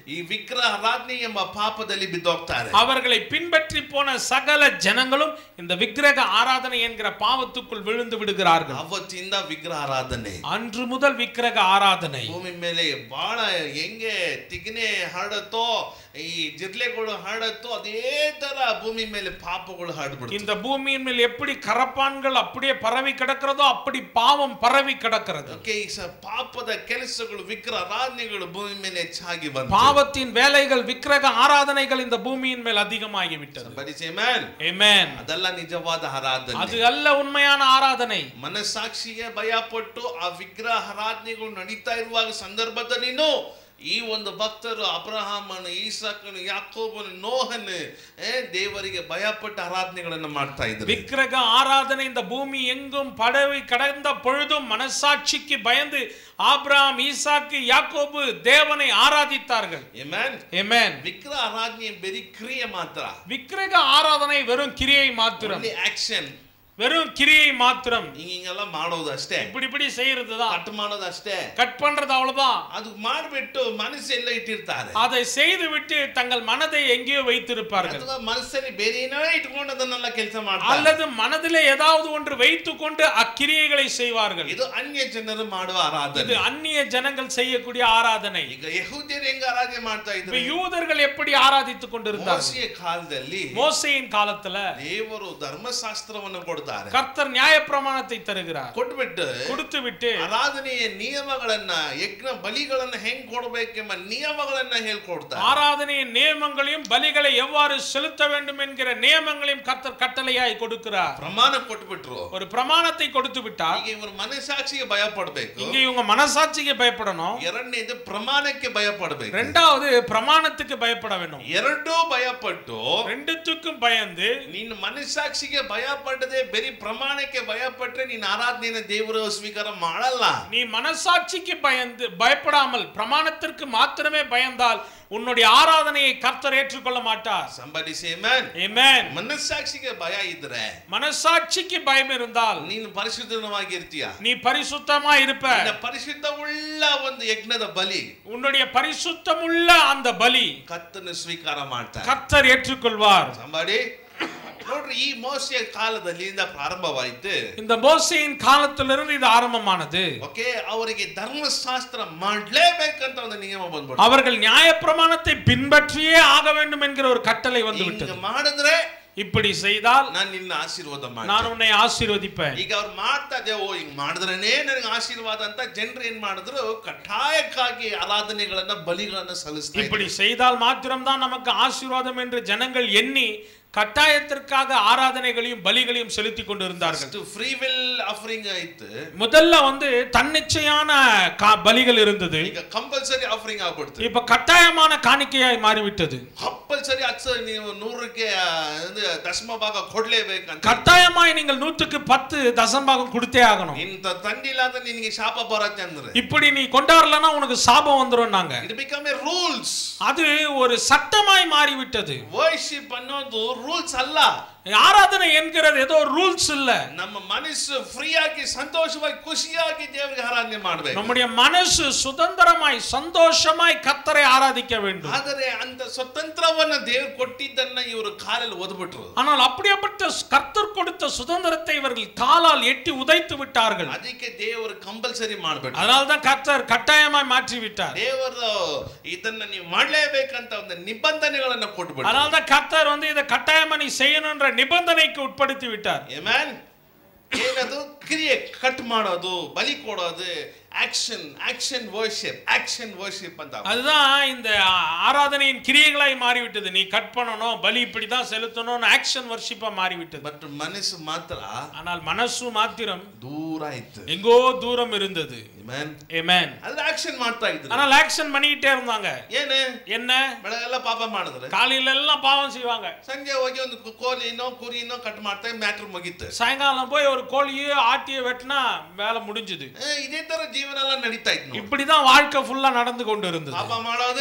ಈ ವಿಗ್ರಹ ಆರಾಧನೆ ಎಂಬ ಪಾಪದಲ್ಲಿ ಬಿದ್ದೋಗ್ತಾರೆ அவர்களை பின்பற்றி போன சகல ஜனங்களும் இந்த விக்கிரக ஆராதனை என்கிற பாவத்துக்குள் விழுந்து விடுகிறார்கள் ಅವತ್ತಿಂದ ವಿಗ್ರಹ ಆರಾಧನೆ அன்று முதல் விக்கிரக ஆராதனை ಭೂಮಿ ಮೇಲೆ ಬಹಳ ಹೆಂಗೆ ತಿಗನೆ ಹರಡತ್ತೋ ಈ ಜಿರ್ಲೆಗಳು ಹರಡತ್ತೋ ಅದೇ ತರ ಭೂಮಿ ಮೇಲೆ ಪಾಪಗಳು ಹರಡ್ಬಿಡ್ತು இந்த பூமியின் மேல் எப்படி கரப்பான்கள் அப்படியே பரவி கிடக்கிறதோ அப்படி பாவம் பரவி கிடக்கிறது ಓಕೆ ಈ ಸ- ಪಾಪದ ಕೆಲಸಗಳು ವಿಗ್ರಹ ಆರಾಧನೆಗಳು ಭೂಮಿ ಮೇಲೆ ಹೆಚ್ಚಾಗಿ ಬಂತು பாவத்தின் வேலைகள் விக்கிரக ஆராதனைகள் இந்த பூமியின் மேல் அதிகமாகிவிட்டது Somebody say amen. Amen. ಅದೆಲ್ಲ ನಿಜವಾದ ಆರಾಧನೆ அது அல்ல உண்மையான ஆராதனை ಮನಸ್ಸಾಕ್ಷಿಗೆ ಭಯಪಟ್ಟು ಆ ವಿಗ್ರಹ ಆರಾಧನೆಗಳು ನಡೀತಾ ಇರುವಾಗ ಸಂದರ್ಭದಲ್ಲಿನೂ ಈ ಒಂದು ಭಕ್ತರು ಅಬ್ರಹಾಮನು ಈಸಾಕನು ಯಾಕೋಬನು ನೋಹನು ಏ, ದೇವರಿಗೆ ಭಯಪಟ್ಟು ಆರಾಧನೆಗಳನ್ನು ಮಾಡ್ತಾ ಇದ್ರು விக்கிரக ஆராதனை இந்த பூமி எங்கும் படவி கடந்த பொழுதும் மனசாட்சிக்கு பயந்து ஆபிரகாம் ஈசாக்கு யாக்கோபு தேவனை ஆராதித்தார்கள் Amen. Amen. ವಿಗ್ರಹ ಆರಾಧನೆ ಬರೀ ಕ್ರಿಯೆ ಮಾತ್ರ விக்கிரக ஆராதனை வெறும் கிரியை மாத்திரம் ಆಕ್ಷನ್ வெறும் கிரியை மாத்திரம் ಹಿಂಗ ಹಿಂಗೆಲ್ಲ ಮಾಡೋದು ಅಷ್ಟೇ இப்படி இப்படி செய்யறதுதான் ಕಟ್ ಮಾಡೋದು ಅಷ್ಟೇ கட் பண்றது அவ்வளவுதான் ಅದು ಮಾಡ್ಬಿಟ್ಟು ಮನಸ್ಸೆಲ್ಲ ಇಟ್ಟಿರ್ತಾರೆ அதை செய்து விட்டு தங்கள் மனதை எங்கேயோ வைத்திருப்பார்கள் ಅಥವಾ ಮನಸ್ಸಲ್ಲಿ ಬೇರೆ ಏನೋ ಇಟ್ಕೊಂಡು ಅದನ್ನೆಲ್ಲ ಕೆಲಸ ಮಾಡ್ತಾರೆ அல்லது மனதிலே ஏதாவது ஒன்று வைத்துக்கொண்டு அக்கிரியைகளை செய்வார்கள் ಇದು ಅನ್ಯ ಜನರು ಮಾಡುವ இது ಆರಾಧನೆ அந்நிய ஜனங்கள் செய்யக்கூடிய ஆராதனை ಈಗ ಯಹೂದ್ಯರು ಹೆಂಗ ಆರಾಧನೆ ಮಾಡ್ತಾ இப்ப ಇದ್ರು யூதர்கள் எப்படி ஆராதித்துக் கொண்டிருந்தார்கள் ಮೋಸೆಯ ಕಾಲದಲ್ಲಿ மோசையின் காலத்துல ದೇವರು ಧರ್ಮಶಾಸ್ತ್ರವನ್ನು ಕೊಡ್ತಾರೆ கர்த்தர் நியாயப்பிரமாணத்தை தருகிறார் ಕೊಟ್ಬಿಟ್ಟು கொடுத்து விட்டு ಆರಾಧನೆಯ ನಿಯಮಗಳನ್ನ ಯಜ್ಞ ಬಲಿಗಳನ್ನ ಹೆಂಗ್ ಕೊಡ್ಬೇಕೆಂಬ ನಿಯಮಗಳನ್ನ ಹೇಳ್ಕೊಡ್ತಾರೆ ஆராதனையின் நியமங்களையும் பலிகளை எவ்வாறு செலுத்த வேண்டும் என்கிற நியமங்களையும் கர்த்தர் கட்டளையாய் கொடுக்கிறார் ಪ್ರಮಾಣ ಕೊಟ್ಬಿಟ್ರು ஒரு பிரமாணத்தை கொடுத்து விட்டார் ಈಗ ಇವರು ಮನಸ್ಸಾಕ್ಷಿಗೆ ಭಯ ಪಡ್ಬೇಕು இங்க இவங்க மனசாட்சிக்கு பயப்படணும் ಎರಡನೇದು ಪ್ರಮಾಣಕ್ಕೆ ಭಯ ಪಡ್ಬೇಕು ரெண்டாவது பிரமாணத்துக்கு பயப்பட வேணும் ಎರಡೂ ಭಯಪಟ್ಟು ரெண்டுத்துக்கும் பயந்து ನೀನು ಮನಸ್ಸಾಕ್ಷಿಗೆ ಭಯ ಪಡದೆ ಬರೀ ಪ್ರಮಾಣಕ್ಕೆ ಭಯ ಪಟ್ರೆ ನೀನು ಆರಾಧನೆಯ ದೇವರು ಸ್ವೀಕಾರ ಮಾಡಲ್ಲ நீ மனசாட்சிக்கு பயந்து பயப்படாமல் பிரமாணத்திற்கு மாத்திரமே பயந்தால் உன்னுடைய ஆராதனையை கர்த்தர் ஏற்றுக்கொள்ள மாட்டார் ಸಂಬಡಿ ಸೇಮನ್ Amen. ಮನಸ್ಸಾಕ್ಷಿಗೆ ಭಯ ಇದ್ರೆ மனசாட்சிக்கு பயம் இருந்தால் ನೀನು ಪರಿಶುದ್ಧವಾಗಿರ್ತೀಯ நீ பரிசுத்தமா இருப்ப ನಿನ್ನ ಪರಿಶುದ್ಧವುಳ್ಳ ಒಂದು ಯಜ್ಞದ ಬಲಿ உன்னுடைய பரிசுத்தமுள்ள அந்த பலி ಕತ್ತನ್ನು ಸ್ವೀಕಾರ ಮಾಡ್ತಾರೆ கர்த்தர் ஏற்றுக்கொள்வார் ಸಂಬಡಿ ನೋಡ್ರಿ ಈ ಮೋಸೆಯ ಕಾಲದಲ್ಲಿ ಇಂದ ಪ್ರಾರಂಭವಾಯ್ತು இந்த மோசையின் காலத்திலிருந்து இது ஆரம்பமானது ಓಕೆ ಅವರಿಗೆ ಧರ್ಮಶಾಸ್ತ್ರ ಮಾಡ್ಲೇಬೇಕಂತ ಒಂದು ನಿಯಮ ಬಂದ್ಬಿಟ್ಟು அவர்கள் நியாயப்பிரமாணத்தை பின்பற்றியே ஆக வேண்டும் என்கிற ஒரு கட்டளை வந்து ಹಿಂಗ விட்டது ಮಾಡಿದ್ರೆ இப்படி செய்தால் ನಾನು ನಿನ್ನ ಆಶೀರ್ವಾದ நான் ಮಾಡ್ತೀನಿ உன்னை ஆசீர்வதிப்பேன் ಈಗ ಅವ್ರು ಮಾಡ್ತಾ ಇದ್ದೆ ಓ ಹಿಂಗ್ ಮಾಡಿದ್ರೇನೆ ನನಗೆ ಆಶೀರ್ವಾದ ಅಂತ ಜನರು ಏನ್ ಮಾಡಿದ್ರು ಕಡ್ಡಾಯಕ್ಕಾಗಿ ಆರಾಧನೆಗಳನ್ನ ಬಲಿಗಳನ್ನ ಸಲ್ಲಿಸ್ತಾ ಇದ್ರು. இப்படி செய்தால் மாத்திரம்தான் நமக்கு ஆசீர்வாதம் என்று ஜனங்கள் எண்ணி கட்டாயத்திற்காக ஆராதனைகளையும் பலிகளையும் செலுத்தி கொண்டிருந்தார்கள் First free will offering ಆಯ್ತು முதல்ல வந்து தன்னிச்சையான கா- பலிகள் இருந்தது ಈಗ ಕಂಪಲ್ಸರಿ ಆಫರಿಂಗ್ ಆಗ್ಬಿಡ್ತು இப்ப கட்டாயமான காணிக்கையாய் மாறிவிட்டது ಕಂಪಲ್ಸರಿ ಹಚ್ಚ ನೀವು ನೂರಕ್ಕೆ ಆ, ಇದು ದಶಮ ಭಾಗ ಕೊಡ್ಲೇಬೇಕಂತ கட்டாயமாய் நீங்கள் நூற்றுக்கு பத்து தசம்பாகம் கொடுத்தே ஆகணும் ಇಂತ ತಂದಿಲ್ಲ ಅಂದ್ರೆ ನಿನಗೆ ಶಾಪ ಬರತ್ತೆ ಅಂದ್ರೆ இப்படி நீ கொண்டாடலன்னா உனக்கு சாபம் வந்துரும் நாங்க ಇಟ್ ಬಿಕಮ್ ಎ ರೂಲ್ಸ್ அது ஒரு சட்டமாய் மாறிவிட்டது ವರ್ಶಿಪ್ ಅನ್ನೋದು ರೂಲ್ಸ್ ಅಲ್ಲ ஆராதனை என்கிறது ஏதோ ரூல்ஸ் இல்ல ನಮ್ಮ ಮನಸ್ಸು ಫ್ರೀ ಆಗಿ ಸಂತೋಷವಾಗಿ ಖುಷಿಯಾಗಿ ದೇವರಿಗೆ ಆರಾಧನೆ ಮಾಡ್ಬೇಕು நம்முடைய மனசு சுதந்திரமாய் சந்தோஷமாய் கத்தரை ஆராதிக்க வேண்டும் ಆದರೆ ಅಂತ ಸ್ವತಂತ್ರವನ್ನ ದೇವ್ರು ಕೊಟ್ಟಿದ್ದನ್ನ ಇವರು ಕಾಲಲ್ಲಿ ಓದ್ಬಿಟ್ರು ஆனால் அப்படியாப்பட்ட கர்த்தர் கொடுத்த சுதந்திரத்தை இவர்கள் காலால் எட்டி உதைத்து விட்டார்கள் ಅದಕ್ಕೆ ದೇವರು ಕಂಪಲ್ಸರಿ ಮಾಡ್ಬಿಟ್ರು அதனால்தான் கர்த்தர் கட்டாயமாய் மாற்றி விட்டார் ದೇವರು ಇದನ್ನ ನೀವು ಮಾಡ್ಲೇಬೇಕಂತ ಒಂದು ನಿಬಂಧನೆಗಳನ್ನ ಕೊಟ್ಬಿಟ್ರು அதனால்தான் கர்த்தர் வந்து இதை கட்டாயமா நீ செய்யணும்ன்ற நிபந்தனைக்கு உட்படுத்தி விட்டார் Amen? ಏನದು ಕ್ರಿಯೆ ಕಟ್ ಮಾಡೋದು ಬಲಿ ಕೊಡೋದು action action worship action worship ಅಂತ அதுதான் இந்த ஆராதனையின் கிரியைகளாய் மாறிவிட்டது நீ கட் பண்ணணும் பலி இப்படிதான் செலுத்தணும்னு ஆக்ஷன் வர்ஷிப்பா மாறிவிட்டது ಬಟ್ ಮನಸ್ಸು ಮಾತ್ರ ஆனால் மனசு மாத்திரம் ದೂರ ಆಯ್ತು எங்கோ தூரம் இருந்தது Amen? Amen. ಅದ್ರ ಆಕ್ಷನ್ ಮಾಡ್ತಾ ಇದ್ರು ஆனால் ஆக்ஷன் பண்ணிக்கிட்டே இருந்தாங்க ಏನು என்ன ಬೆಳಗೆಲ್ಲ ಪಾಪ ಮಾಡಿದ್ರೆ காலையில எல்லாம் பாவம் செய்வாங்க ಸಂಜೆ ಹೋಗಿ ಒಂದು ಕು- ಕೋಲಿನೋ ಕುರಿನೋ ಕಟ್ ಮಾಡ್ತಾ ಮ್ಯಾಟ್ರ್ ಮುಗೀತು சாயங்காலம் போய் ஒரு கோழியோ ஆட்டியோ வெட்டினா வேலை முடிஞ்சுது ಏ, ಇದೇ ತರ ಜೀವನ ಎಲ್ಲ ನಡೀತಾ ಇತ್ತು ನೋಡಿ. இப்படிதான் வாழ்க்கை ஃபுல்லா நடந்து கொண்டு இருந்தது ಪಾಪ ಮಾಡೋದು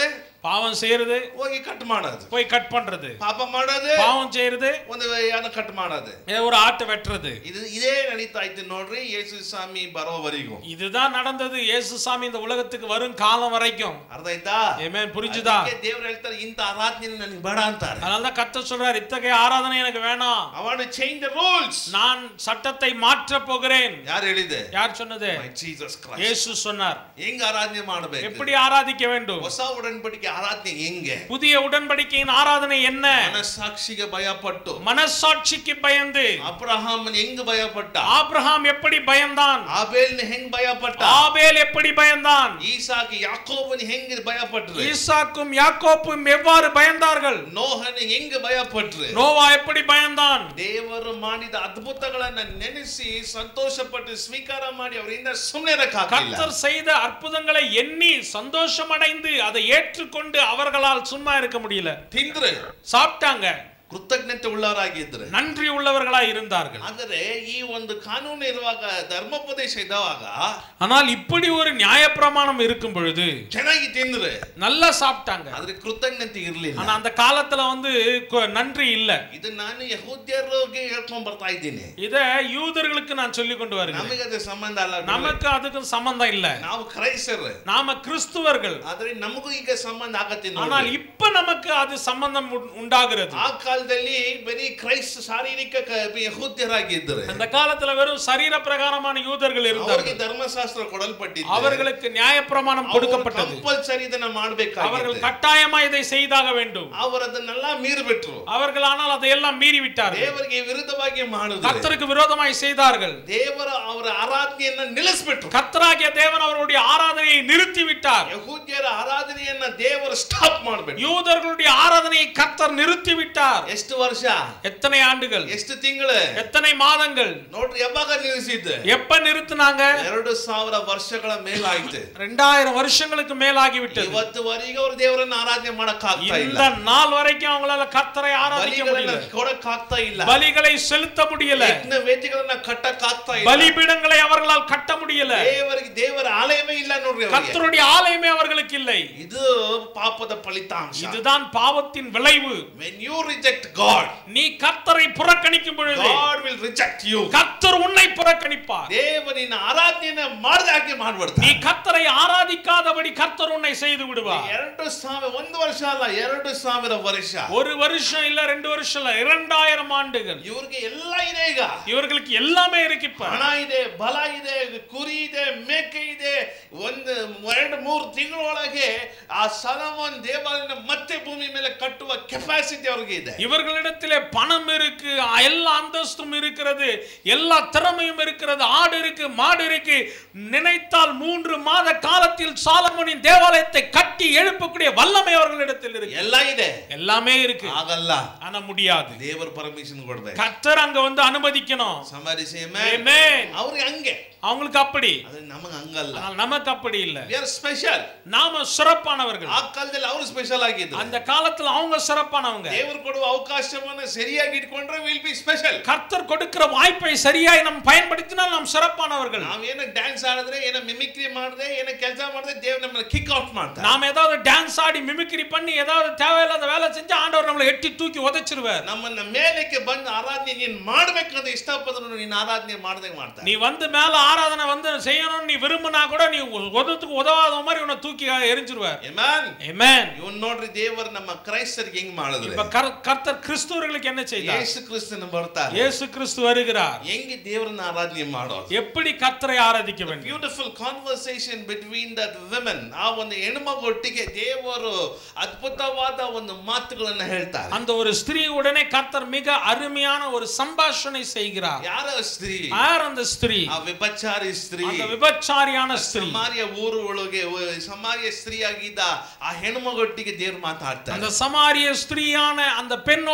பாவம் செய்யறது ಹೋಗಿ ಕಟ್ ಮಾಡೋದು போய் கட் பண்றது ಪಾಪ ಮಾಡೋದು பாவம் செய்யறது ಒಂದು ಯಾನ ಕಟ್ ಮಾಡೋದು ஏ, ஒரு ஆட்டை வெட்டுறது ಇದು ಇದೇ ನಡೀತಾ ಇತ್ತು ನೋಡ್ರಿ ಯೇಸು ಸ್ವಾಮಿ ಬರೋವರೆಗೂ இதுதான் நடந்தது இயேசு சாமி இந்த உலகத்துக்கு வரும் காலம் வரைக்கும் ಅರ್ಥ ಆಯ್ತಾ ஏமேன் புரிஞ்சுதா ಅದಕ್ಕೆ ದೇವ್ರು ಹೇಳ್ತಾರೆ ಇಂಥ ಆರಾಧನೆ ನನಗೆ ಬೇಡ ಅಂತಾರೆ அதனாலதான் கத்த சொல்றார் இத்தகைய ஆராதனை எனக்கு வேணாம் I want to change the rules நான் சட்டத்தை மாற்ற போகிறேன் ಯಾರು ಹೇಳಿದೆ யார் சொன்னது My Jesus Christ இயேசு சொன்னார் ಹೆಂಗ್ ಆರಾಧನೆ ಮಾಡಬೇಕು எப்படி ஆராதிக்க வேண்டும் ಹೊಸ ಉಡன்பಡಿಕೆ ಆರಾಧನೆ ಹೆಂಗೆ புதிய உடன்படிக்கையின் ஆராதனை என்ன ಮನಸ್ಸಾಕ್ಷಿಗೆ ಭಯಪಟ್ಟು மனசாட்சிக்கு பயந்து ಅಬ್ರಹಾಮನ್ ಹೆಂಗ್ ಭಯಪಟ್ಟ ஆபிரகாம் எப்படி பயந்தான் ಆಬೇಲ್ನ ಹೆಂಗ್ ಭಯಪಟ್ಟ ஆபேல் எப்படி பயந்தான் ಈಸಾಕಿ ಯಾಕೋಬನ್ ಹೆಂಗ್ ಭಯಪಟ್ರು ஈசாக்கும் யாக்கோப்பும் எவ்வாறு பயந்தார்கள் ನೋಹನ್ ಹೆಂಗ್ ಭಯಪಟ್ರು நோவா எப்படி பயந்தான் ದೇವರು ಮಾಡಿದ ಅದ್ಭುತಗಳನ್ನ ನೆನೆಸಿ ಸಂತೋಷಪಟ್ಟು ಸ್ವೀಕಾರ ಮಾಡಿ ಅವರಿಂದ ಸುಮ್ಮನೆ ಇರಕ್ಕಾಗಿಲ್ಲ கர்த்தர் செய்த அற்புதங்களை எண்ணி சந்தோஷமடைந்து அதை ஏற்றுக்கொண்டு அவர்களால் சும்மா இருக்க முடியல ತಿಂದ್ರೆ சாப்பிட்டாங்க ಕೃತಜ್ಞತೆ ಉಳ್ಳವರಾಗಿದ್ರೆ நன்றி உள்ளவர்களாய் இருந்தார்கள் ಆದರೆ ಈ ಒಂದು ಕಾನೂನು ಇರುವಾಗ ಧರ್ಮೋಪದೇಶ ಇರುವಾಗ ஆனால் இப்படி ஒரு நியாயப்பிரமாணம் இருக்கும் பொழுது ಚೆನ್ನಾಗಿ ತಿಂದ್ರೆ நல்லா சாப்பிட்டாங்க ಆದ್ರೆ ಕೃತಜ್ಞತೆ ಇರ್ಲಿಲ್ಲ ஆனா அந்த காலத்துல வந்து கொ- நன்றி இல்ல ಇದು ನಾನು ಯಹೂದ್ಯರಿಗೆ ಹೇಳ್ಕೊಂಡ್ ಬರ್ತಾ ಇದ್ದೀನಿ இத யூதர்களுக்கு நான் சொல்லி கொண்டு வருகிறேன் ನಮಗೆ ಅದು ಸಂಬಂಧ ಅಲ್ಲ நமக்கு அதுக்கும் சம்பந்தம் இல்ல ನಾವು ಕ್ರೈಸ್ತರು நாம கிறிஸ்துவர்கள் ಆದ್ರೆ ನಮಗೂ ಈಗ ಸಂಬಂಧ ಆಗತ್ತೆ ನೋಡಿ. ஆனால் இப்ப நமக்கு அது சம்பந்தம் உண்- உண்டாகிறது ಆ ಕಾಲದಲ್ಲಿ ಬರೀ ಕ್ರೈಸ್ತ ಶಾರೀರಿಕ ಕ- ಯಹೂದ್ಯರಾಗಿದ್ದರು அந்த காலத்துல வெறும் சரீர பிரகாரமான யூதர்கள் ಅವರಿಗೆ இருந்தார்கள் ಧರ್ಮಶಾಸ್ತ್ರ ಕೊಡಲ್ಪಟ್ಟಿದ್ದು அவர்களுக்கு நியாயப்பிரமாணம் கொடுக்கப்பட்டது ಕಂಪಲ್ಸರಿ ಇದನ್ನ அவர்கள் ಮಾಡ್ಬೇಕಾಗಿತ್ತು கட்டாயமா இதை செய்தாக வேண்டும் ಅವರು ಅದನ್ನೆಲ್ಲ ಮೀರ್ಬಿಟ್ರು அவர்கள் ஆனால் அதையெல்லாம் மீறி விட்டார்கள் ದೇವರಿಗೆ ವಿರುದ್ಧವಾಗಿ ಮಾಡಿದ್ರು கர்த்தருக்கு விரோதமாய் செய்தார்கள் ದೇವರ ಅವರ ಆರಾಧನೆಯನ್ನ ನಿಲ್ಲಿಸ್ಬಿಟ್ರು கர்த்தராகிய தேவன் அவருடைய ஆராதனையை நிறுத்தி விட்டார் ಯಹೂದ್ಯರ ಆರಾಧನೆಯನ್ನ ದೇವರು ಸ್ಟಾಪ್ ಮಾಡ್ಬಿಟ್ರು யூதர்களுடைய ஆராதனையை கர்த்தர் நிறுத்தி விட்டார் ಎಷ್ಟು ವರ್ಷ எத்தனை ஆண்டுகள் ಎಷ್ಟು ತಿಂಗಳು எத்தனை மாதங்கள் ನೋಡ್ರಿ ಯಾವಾಗ ನಿಲ್ಲಿಸಿದ್ದು எப்ப நிறுத்தினாங்க ಎರಡು ಸಾವಿರ ವರ್ಷಗಳ ಮೇಲಾಯ್ತು ரெண்டாயிரம் வருஷங்களுக்கு மேலாகிவிட்டது ಇವತ್ತುವರೆಗೆ ಅವರು ದೇವರನ್ನ ಆರಾಧನೆ ಮಾಡಕ್ ಆಗ್ತಾ ಇಲ್ಲ இந்த நாள் வரைக்கும் அவங்களால கர்த்தரை ஆராதிக்க ಬಲಿಗಳನ್ನ முடியல ಕೊಡಕ್ ಆಗ್ತಾ ಇಲ್ಲ பலிகளை செலுத்த முடியல ಯಜ್ಞ ವೇದಿಗಳನ್ನ ಕಟ್ಟಕ್ ಆಗ್ತಾ ಇಲ್ಲ பலிபீடங்களை அவர்களால் கட்ட முடியல ದೇವರಿಗೆ ದೇವರ ಆಲಯವೇ ಇಲ್ಲ ನೋಡ್ರಿ ಅವ್ರಿಗೆ. கர்த்தருடைய ஆலயமே அவர்களுக்கு இல்லை ಇದು ಪಾಪದ ಫಲಿತಾಂಶ இதுதான் பாவத்தின் விளைவு when you reject god நீ கர்த்தரை புறக்கணிக்கும் பொழுது god will reject you கர்த்தர் உன்னை புறக்கணிப்பார் ದೇವರಿನ ಆರಾಧನೆಯನ್ನ ಮಾಡದ ಹಾಗೆ நீ ಮಾಡ್ಬಿಡ್ತಾರೆ கர்த்தரை ஆராதிக்காதபடி கர்த்தர் உன்னை செய்து விடுவார் ಎರಡು ಸಾವಿರ ಒಂದು ವರ್ಷ ಅಲ್ಲ ಎರಡು ಸಾವಿರ ವರ್ಷ ஒரு வருஷம் இல்ல ரெண்டு வருஷம் இல்ல இரண்டாயிரம் ஆண்டுகள் ಇವ್ರಿಗೆ ಎಲ್ಲ ಇದೆ ಈಗ இவர்களுக்கு எல்லாமே இருக்கு இப்ப ಹಣ ಇದೆ ಬಲ ಇದೆ ಕುರಿ ಇದೆ ಮೇಕೆ ಇದೆ ಒಂದು ಎರಡು ಮೂರು ತಿಂಗಳೊಳಗೆ ಆ ಸಲಮೋನ್ ದೇವಾಲಯನ ಮತ್ತೆ ಭೂಮಿ ಮೇಲೆ ಕಟ್ಟುವ ಕೆಪಾಸಿಟಿ ಅವ್ರಿಗೆ ಇದೆ இவர்களிடத்திலே பணம் இருக்கு எல்லா அந்தஸ்தும் இருக்கிறது எல்லா திறமையும் இருக்கிறது ஆடு இருக்கு மாடு இருக்கு நினைத்தால் மூன்று மாத காலத்தில் சாலமோனின் தேவாலயத்தை கட்டி எழுப்பக்கூடிய வல்லமை அவர்களிடத்தில் இருக்கு ಎಲ್ಲ ಇದೆ எல்லாமே இருக்கு ಆಗಲ್ಲ ஆனா முடியாது ದೇವರ ಪರ್ಮಿಷನ್ ಕೊಡ್ಬೇಕು கர்த்தர் அங்க வந்து அனுமதிக்கணும் ಸಮಾರಿಸಿ Amen. ಅವ್ರಿಗೆ ಹಂಗೆ அவங்களுக்கு அப்படி ಆದ್ರೆ ನಮಗ್ ಹಂಗಲ್ಲ ஆனால் நமக்கு அப்படி இல்ல ವಿ ಆರ್ ಸ್ಪೆಷಲ್ நாம சிறப்பானவர்கள் ಆ ಕಾಲದಲ್ಲಿ ಅವರು ಸ್ಪೆಷಲ್ ಆಗಿದ್ರು அந்த காலத்துல அவங்க சிறப்பானவங்க ದೇವರು ಕೊಡುವ ಅವಕಾಶವನ್ನ ಸರಿಯಾಗಿ ಇಟ್ಕೊಂಡ್ರೆ ವಿಲ್ ಬಿ ಸ್ಪೆಷಲ್ கர்த்தர் கொடுக்கிற வாய்ப்பை சரியாய் நம்ம பயன்படுத்தினால் நாம் சிறப்பானவர்கள் ನಾವೇನೋ ಡ್ಯಾನ್ಸ್ ಆಡಿದ್ರೆ ಏನೋ ಮಿಮಿಕ್ರಿ ಮಾಡಿದ್ರೆ ಏನೋ ಕೆಲಸ ಮಾಡಿದ್ರೆ ದೇವ್ರು ನಮ್ಮನ್ನ ಕಿಕ್ ಔಟ್ ಮಾಡ್ತಾರೆ நாம் ஏதாவது டான்ஸ் ஆடி மிமிக்ரி பண்ணி ஏதாவது தேவையில்லாத வேலை செஞ்சு ஆண்டவர் நம்மளை எட்டி தூக்கி உதைச்சிருவார் ನಮ್ಮನ್ನ ಮೇಲಕ್ಕೆ ಬಂದು ಆರಾಧನೆ ನೀನ್ ಮಾಡ್ಬೇಕಂತ ಇಷ್ಟಪದ್ರು ನೀನ್ ಆರಾಧನೆ ಮಾಡದೆ ಮಾಡ್ತಾರೆ நீ வந்து மேல ஆராதனை வந்து செய்யணும்னு நீ விரும்பினா கூட நீ உதத்துக்கு உதவாத மாதிரி உன்னை தூக்கி எரிஞ்சிருவார் Amen? Amen. ಇವನ್ ನೋಡ್ರಿ ದೇವರು ನಮ್ಮ ಕ್ರೈಸ್ತರಿಗೆ ಹೆಂಗ್ ಮಾಡಿದ್ರೆ இப்ப கர்- கர்த்தர் கிறிஸ்துவர்களுக்கு என்ன செய்தார் ಯೇಸು ಕ್ರಿಸ್ತನ ಬರ್ತಾರೆ இயேசு கிறிஸ்து வருகிறார் ಹೆಂಗೆ ದೇವರನ್ನ ಆರಾಧನೆ ಮಾಡೋದು எப்படி கர்த்தரை ஆராதிக்க வேண்டும் beautiful conversation between that women ಆ ಒಂದು ಹೆಣ್ಮಗೊಟ್ಟಿಗೆ ದೇವರು ಅದ್ಭುತವಾದ ಒಂದು ಮಾತುಗಳನ್ನ ಹೇಳ್ತಾರೆ அந்த ஒரு ஸ்திரீ உடனே கர்த்தர் மிக அருமையான ஒரு சம்பாஷணை செய்கிறார் ಯಾರ ಸ್ತ್ರೀ யார் அந்த ஸ்திரீ ಆ ವಿಪಚಾರಿ ಸ್ತ್ರೀ அந்த விபச்சாரியான ஸ்திரீ ಸಮಾರ್ಯ ಊರು ಒಳಗೆ ಒ- ಸಮಾರ್ಯ ಸ್ತ್ರೀ ಆಗಿದ್ದ ಆ ಹೆಣ್ಮಗೊಟ್ಟಿಗೆ ದೇವ್ರು ಮಾತಾಡ್ತಾರೆ அந்த சமாரிய ஸ்திரீயான அந்த பெண்ணோடு கர்த்தர்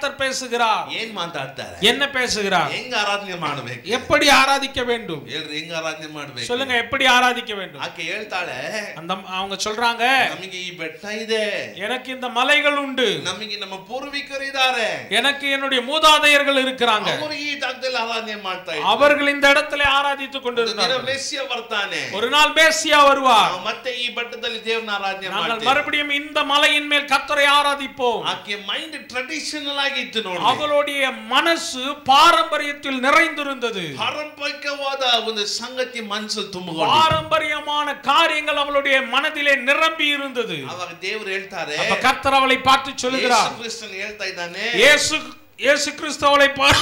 கர்த்தர் பேசுகிறார் ಏನ್ ಮಾತಾಡ್ತಾರೆ என்ன பேசுகிறார் ಹೆಂಗ್ ಆರಾಧನೆ ಮಾಡ್ಬೇಕು எப்படி ஆராதிக்க வேண்டும் ಹೇಳ್ರಿ ಹೆಂಗ್ ಆರಾಧನೆ ಮಾಡ್ಬೇಕು சொல்லுங்க எப்படி ஆராதிக்க வேண்டும் ಆಕೆ ಹೇಳ್ತಾಳೆ அந்த அவங்க சொல்றாங்க ನಮಗೆ ಈ ಬೆಟ್ಟ ಇದೆ எனக்கு இந்த மலைகள் உண்டு ನಮಗೆ ನಮ್ಮ ಪೂರ್ವಿಕರು ಇದ್ದಾರೆ எனக்கு என்னுடைய மூதாதையர்கள் இருக்கிறாங்க ಅವರು ಈ ಜಾಗದಲ್ಲಿ ಆರಾಧನೆ ಮಾಡ್ತಾ ಇದ್ದಾರೆ அவர்கள் இந்த இடத்துல ஆராதித்துக் ಒಂದು ದಿನ கொண்டிருந்தார்கள் ಮೆಸ್ಸಿಯ ಬರ್ತಾನೆ ஒரு நாள் மேசியா வருவார் ನಾವು ಮತ್ತೆ ಈ ಬೆಟ್ಟದಲ್ಲಿ ದೇವ್ರನ್ನ ಆರಾಧನೆ நாங்கள் ಮಾಡ್ತೇವೆ மறுபடியும் இந்த மலையின் மேல் கர்த்தரை ஆராதிப்போம் ಆಕೆ ಮೈಂಡ್ ಟ್ರೆಡಿಷನಲ್ ಆಗಿತ್ತು ನೋಡಿ அவளுடைய மனசு பாரம்பரியத்தில் நிறைந்திருந்தது ಪಾರಂಪರಿಕವಾದ ಒಂದು ಸಂಗತಿ ಮನಸ್ಸಲ್ಲಿ ತುಂಬಿಕೊಂಡು பாரம்பரியமான காரியங்கள் அவளுடைய மனதிலே நிரம்பி இருந்தது ಅವಾಗ ದೇವ್ರು ಹೇಳ್ತಾರೆ அப்ப கர்த்தர் அவளை பார்த்து ಯೇಸು சொல்லுகிறார் ಕ್ರಿಸ್ತನ್ ಹೇಳ್ತಾ ಇದ್ದಾನೆ இயேசு இயேசு கிறிஸ்து அவளை பார்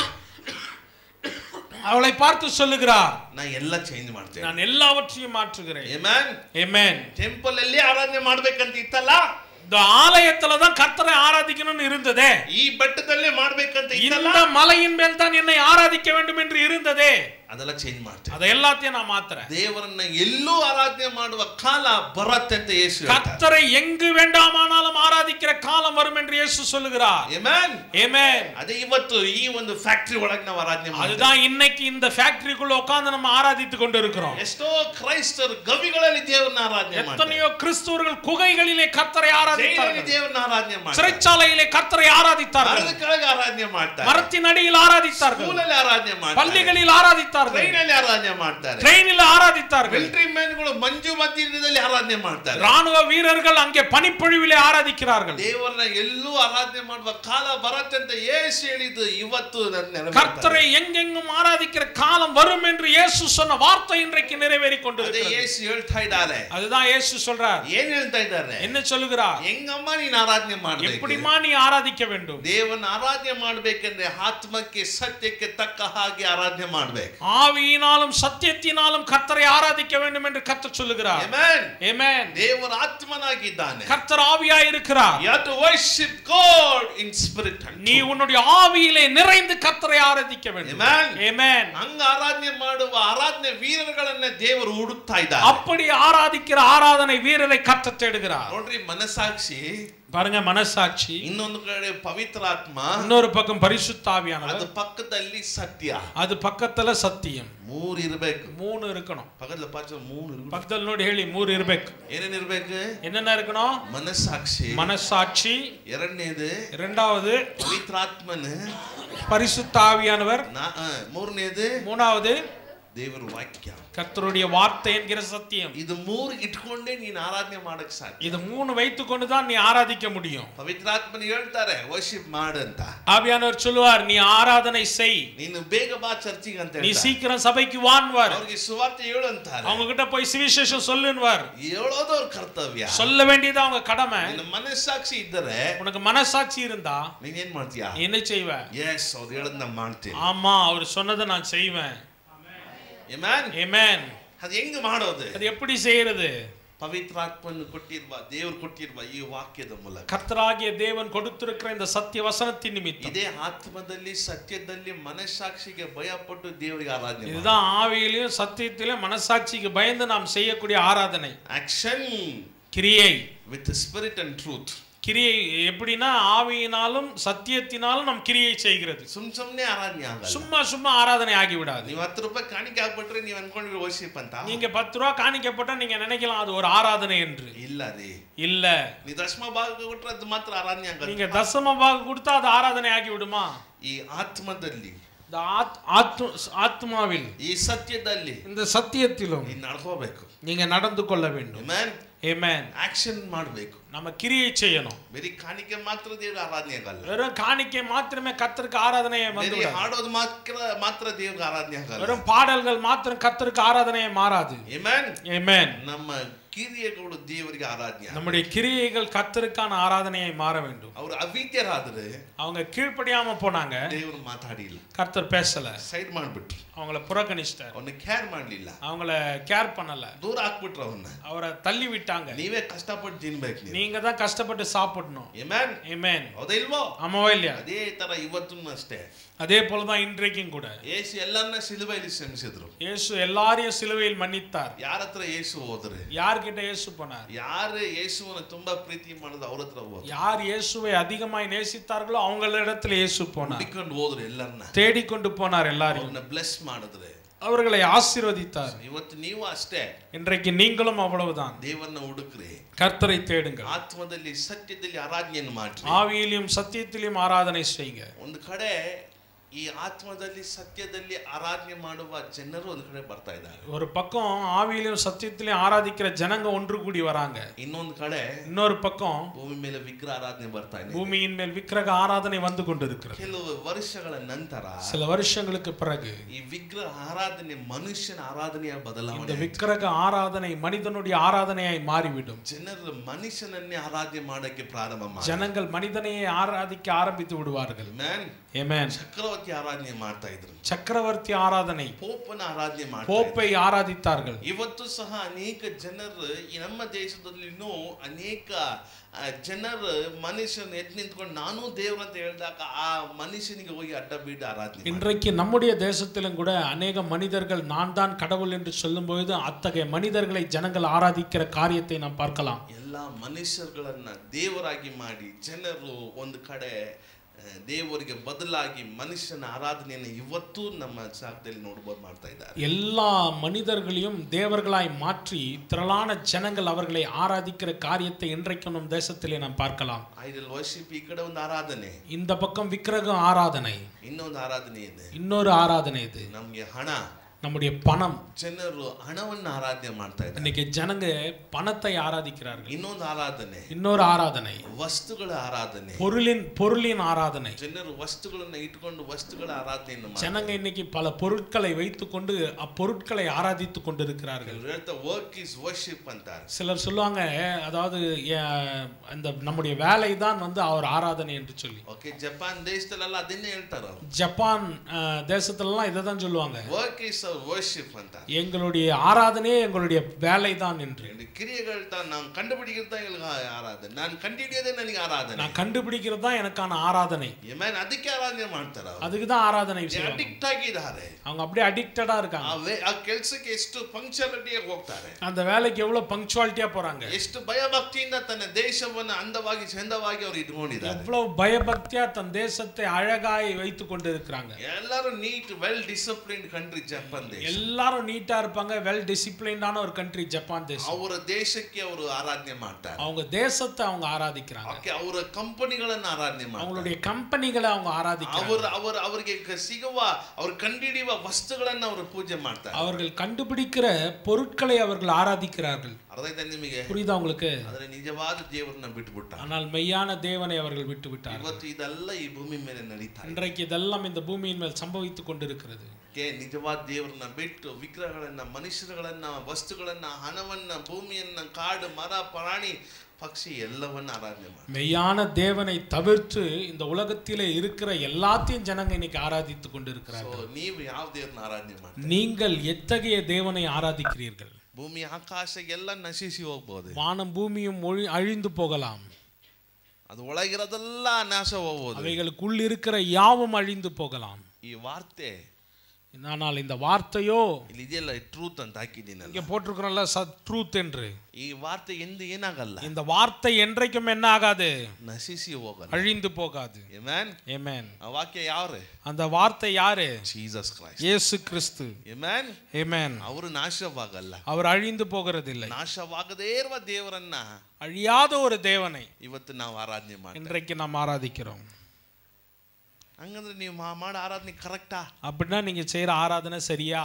அவளை பார்த்து சொல்லுகிறார் ನಾ ಎಲ್ಲ ಚೇಂಜ್ ಮಾಡ್ತೇನೆ நான் எல்லாவற்றையும் மாற்றுகிறேன் Amen. Amen. ಟೆಂಪಲ್ ಅಲ್ಲಿ ಆರಾಧನೆ ಮಾಡ್ಬೇಕಂತ ಇತ್ತಲ್ಲ இந்த ஆலயத்துல தான் கர்த்தரை ஆராதிக்கணும்னு இருந்ததே ಈ ಬೆಟ್ಟದಲ್ಲೇ ಮಾಡ್ಬೇಕಂತ ಇತ್ತಲ್ಲ இந்த மலையின் மேல் தான் என்னை ஆராதிக்க வேண்டும் என்று இருந்ததே ಅದೆಲ್ಲ ಚೇಂಜ್ ಮಾಡ್ತೇವೆ அதை எல்லாத்தையும் நான் மாத்துறேன் ದೇವರನ್ನ ಎಲ್ಲೂ ಆರಾಧನೆ ಮಾಡುವ ಕಾಲ ಬರತ್ತೆ ಅಂತ ಯೇಸು ಹೇಳ್ತಾರೆ. கர்த்தரை எங்கு வேண்டாமானாலும் ஆராதிக்கிற காலம் வரும் என்று இயேசு சொல்லுகிறார் Amen. Amen. ಅದೇ ಇವತ್ತು ಈ ಒಂದು ಫ್ಯಾಕ್ಟರಿ ಒಳಗೆ ನಾವು ಆರಾಧನೆ ಮಾಡ್ತೇವೆ அதுதான் இன்னைக்கு இந்த ஃபேக்டரிக்குள்ள உட்கார்ந்து நம்ம ஆராதித்து கொண்டு இருக்கிறோம் ಎಷ್ಟೋ ಕ್ರೈಸ್ತರು ಗವಿಗಳಲ್ಲಿ ದೇವರನ್ನ ಆರಾಧನೆ ಮಾಡ್ತಾರೆ எத்தனையோ கிறிஸ்தவர்கள் குகைகளிலே கர்த்தரை ಜೈಲಲ್ಲಿ ஆராதித்தார்கள் ದೇವರನ್ನ ಆರಾಧನೆ ಮಾಡ್ತಾರೆ சிறைச்சாலையிலே கர்த்தரை ஆராதித்தார்கள் ಮರದ ಕೆಳಗೆ ಆರಾಧನೆ ಮಾಡ್ತಾರೆ மரத்தின் அடியில் ஆராதித்தார்கள் ಸ್ಕೂಲಲ್ಲಿ ಆರಾಧನೆ ಮಾಡ್ತಾರೆ பள்ளிகளில் ஆராதித்தார்கள் ಟ್ರೈನ್ ಅಲ್ಲಿ ಆರಾಧನೆ ಮಾಡ್ತಾರೆ ட்ரெயினில் ஆராதித்தார்கள் ಮಿಲಿಟರಿ ಮ್ಯಾನ್ಗಳು ಮಂಜು ಮಧ್ಯದಲ್ಲಿ ಆರಾಧನೆ ಮಾಡ್ತಾರೆ ராணுவ வீரர்கள் அங்கே பனிப்பொழிவிலே ஆராதிக்கிறார்கள் ದೇವರನ್ನ ಎಲ್ಲೂ ಆರಾಧನೆ ಮಾಡುವ ಕಾಲ ಬರತ್ತೆ ಅಂತ ಯೇಸು ಹೇಳಿದ್ದು ಇವತ್ತು ನನ್ನ ನೆರವೇರ್ತಾ ಇದೆ. கர்த்தரை எங்கெங்கும் ஆராதிக்கிற காலம் வரும் என்று இயேசு சொன்ன வார்த்தை இன்றைக்கு நிறைவேறி ಅದೇ கொண்டிருக்கிறது ಯೇಸು ಹೇಳ್ತಾ ಇದ್ದಾರೆ அதுதான் இயேசு சொல்றார் ಏನ್ ಹೇಳ್ತಾ ಇದ್ದಾರೆ என்ன சொல்லுகிறார் ಹೆಂಗಮ್ಮ ನೀನ್ ಆರಾಧನೆ ಮಾಡ್ಬೇಕು எப்படிமா நீ ஆராதிக்க வேண்டும் ದೇವನ ಆರಾಧನೆ ಮಾಡ್ಬೇಕಂದ್ರೆ ಆತ್ಮಕ್ಕೆ ಸತ್ಯಕ್ಕೆ ತಕ್ಕ ಹಾಗೆ ಆರಾಧನೆ ಮಾಡ್ಬೇಕು ஆவியினாலும் சத்தியத்தினாலும் கர்த்தரை ஆராதிக்க வேண்டும் என்று கர்த்தர் சொல்லுகிறார் Amen. Amen. ದೇವರ ಆತ್ಮನಾಗಿದ್ದಾನೆ கர்த்தர் ஆவியாய் இருக்கிறார் You have to worship God in spirit and நீ truth. உன்னுடைய ஆவியிலே நிறைந்து கர்த்தரை ஆராதிக்க வேண்டும் Amen. Amen. ಹಂಗ ಆರಾಧನೆ ಮಾಡುವ ಆರಾಧನೆ ವೀರರುಗಳನ್ನ ದೇವರು ಹುಡುಕ್ತಾ ಇದ್ದಾರೆ அப்படி ஆராதிக்கிற ஆராதனை வீரரை கர்த்தர் தேடுகிறார் ನೋಡ್ರಿ ಮನಸ್ಸಾಕ್ಷಿ பாருங்க மனசாட்சி ಇನ್ನೊಂದು ಕಡೆ ಪವಿತ್ರ ಆತ್ಮ இன்னொரு பக்கம் பரிசுத்த ஆவியானவர் ಅದು ಪಕ್ಕದಲ್ಲಿ ಸತ್ಯ அது பக்கத்துல சத்தியம் ಮೂರ್ ಇರ್ಬೇಕು மூணு இருக்கணும் ಪಕ್ಕದ ಪಾಚ ಮೂರ್ ಇರ್ಬೇಕು பக்கத்துல ನೋಡಿ ಹೇಳಿ ಮೂರು ಇರ್ಬೇಕು ಏನೇನ್ ಇರ್ಬೇಕು என்னென்ன இருக்கணும் ಮನಸ್ಸಾಕ್ಷಿ மனசாட்சி ಎರಡನೇದು இரண்டாவது ಪವಿತ್ರಾತ್ಮನ பரிசுத்த ஆவியானவர் ನಾ- ಆ, ಮೂರನೇದು மூணாவது ದೇವರ ವಾಕ್ಯ கர்த்தருடைய வார்த்தை என்கிற சத்தியம் ಇದು ಮೂರು ಇಟ್ಕೊಂಡೇ ನೀನ್ ಆರಾಧನೆ ಮಾಡಕ್ ಸಾಧ್ಯ இது மூணு வைத்துக்கொண்டு தான் நீ ஆராதிக்க முடியும் ಪವಿತ್ರಾತ್ಮನ ಹೇಳ್ತಾರೆ ವರ್ಷಿಪ್ ಮಾಡಂತ ஆவியானவர் சொல்லுவார் நீ ஆராதனை செய் ನೀನು ಬೇಗ ಬಾ ಚರ್ಚಿಗೆ ಅಂತ நீ ಹೇಳ್ತಾರೆ. சீக்கிரம் சபைக்கு வான்வார் ಅವ್ರಿಗೆ ಸುವಾರ್ತೆ ಹೇಳು ಅಂತಾರೆ அவங்க கிட்ட போய் சுவிசேஷம் சொல்லுன்வார் ಹೇಳೋದು ಅವ್ರ ಕರ್ತವ್ಯ சொல்ல வேண்டியது அவங்க கடமை ನಿನ್ನ ಮನಸ್ಸಾಕ್ಷಿ ಇದ್ದರೆ உனக்கு மனசாட்சி இருந்தா ನೀನೇನ್ ಮಾಡ್ತೀಯಾ நீ என்ன செய்வ ಎಸ್ ಅವ್ರು ಹೇಳದ್ ನಾ ಮಾಡ್ತೀನಿ ஆமா அவர் சொன்னதை நான் செய்வேன் Amen? Amen. ಅದ್ ಹೆಂಗ್ ಮಾಡೋದು அது எப்படி செய்யறது ಪವಿತ್ರಾತ್ಮನ್ನು ಕೊಟ್ಟಿರುವ ದೇವ್ರು ಕೊಟ್ಟಿರುವ ಈ ವಾಕ್ಯದ ಮೂಲಕ கர்த்தராகிய தேவன் கொடுத்திருக்கிற இந்த சத்திய வசனத்தின் நிமித்தம் ಇದೇ ಆತ್ಮದಲ್ಲಿ ಸತ್ಯದಲ್ಲಿ ಮನಸ್ಸಾಕ್ಷಿಗೆ ಭಯಪಟ್ಟು ದೇವರಿಗೆ ಆರಾಧನೆ இதுதான் ஆவியிலையும் சத்தியத்திலும் மனசாட்சிக்கு பயந்து நாம் செய்யக்கூடிய ஆராதனை ಆಕ್ಷನ್ கிரியை ವಿತ್ ಸ್ಪಿರಿಟ್ ಅಂಡ್ ಟ್ರೂತ್ கிரியை எப்படின்னா ஆவியினாலும் சத்தியத்தினாலும் நம் கிரியை செய்கிறது ಸುಮ್ ಸುಮ್ನೆ ಆರಾಧನೆ ಆಗಲ್ಲ சும்மா சும்மா ஆராதனை ஆகி விடாது ನೀವು ಹತ್ತು ರೂಪಾಯಿ ಕಾಣಿಕೆ ಹಾಕ್ಬಿಟ್ರೆ ನೀವು ಅನ್ಕೊಂಡ್ರಿ ವರ್ಷಿಪ್ ಅಂತ நீங்க பத்து ரூபா காணிக்கப்பட்டா நீங்க நினைக்கலாம் அது ஒரு ஆராதனை என்று ಇಲ್ಲ ರೀ இல்ல ನೀವು ದಶಮ ಭಾಗ ಕೊಟ್ರೆ ಅದು ಮಾತ್ರ ಆರಾಧನೆ ಆಗಲ್ಲ நீங்க தசம பாக கொடுத்தா அது ஆராதனை ஆகி விடுமா ಈ ಆತ್ಮದಲ್ಲಿ இந்த ஆத்- ஆத்து ஆத்மாவில் ಈ ಸತ್ಯದಲ್ಲಿ இந்த சத்தியத்திலும் ನೀನ್ ನಡ್ಕೋಬೇಕು நீங்க நடந்து கொள்ள வேண்டும் ಮ್ಯಾನ್ ஏமேன் ಆಕ್ಷನ್ ಮಾಡಬೇಕು நம்ம கிரியை செய்யணும் ಬರೀ ಕಾಣಿಕೆ ಮಾತ್ರ ದೇವ್ರ ಆರಾಧನೆ ಆಗಲ್ಲ வெறும் காணிக்கை மாத்திரமே கர்த்தருக்கு ஆராதனையை வந்து ಬರೀ விடாது. ಹಾಡೋದು ಮಾತ್ರ ಮಾತ್ರ ದೇವ್ರಿಗೆ ಆರಾಧನೆ ಆಗಲ್ಲ வெறும் பாடல்கள் மாத்திரம் கர்த்தருக்கு ஆராதனையை மாறாது Amen? ஏமேன் ನಮ್ಮ ಕಿರಿಯಗಳು ದೇವರಿಗೆ ಆರಾಧನೆ நம்முடைய கிரியைகள் கர்த்தருக்கான ஆராதனையை மாற வேண்டும் ಅವರು ಅವಿದ್ಯರಾದ್ರೆ அவங்க கீழ்ப்படியாம போனாங்க ದೇವರು ಮಾತಾಡಿಲ್ಲ கர்த்தர் பேசல ಸೈಡ್ ಮಾಡ್ಬಿಟ್ರು அவங்கள புறக்கணிச்சிட்டார் ಅವನ್ನ ಕೇರ್ ಮಾಡ್ಲಿಲ್ಲ அவங்கள கேர் பண்ணல ದೂರ ಹಾಕ್ಬಿಟ್ರು ಅವನ್ನ அவரை தள்ளி விட்டாங்க ನೀವೇ ಕಷ್ಟಪಟ್ಟು ತಿನ್ಬೇಕು ನೀವು நீங்க தான் கஷ்டப்பட்டு சாப்பிடணும் Amen? ஏமேன் ಹೌದಾ ಇಲ್ವೋ ஆமாவா இல்லையா ಅದೇ ತರ ಇವತ್ತು ಅಷ್ಟೇ அதே போலதான் இன்றைக்கும் கூட ಏಸು ಎಲ್ಲರನ್ನ ಸಿಲುಬೆಯಲ್ಲಿ ಶ್ರಮಿಸಿದ್ರು இயேசு எல்லாரையும் சிலுவையில் மன்னித்தார் ಯಾರ ಹತ್ರ ಏಸು ಹೋದ್ರೆ யார் யார்கிட்ட இயேசு போனார் ಯಾರು ಯೇಸುವನ್ನು ತುಂಬಾ ಪ್ರೀತಿ ಮಾಡೋದು ಅವ್ರ ಹತ್ರ ಹೋದ್ರು யார் இயேசுவை அதிகமாய் நேசித்தார்களோ அவங்களிடத்துல இயேசு போனார் ಹುಡುಕೊಂಡು ಹೋದ್ರು ಎಲ್ಲರನ್ನ தேடிக்கொண்டு போனார் எல்லாரையும் ಅವ್ರನ್ನ ಬ್ಲೆಸ್ ಮಾಡಿದ್ರೆ அவர்களை ஆசீர்வதித்தார் ಇವತ್ತು ನೀವು ಅಷ್ಟೇ இன்றைக்கு நீங்களும் அவ்வளவுதான் ದೇವರನ್ನ ಹುಡುಕ್ರಿ கர்த்தரை தேடுங்கள் ಆತ್ಮದಲ್ಲಿ ಸತ್ಯದಲ್ಲಿ ಆರಾಧನೆಯನ್ನು ಮಾಡ್ರಿ ஆவியிலும் சத்தியத்திலும் ஆராதனை செய்யுங்க ಒಂದು ಕಡೆ ಈ ಆತ್ಮದಲ್ಲಿ ಸತ್ಯದಲ್ಲಿ ಆರಾಧನೆ ಮಾಡುವ ಜನರು ಒಂದು ಕಡೆ ಬರ್ತಾ ಇದ್ದಾರೆ ஒரு பக்கம் ஆவியிலும் சத்தியத்திலும் ஆராதிக்கிற ஜனங்க ஒன்று கூடி வராங்க ಇನ್ನೊಂದು ಕಡೆ இன்னொரு பக்கம் ಭೂಮಿ ಮೇಲೆ ವಿಗ್ರಹ ಆರಾಧನೆ ಬರ್ತಾ ಇದೆ பூமியின் மேல் விக்கிரக ஆராதனை வந்து கொண்டிருக்கிறது ಕೆಲವು ವರ್ಷಗಳ ನಂತರ சில வருஷங்களுக்கு பிறகு ಈ ವಿಗ್ರಹ ಆರಾಧನೆ ಮನುಷ್ಯನ ಆರಾಧನೆಯ இந்த ಬದಲಾವಣೆ விக்கிரக ஆராதனை மனிதனுடைய ஆராதனையாய் மாறிவிடும் ಜನರು ಮನುಷ್ಯನನ್ನೇ ಆರಾಧನೆ ಮಾಡಕ್ಕೆ ಪ್ರಾರಂಭ ಮಾಡಿ ஜனங்கள் மனிதனையே ஆராதிக்க ஆரம்பித்து விடுவார்கள் ಮ್ಯಾನ್ ஏமேன் ಚಕ್ರವರ್ತಿ ಆರಾಧನೆ ಮಾಡ್ತಾ ಇದ್ರು சக்கரவர்த்தி ஆராதனை ಪೋಪನ ಆರಾಧನೆ ಮಾಡ್ತಾ ಇದ್ರು. போப்பை ஆராதித்தார்கள் ಇವತ್ತು ಸಹ ಅನೇಕ ಜನರು ಈ ನಮ್ಮ ದೇಶದಲ್ಲಿನೂ ಅನೇಕ ಆ, ಜನರು ಮನುಷ್ಯನ ಎದ್ದು ನಿಂತ್ಕೊಂಡು ನಾನು ದೇವ್ರು ಅಂತ ಹೇಳಿದಾಗ ಆ ಮನುಷ್ಯನಿಗೆ ಹೋಗಿ ಅಡ್ಡ ಬೀಡ ಆರಾಧನೆ ಮಾಡ್ತಾರೆ. இன்றைக்கு நம்முடைய தேசத்திலும் கூட அநேக மனிதர்கள் நான் தான் கடவுள் என்று சொல்லும்போது அத்தகைய மனிதர்களை ஜனங்கள் ஆராதிக்கிற காரியத்தை நாம் பார்க்கலாம் ಎಲ್ಲ ಮನುಷ್ಯರುಗಳನ್ನ ದೇವರಾಗಿ ಮಾಡಿ ಜನರು ಒಂದು ಕಡೆ ಆ, ದೇವರಿಗೆ ಬದಲಾಗಿ ಮನುಷ್ಯನ ಆರಾಧನೆಯನ್ನು ಇವತ್ತು ನಮ್ಮ ಜಾಗದಲ್ಲಿ ನೋಡ್ಬೋದು ಮಾಡ್ತಾ ಇದ್ದಾರೆ எல்லா மனிதர்களையும் தேவர்களாய் மாற்றி திரளான ஜனங்கள் அவர்களை ஆராதிக்கிற காரியத்தை இன்றைக்கும் நம் தேசத்திலே நாம் பார்க்கலாம் ಐಡಲ್ ವರ್ಷಿಪ್ ಈ ಕಡೆ ಒಂದು ಆರಾಧನೆ இந்த பக்கம் விக்கிரக ஆராதனை ಇನ್ನೊಂದು ಆರಾಧನೆ ಇದೆ இன்னொரு ஆராதனை இது ನಮ್ಗೆ ಹಣ நம்முடைய பணம் ಜನರು ಹಣವನ್ನು ಆರಾಧನೆ ಮಾಡ್ತಾ ಇದ್ದಾರೆ இன்னைக்கு ஜனங்க பணத்தை ஆராதிக்கிறார்கள் ಇನ್ನೊಂದು ಆರಾಧನೆ இன்னொரு ஆராதனை ವಸ್ತುಗಳ ಆರಾಧನೆ பொருளின் பொருளின் ஆராதனை ಜನರು ವಸ್ತುಗಳನ್ನ ಇಟ್ಕೊಂಡು ವಸ್ತುಗಳ ಆರಾಧನೆಯನ್ನು ಮಾಡ್ತಾರೆ. ஜனங்க இன்னைக்கு பல பொருட்களை வைத்துக்கொண்டு அப்பொருட்களை ஆராதித்து கொண்டிருக்கிறார்கள் ಕೆಲವ್ರು ಹೇಳ್ತಾರೆ ವರ್ಕ್ ಇಸ್ ವರ್ಷಿಪ್ ಅಂತಾರೆ சிலர் சொல்லுவாங்க அதாவது அஹ், அந்த நம்முடைய வேலை தான் வந்து அவர் ஆராதனை என்று சொல்லி ಓಕೆ ಜಪಾನ್ ದೇಶದಲ್ಲೆಲ್ಲ ಅದನ್ನೇ ಹೇಳ್ತಾರ ஜப்பான் அஹ், தேசத்துலலாம் இதை தான் சொல்லுவாங்க ವರ್ಕ್ ಇಸ್ ವರ್ಷಿಪ್ ಅಂತ எங்களுடைய ஆராதனையே எங்களுடைய வேலை தான் என்று இந்த கிரியைகள் தான் நான் கண்டுபிடிக்கிறது தான் எங்களுக்கு ஆராதನೆ ನಾನು ಕಂಡುಹಿಡಿಯೋದೇ ನನಗೆ ಆರಾಧನೆ நான் கண்டுபிடிக்கிறது தான் எனக்கான ஆராதனை ಏಮೇನ್ ಅದಕ್ಕೆ ಆರಾಧನೆ ಮಾಡ್ತಾರ அதுக்கு தான் ஆராதனை செய்வாங்க ಅಡಿಕ್ಟ್ ಆಗಿದ್ದಾರೆ அவங்க அப்படியே அடிக்டடா இருக்காங்க ಆ ವೇ- ಆ ಕೆಲಸಕ್ಕೆ ಎಷ್ಟು ಪಂಕ್ಚುಯಾಲಿಟಿಯಾಗಿ ಹೋಗ್ತಾರೆ அந்த வேலைக்கு எவ்வளவு பங்க்சுவாலிட்டியா போறாங்க ಎಷ್ಟು ಭಯಭಕ್ತಿಯಿಂದ ತನ್ನ ದೇಶವನ್ನು ಅಂದವಾಗಿ ಚಂದವಾಗಿ ಅವ್ರು ಇಟ್ಕೊಂಡಿದ್ದಾರೆ எவ்வளவு பயபக்தியா தன் தேசத்தை அழகாய் வைத்து கொண்டு இருக்கிறாங்க ಎಲ್ಲರೂ neat well disciplined country Japan ದೇಶ எல்லாரும் நீட்டா இருப்பாங்க வெல் டிசிப்ளின்டான ஒரு கண்ட்ரி ஜப்பான் தேசம் ಅವರ ದೇಶಕ್ಕೆ ಅವರು ಆರಾಧನೆ ಮಾಡ್ತಾರೆ அவங்க தேசத்தை அவங்க ஆராதிக்கிறாங்க ಓಕೆ ಅವರ ಕಂಪನಿಗಳನ್ನ ಆರಾಧನೆ ಮಾಡ್ತಾರೆ அவங்களுடைய கம்பெனிகளை அவங்க ஆராதிக்கிறாங்க ಅವರ ಅವರ ಅವರಿಗೆ ಕ- ಸಿಗುವ ಅವ್ರು ಕಂಡುಹಿಡಿಯುವ ವಸ್ತುಗಳನ್ನ ಅವರು ಪೂಜೆ ಮಾಡ್ತಾರೆ அவர்கள் கண்டுபிடிக்கிற பொருட்களை அவர்கள் ஆராதிக்கிறார்கள் ಅರ್ಥ ಆಯ್ತಾ ನಿಮಗೆ புரியுதா உங்களுக்கு ಆದ್ರೆ ನಿಜವಾದ ದೇವರನ್ನ ಬಿಟ್ಬಿಟ್ಟ ஆனால் மெய்யான தேவனை அவர்கள் விட்டு விட்டார்கள் ಇವತ್ತು ಇದೆಲ್ಲ ಈ ಭೂಮಿ ಮೇಲೆ ನಡೀತಾ ಇದೆ இன்றைக்கு இதெல்லாம் இந்த பூமியின் மேல் சம்பவித்துக் கொண்டிருக்கிறது ಕೆ ನಿಜವಾದ ದೇವರನ್ನ ಬಿಟ್ಟು ವಿಗ್ರಹಗಳನ್ನ ಮನುಷ್ಯರುಗಳನ್ನ ವಸ್ತುಗಳನ್ನ ಹಣವನ್ನ ಭೂಮಿಯನ್ನ ಕಾಡು ಮರ ಪ್ರಾಣಿ ಪಕ್ಷಿ ಎಲ್ಲವನ್ನ ಆರಾಧನೆ ಮಾಡಿ மெய்யான தேவனை தவிர்த்து இந்த உலகத்திலே இருக்கிற எல்லாத்தையும் ஜனங்க இன்னைக்கு ஆராதித்துக் ಸೊ கொண்டிருக்கிறார்கள் ನೀವು ಯಾವ ದೇವ್ರನ್ನ ಆರಾಧನೆ ಮಾಡಿ நீங்கள் எத்தகைய தேவனை ஆராதிக்கிறீர்கள் ಭೂಮಿ ಆಕಾಶ ಎಲ್ಲ ನಶಿಸಿ ಹೋಗ್ಬೋದು வானம் பூமியும் ஒழி அழிந்து போகலாம் ಅದು ಒಳಗಿರೋದೆಲ್ಲ ನಾಶ ಹೋಗ್ಬೋದು அவைகளுக்குள் இருக்கிற யாவும் அழிந்து போகலாம் ಈ ವಾರ್ತೆ ஆனால் இந்த வார்த்தையோ ಇಲ್ಲಿ ಇದೆಯಲ್ಲ ಟ್ರೂತ್ ಅಂತ ಹಾಕಿದ್ದೀನಲ್ಲ இங்க போட்டிருக்கிறோம்ல சத் ட்ரூத் என்று ಈ ವಾರ್ತೆ ಎಂದು ಏನಾಗಲ್ಲ இந்த வார்த்தை என்றைக்கும் என்ன ஆகாது ನಶಿಸಿ ಹೋಗಲ್ಲ அழிந்து போகாது ಏಮ್ಯಾನ್ ஏமேன் ಆ ವಾಕ್ಯ ಯಾವ್ರೆ அந்த வார்த்தை யாரு ಜೀಸಸ್ ಕ್ರೈಸ್ಟ್ இயேசு கிறிஸ்து ಏಮ್ಯಾನ್ ஏமேன் ಅವರು ನಾಶವಾಗಲ್ಲ அவர் அழிந்து போகிறதில்லை ನಾಶವಾಗದೇ ಇರುವ ದೇವರನ್ನ அழியாத ஒரு தேவனை ಇವತ್ತು ನಾವು ಆರಾಧನೆ ಮಾಡಿ இன்றைக்கு நாம் ஆராதிக்கிறோம் ಹಂಗಂದ್ರೆ ನೀವು ಮಾ- ಮಾಡೋ ಆರಾಧನೆ ಕರೆಕ್ಟಾ அப்படின்னா நீங்க செய்யற ஆராதனை சரியா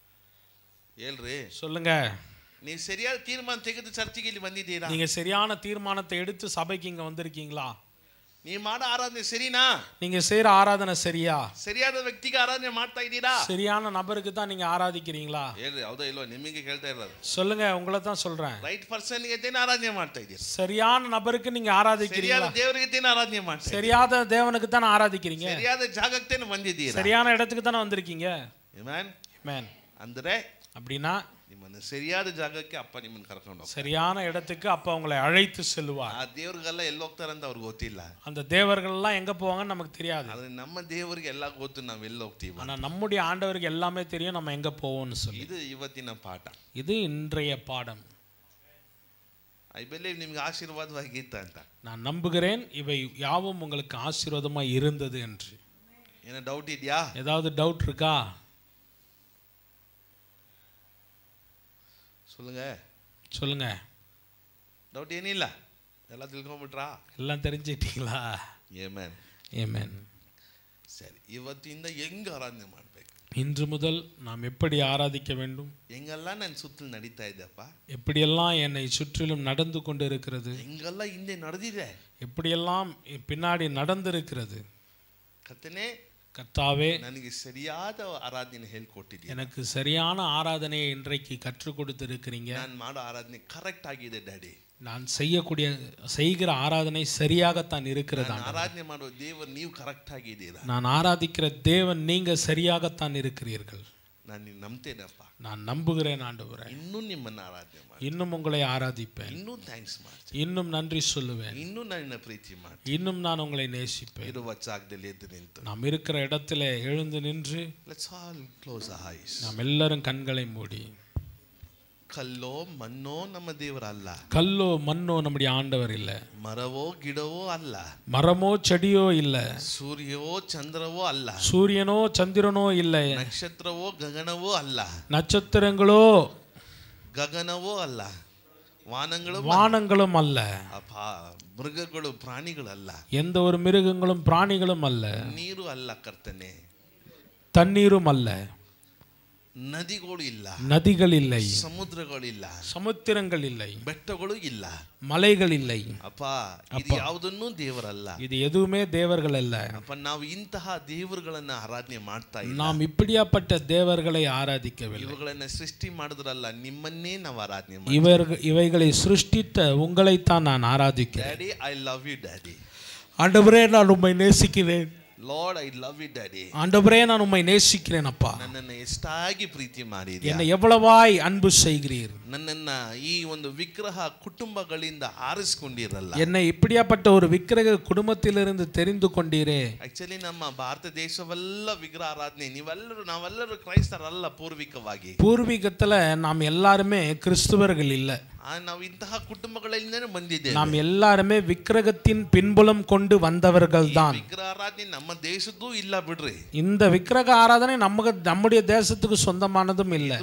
ಹೇಳ್ರಿ சொல்லுங்க ನೀವು ಸರಿಯಾದ ತೀರ್ಮಾನ ತೆಗೆದು ಚರ್ಚಿಗೆ ಇಲ್ಲಿ ಬಂದಿದ್ದೀರಾ நீங்க சரியான தீர்மானத்தை எடுத்து சபைக்கு இங்க வந்திருக்கீங்களா ನೀವು ಮಾಡೋ ಆರಾಧನೆ ಸರಿನಾ நீங்க செய்யற ஆராதனை சரியா ಸರಿಯಾದ ವ್ಯಕ್ತಿಗೆ ಆರಾಧನೆ ಮಾಡ್ತಾ ಇದ್ದೀರಾ சரியான நபருக்கு தான் நீங்க ஆராதிக்கிறீங்களா ಹೇಳ್ರಿ ಹೌದಾ ಇಲ್ವೋ ನಿಮಗೆ ಕೇಳ್ತಾ ಇರೋದು சொல்லுங்க உங்களை தான் சொல்றேன் ರೈಟ್ ಪರ್ಸನ್ಗೆ ತೇನೆ ಆರಾಧನೆ ಮಾಡ್ತಾ ಇದ್ದೀರಾ சரியான நபருக்கு நீங்க ಸರಿಯಾದ ஆராதிக்கிறீங்களா ದೇವರಿಗೆ ತೇನೆ ಆರಾಧನೆ ಮಾಡ್ತಾ ಇದ್ದೀರಾ? சரியாத தேவனுக்கு தானே ஆராதிக்கிறீங்க ಸರಿಯಾದ ಜಾಗಕ್ಕೆ ತೇನೆ ಬಂದಿದ್ದೀರಾ சரியான இடத்துக்கு தானே வந்திருக்கீங்க Amen? மேன் ಅಂದ್ರೆ அப்படின்னா ನಿಮ್ಮನ್ನು ಸರಿಯಾದ ಜಾಗಕ್ಕೆ ಅಪ್ಪ ನಿಮ್ಮನ್ನು ಕರ್ಕೊಂಡು ಹೋಗ್ತಾರೆ சரியான இடத்துக்கு அப்ப உங்களை அழைத்து செல்வார் ಆ ದೇವ್ರಿಗೆಲ್ಲ ಎಲ್ಲಿ ಹೋಗ್ತಾರಂತ ಅವ್ರಿಗೆ ಗೊತ್ತಿಲ್ಲ அந்த தேவர்கள் எல்லாம் எங்க போவாங்கன்னு நமக்கு தெரியாது ಆದ್ರೆ ನಮ್ಮ ದೇವರಿಗೆ ಎಲ್ಲ ಗೊತ್ತು ನಾವು ಎಲ್ಲಿ ಹೋಗ್ತೀವಿ ஆனா நம்முடைய ஆண்டவருக்கு எல்லாமே தெரியும் நம்ம எங்க போவோம்னு சொல்லி ಇದು ಇವತ್ತಿನ ಪಾಠ இது இன்றைய பாடம் ಐ ಬಿಲೀವ್ ನಿಮ್ಗೆ ಆಶೀರ್ವಾದವಾಗಿತ್ತ ಅಂತ நான் நம்புகிறேன் இவை யாவும் உங்களுக்கு ஆசீர்வாதமாக இருந்தது என்று ಏನೋ ಡೌಟ್ ಇದೆಯಾ ஏதாவது டவுட் இருக்கா சொல்லுங்க சொல்லுங்க ಡೌಟ್ ಏನಿಲ್ಲ ಎಲ್ಲ ತಿಳ್ಕೊಂಬಿಟ್ರಾ எல்லாம் தெரிஞ்சிட்டீங்களா ಏಮೇನ್ ஏமேன் ಸರಿ ಇವತ್ತಿಂದ ಹೆಂಗ್ ಆರಾಧನೆ ಮಾಡ್ಬೇಕು இன்று முதல் நாம் எப்படி ஆராதிக்க வேண்டும் ಹೆಂಗೆಲ್ಲ ನನ್ನ ಸುತ್ತಲೂ ನಡೀತಾ ಇದ್ದಪ್ಪ எப்படியெல்லாம் என்னை சுற்றிலும் நடந்து கொண்டு இருக்கிறது ಹೆಂಗೆಲ್ಲ ಹಿಂದೆ ನಡೆದಿದೆ எப்படியெல்லாம் பின்னாடி நடந்திருக்கிறது ಕರ್ತನೆ கர்த்தாவே ನನಗೆ ಸರಿಯಾದ ಆರಾಧನೆ ಹೇಳ್ಕೊಟ್ಟಿದ್ಯಾ எனக்கு சரியான ஆராதனையை இன்றைக்கு கற்றுக் கொடுத்திருக்கிறீங்க ನಾನು ಮಾಡೋ ಆರಾಧನೆ ಕರೆಕ್ಟ್ ಆಗಿದೆ ಡ್ಯಾಡಿ நான் செய்யக்கூடிய செய்கிற ஆராதனை சரியாகத்தான் இருக்கிறதா ನಾನು ಆರಾಧನೆ ಮಾಡೋ ದೇವರು ನೀವು ಕರೆಕ್ಟ್ ಆಗಿದ್ದೀರಾ நான் ஆராதிக்கிற தேவன் நீங்க சரியாகத்தான் இருக்கிறீர்கள் ನಾನು ನಿನ್ನ ನಂಬ್ತೇನಪ್ಪ நான் நம்புகிறேன் ஆண்டவரே ಇನ್ನೂ ನಿಮ್ಮನ್ನ ಆರಾಧನೆ ಮಾಡಿ இன்னும் உங்களை ஆராதிப்பேன் ಇನ್ನೂ ಥ್ಯಾಂಕ್ಸ್ ಮಾಡ್ತೀನಿ இன்னும் நன்றி சொல்லுவேன் ಇನ್ನೂ ನನ್ನ ಪ್ರೀತಿ ಮಾಡಿ இன்னும் நான் உங்களை நேசிப்பேன் ಇರುವ ಜಾಗದಲ್ಲಿ ಎದ್ದು ನಿಂತು நாம் இருக்கிற இடத்துல எழுந்து நின்று ಲೆಟ್ಸ್ ಆಲ್ ಕ್ಲೋಸ್ ಐಸ್ நாம் எல்லாரும் கண்களை மூடி ಕಲ್ಲೋ ಮಣ್ಣೋ ನಮ್ಮ ದೇವರಲ್ಲ கல்லோ மண்ணோ நம்முடைய ஆண்டவர் இல்லை ಮರವೋ ಗಿಡವೋ ಅಲ್ಲ மரமோ செடியோ இல்லை ಸೂರ್ಯವೋ ಚಂದ್ರವೋ ಅಲ್ಲ சூரியனோ சந்திரனோ இல்லை ನಕ್ಷತ್ರವೋ ಗಗನವೋ ಅಲ್ಲ நட்சத்திரங்களோ ಗಗನವೋ ಅಲ್ಲ ವಾನಗಳು வானங்களும் அல்ல ಅಪ ಮೃಗಗಳು ಪ್ರಾಣಿಗಳಲ್ಲ எந்த ஒரு மிருகங்களும் பிராணிகளும் அல்ல ನೀರು ಅಲ್ಲ ಕರ್ತನೆ தண்ணீரும் அல்ல ನದಿಗಳು ಇಲ್ಲ நதிகள் இல்லை ಸಮುದ್ರಗಳಿಲ್ಲ சமுத்திரங்கள் இல்லை ಬೆಟ್ಟಗಳು ಇಲ್ಲ மலைகள் இல்லை ಅಪ್ಪ ಇದು ಯಾವುದನ್ನೂ ದೇವರಲ್ಲ இது எதுவுமே தேவர்கள் அல்ல ಅಪ್ಪ ನಾವು ಇಂತಹ ದೇವರುಗಳನ್ನ ಆರಾಧನೆ ಮಾಡ್ತಾ ಇಲ್ಲ நாம் இப்படியாப்பட்ட தேவர்களை ஆராதிக்கவில்லை ಇವುಗಳನ್ನ ಸೃಷ್ಟಿ ಮಾಡಿದ್ರಲ್ಲ ನಿಮ್ಮನ್ನೇ ನಾವು ಆರಾಧನೆ ಮಾಡಿ இவர்கள் இவைகளை சிருஷ்டித்த உங்களைத்தான் நான் ஆராதிக்கிறேன் daddy I love you daddy ஆண்டவரே நான் உம்மை நேசிக்கிறேன் Lord I love you daddy ஆண்டவரே நான் உம்மை நேசிக்கிறேன் அப்பா ನನ್ನನ್ನು ಎಷ್ಟಾಗಿ ಪ್ರೀತಿ ಮಾಡಿದ್ಯಾ என்னை எவ்வளவாய் அன்பு செய்கிறீர் ನನ್ನನ್ನ ಈ ಒಂದು ವಿಗ್ರಹ ಕುಟುಂಬಗಳಿಂದ ಆರಿಸ್ಕೊಂಡಿರಲ್ಲ என்னை இப்படியாப்பட்ட ஒரு விக்கிரக குடும்பத்திலிருந்து தெரிந்து கொண்டீரே ಆಕ್ಚುಲಿ ನಮ್ಮ ಭಾರತ ದೇಶವೆಲ್ಲ ವಿಗ್ರಹ ಆರಾಧನೆ ನೀವೆಲ್ಲರೂ ನಾವೆಲ್ಲರೂ ಕ್ರೈಸ್ತರಲ್ಲ ಪೂರ್ವಿಕವಾಗಿ பூர்வீகத்துல நாம் எல்லாருமே கிறிஸ்துவர்கள் இல்லை ಆ, ನಾವು ಇಂತಹ ಕುಟುಂಬಗಳಿಂದನೇ ಬಂದಿದ್ದೇವೆ நாம் எல்லாருமே விக்கிரகத்தின் பின்புலம் கொண்டு வந்தவர்கள் தான் ವಿಗ್ರಹ ಆರಾಧನೆ ನಮ್ಮ ದೇಶದ್ದು ಇಲ್ಲ ಬಿಡ್ರಿ இந்த விக்கிரக ஆராதனை நமக்கு நம்முடைய தேசத்துக்கு சொந்தமானதும் இல்லை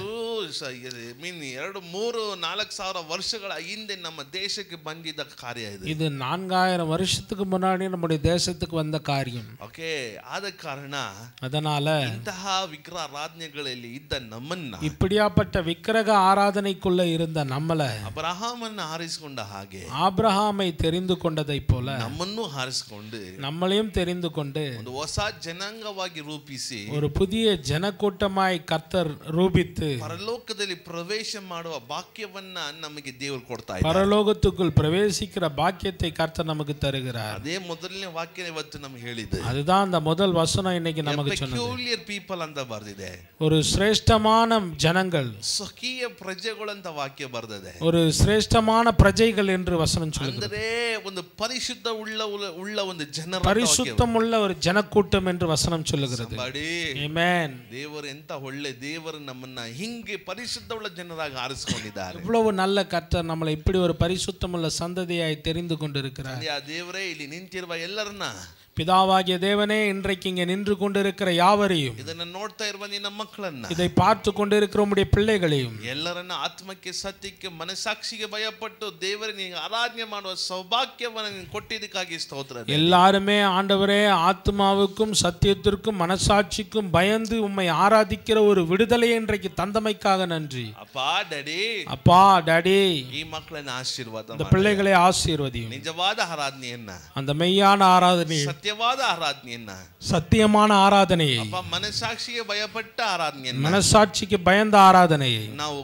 ಇದು ಮೀನ್ ಎರಡು ಮೂರು ನಾಲ್ಕು ಸಾವಿರ ವರ್ಷಗಳ ಹಿಂದೆ ನಮ್ಮ ದೇಶಕ್ಕೆ ಬಂದಿದ್ದ ಕಾರ್ಯ ಇದು இது நான்காயிரம் வருஷத்துக்கு முன்னாடி நம்முடைய தேசத்துக்கு வந்த காரியம் ಓಕೆ ಆದ ಕಾರಣ அதனால ಇಂತಹ ವಿಗ್ರಹ ಆರಾಧನೆಗಳಲ್ಲಿ ಇದ್ದ ನಮ್ಮನ್ನ இப்படியாப்பட்ட விக்கிரக ஆராதனைக்குள்ள இருந்த நம்மள ಅಬ್ರಹಾಮನ್ನ ಹಾರಿಸಿಕೊಂಡ ಹಾಗೆ ஆபிரகாமை தெரிந்து கொண்டதை போல ನಮ್ಮನ್ನು ಹಾರಿಸಿಕೊಂಡು நம்மளையும் தெரிந்து கொண்டு ಒಂದು ಹೊಸ ಜನಾಂಗವಾಗಿ ರೂಪಿಸಿ ஒரு புதிய ஜனக்கூட்டமாய் கர்த்தர் ரூபித்து ಪರಲೋಕದಲ್ಲಿ ಪ್ರವೇಶ ಮಾಡುವ ಭಾಗ್ಯವನ್ನ ನಮಗೆ ದೇವರು ಕೊಡ್ತಾ ಇದ್ದಾರೆ பரலோகத்துக்குள் பிரவேசிக்கிற பாக்கியத்தை கர்த்தர் நமக்கு தருகிறார் ಅದೇ ಮೊದಲನೇ ವಾಕ್ಯ ಇವತ್ತು ನಮ್ಗೆ ಹೇಳಿದೆ அதுதான் அந்த முதல் வசனம் இன்னைக்கு நமக்கு சொன்னது ಪೆಕ್ಯೂಲಿಯರ್ ಪೀಪಲ್ ಅಂತ ಬರ್ದಿದೆ ஒரு சிரேஷ்டமான ஜனங்கள் ಸ್ವಕೀಯ ಪ್ರಜೆಗಳಂತ ವಾಕ್ಯ ಬರ್ದಿದೆ ஒரு சிரேஷ்டமான பிரஜைகள் என்று வசனம் சொல்லுகிறது ಅಂದರೆ ಒಂದು ಪರಿಶುದ್ಧ ಉಳ್ಳ ಉಳ್ಳ- ಉಳ್ಳ ಒಂದು ಜನರ பரிசுத்தம் உள்ள ஒரு ஜனக்கூட்டம் என்று வசனம் சொல்லுகிறது ಮಾಡಿ Amen. ದೇವರು ಎಂತ ಒಳ್ಳೆ ದೇವರು ನಮ್ಮನ್ನ ಹಿಂಗೆ ಪರಿಶುದ್ಧ ಉಳ್ಳ ಜನರಾಗಿ ಆರಿಸಿಕೊಂಡಿದ್ದಾರೆ இவ்வளவு நல்ல கர்த்தர் நம்மளை இப்படி ஒரு பரிசுத்தமுள்ள சந்ததியாய் தெரிந்து கொண்டிருக்கிறார் ಆ ದೇವರೇ ಇಲ್ಲಿ ನಿಂತಿರುವ ಎಲ್ಲರನ್ನ பிதாவாகிய தேவனே இன்றைக்கு இங்கே நின்று கொண்டிருக்கிற யாவரையும் ಇದನ್ನ ನೋಡ್ತಾ ಇರುವ ನಿನ್ನ ಮಕ್ಕಳನ್ನ இதை பார்த்து கொண்டிருக்கிற உம்முடைய பிள்ளைகளையும் ಎಲ್ಲರನ್ನ ಆತ್ಮಕ್ಕೆ ಸತ್ಯಕ್ಕೆ ಮನಸ್ಸಾಕ್ಷಿಗೆ ಭಯಪಟ್ಟು ದೇವರ ನೀನು ಆರಾಧನೆ ಮಾಡುವ ಸೌಭಾಗ್ಯವನ್ನು ನೀನು ಕೊಟ್ಟಿದ್ದಕ್ಕಾಗಿ ಸ್ತೋತ್ರ எல்லாருமே ஆண்டவரே ஆத்மாவுக்கும் சத்தியத்திற்கும் மனசாட்சிக்கும் பயந்து உம்மை ஆராதிக்கிற ஒரு விடுதலை இன்றைக்கு தந்தமைக்காக நன்றி ಅಪ್ಪ ಡ್ಯಾಡಿ அப்பா டாடி ಈ ಮಕ್ಕಳನ್ನ ಆಶೀರ್ವಾದ இந்த ಮಾಡು. பிள்ளைகளை ஆசீர்வதியும் ನಿಜವಾದ ಆರಾಧನೆಯನ್ನ அந்த மெய்யான ஆராதனை ಸತ್ಯವಾದ ಆರಾಧನೆಯನ್ನ சத்தியமான ஆராதனையை ಅಪ್ಪ ಮನಸ್ಸಾಕ್ಷಿಗೆ ಭಯಪಟ್ಟ ಆರಾಧನೆಯನ್ನ மனசாட்சிக்கு பயந்த ஆராதனையை ನಾವು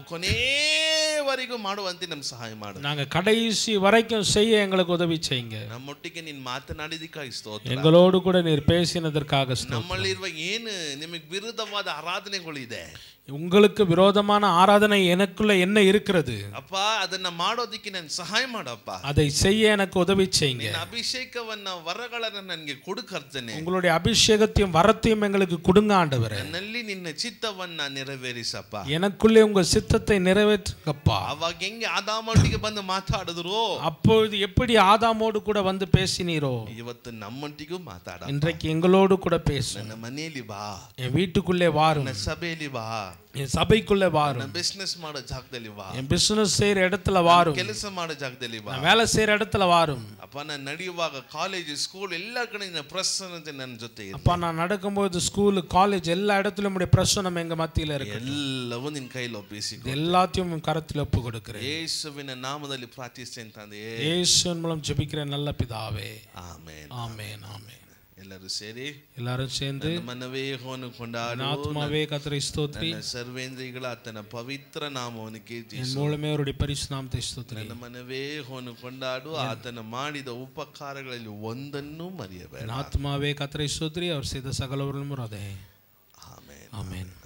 ಕೊನೆಯವರೆಗೂ ಮಾಡುವಂತೆ ನಮ್ಗೆ ಸಹಾಯ ಮಾಡು நாங்க கடைசி வரைக்கும் செய்ய எங்களுக்கு உதவி செய்யுங்க ನಮ್ಮೊಟ್ಟಿಗೆ ನೀನ್ ಮಾತನಾಡಿದಕ್ಕಾಗಿ ಸ್ತೋತ್ರ எங்களோடு கூட நீர் பேசினதற்காக ஸ்தோத்திரம். ನಮ್ಮಲ್ಲಿರುವ ಏನು ನಿಮಗೆ ವಿರುದ್ಧವಾದ ಆರಾಧನೆಗಳಿದೆ உங்களுக்கு விரோதமான ஆராதனை எனக்குள்ள என்ன இருக்கிறது ಅಪ್ಪ ಅದನ್ನ ಮಾಡೋದಿಕ್ಕೆ ನನ್ ಸಹಾಯ ಮಾಡಪ್ಪ அதை செய்ய எனக்கு உதவி செய்யுங்க ನಿನ್ನ ಅಭಿಷೇಕವನ್ನ ವರಗಳನ್ನ ನನಗೆ ಕೊಡುಕರ್ತೇನೆ உங்களுடைய அபிஷேகத்தையும் வரத்தையும் எங்களுக்கு கொடுங்க ஆண்டவரே ನನ್ನಲ್ಲಿ ನಿನ್ನ ಚಿತ್ತವನ್ನ ನೆರವೇರಿಸಪ್ಪ எனக்குள்ளே உங்க சித்தத்தை நிறைவேற்றுங்கப்பா ಅವಾಗ ಹೆಂಗೆ ಆದಾಮೊಟ್ಟಿಗೆ ಬಂದು ಮಾತಾಡಿದ್ರು அப்பொழுது எப்படி ஆதாமோடு கூட வந்து பேசினீரோ ಇವತ್ತು ನಮ್ಮೊಟ್ಟಿಗೂ ಮಾತಾಡ இன்றைக்கு எங்களோடு கூட பேசும் ನನ್ನ ಮನೆಯಲ್ಲಿ ಬಾ என் வீட்டுக்குள்ளே வாரும் ನನ್ನ ಸಭೆಯಲ್ಲಿ ಬಾ என் சபைக்குள்ளே வாரும் ನನ್ನ ಬಿಸ್ನೆಸ್ ಮಾಡೋ ಜಾಗದಲ್ಲಿ ಬಾ என் பிசினஸ் செய்யற இடத்துல வாரும் ಕೆಲಸ ಮಾಡೋ ಜಾಗದಲ್ಲಿ ಬಾ நான் வேலை செய்யற இடத்துல வாரும் ಅಪ್ಪ ನಾನು ನಡೆಯುವಾಗ ಕಾಲೇಜ್ ಸ್ಕೂಲ್ ಎಲ್ಲ ಕಡೆ ನಿನ್ನ ಪ್ರಸನ್ನತೆ ನನ್ನ ಜೊತೆ ಇದೆ அப்பா நான் நடக்கும்போது ஸ்கூலு காலேஜ் எல்லா இடத்துலயும் உடைய பிரசனம் எங்க மத்தியில இருக்கு ಎಲ್ಲವೂ ನಿನ್ನ ಕೈಲಿ ಒಪ್ಪಿಸಿ இது எல்லாத்தையும் உன் கரத்தில் ஒப்பு கொடுக்கிறேன் ಯೇಸುವಿನ ನಾಮದಲ್ಲಿ ಪ್ರಾರ್ಥಿಸ್ತೇನೆ ತಂದೆಯೇ இயேசுவின் மூலம் ஜெபிக்கிற நல்ல பிதாவே ಆಮೇನ್ ஆமென் ஆமென் ಎಲ್ಲರೂ ಸೇರಿ எல்லாரும் சேர்ந்து ನನ್ನ ಮನವೇ ಹೋನು என் ಕೊಂಡಾಡು ஆத்மாவே கத்தரை ஸ்தோத்ரி ನನ್ನ ಸರ್ವೇಂದ್ರಿಗಳ ಆತನ ಪವಿತ್ರ ನಾಮವನ್ನು ಕೀರ್ತಿಸು என் மூலமே அவருடைய பரிசு நாமத்தை ஸ்தோத்ரி ನನ್ನ ಮನವೇ ಹೋನು ಕೊಂಡಾಡು ಆತನ ಮಾಡಿದ ಉಪಕಾರಗಳಲ್ಲಿ ಒಂದನ್ನೂ ಮರೆಯಬೇಡ என் ஆத்மாவே கத்தரை ஸ்தோத்ரி அவர் செய்த சகலவர்களும் அதே ಆಮೇನ್ ஆமென்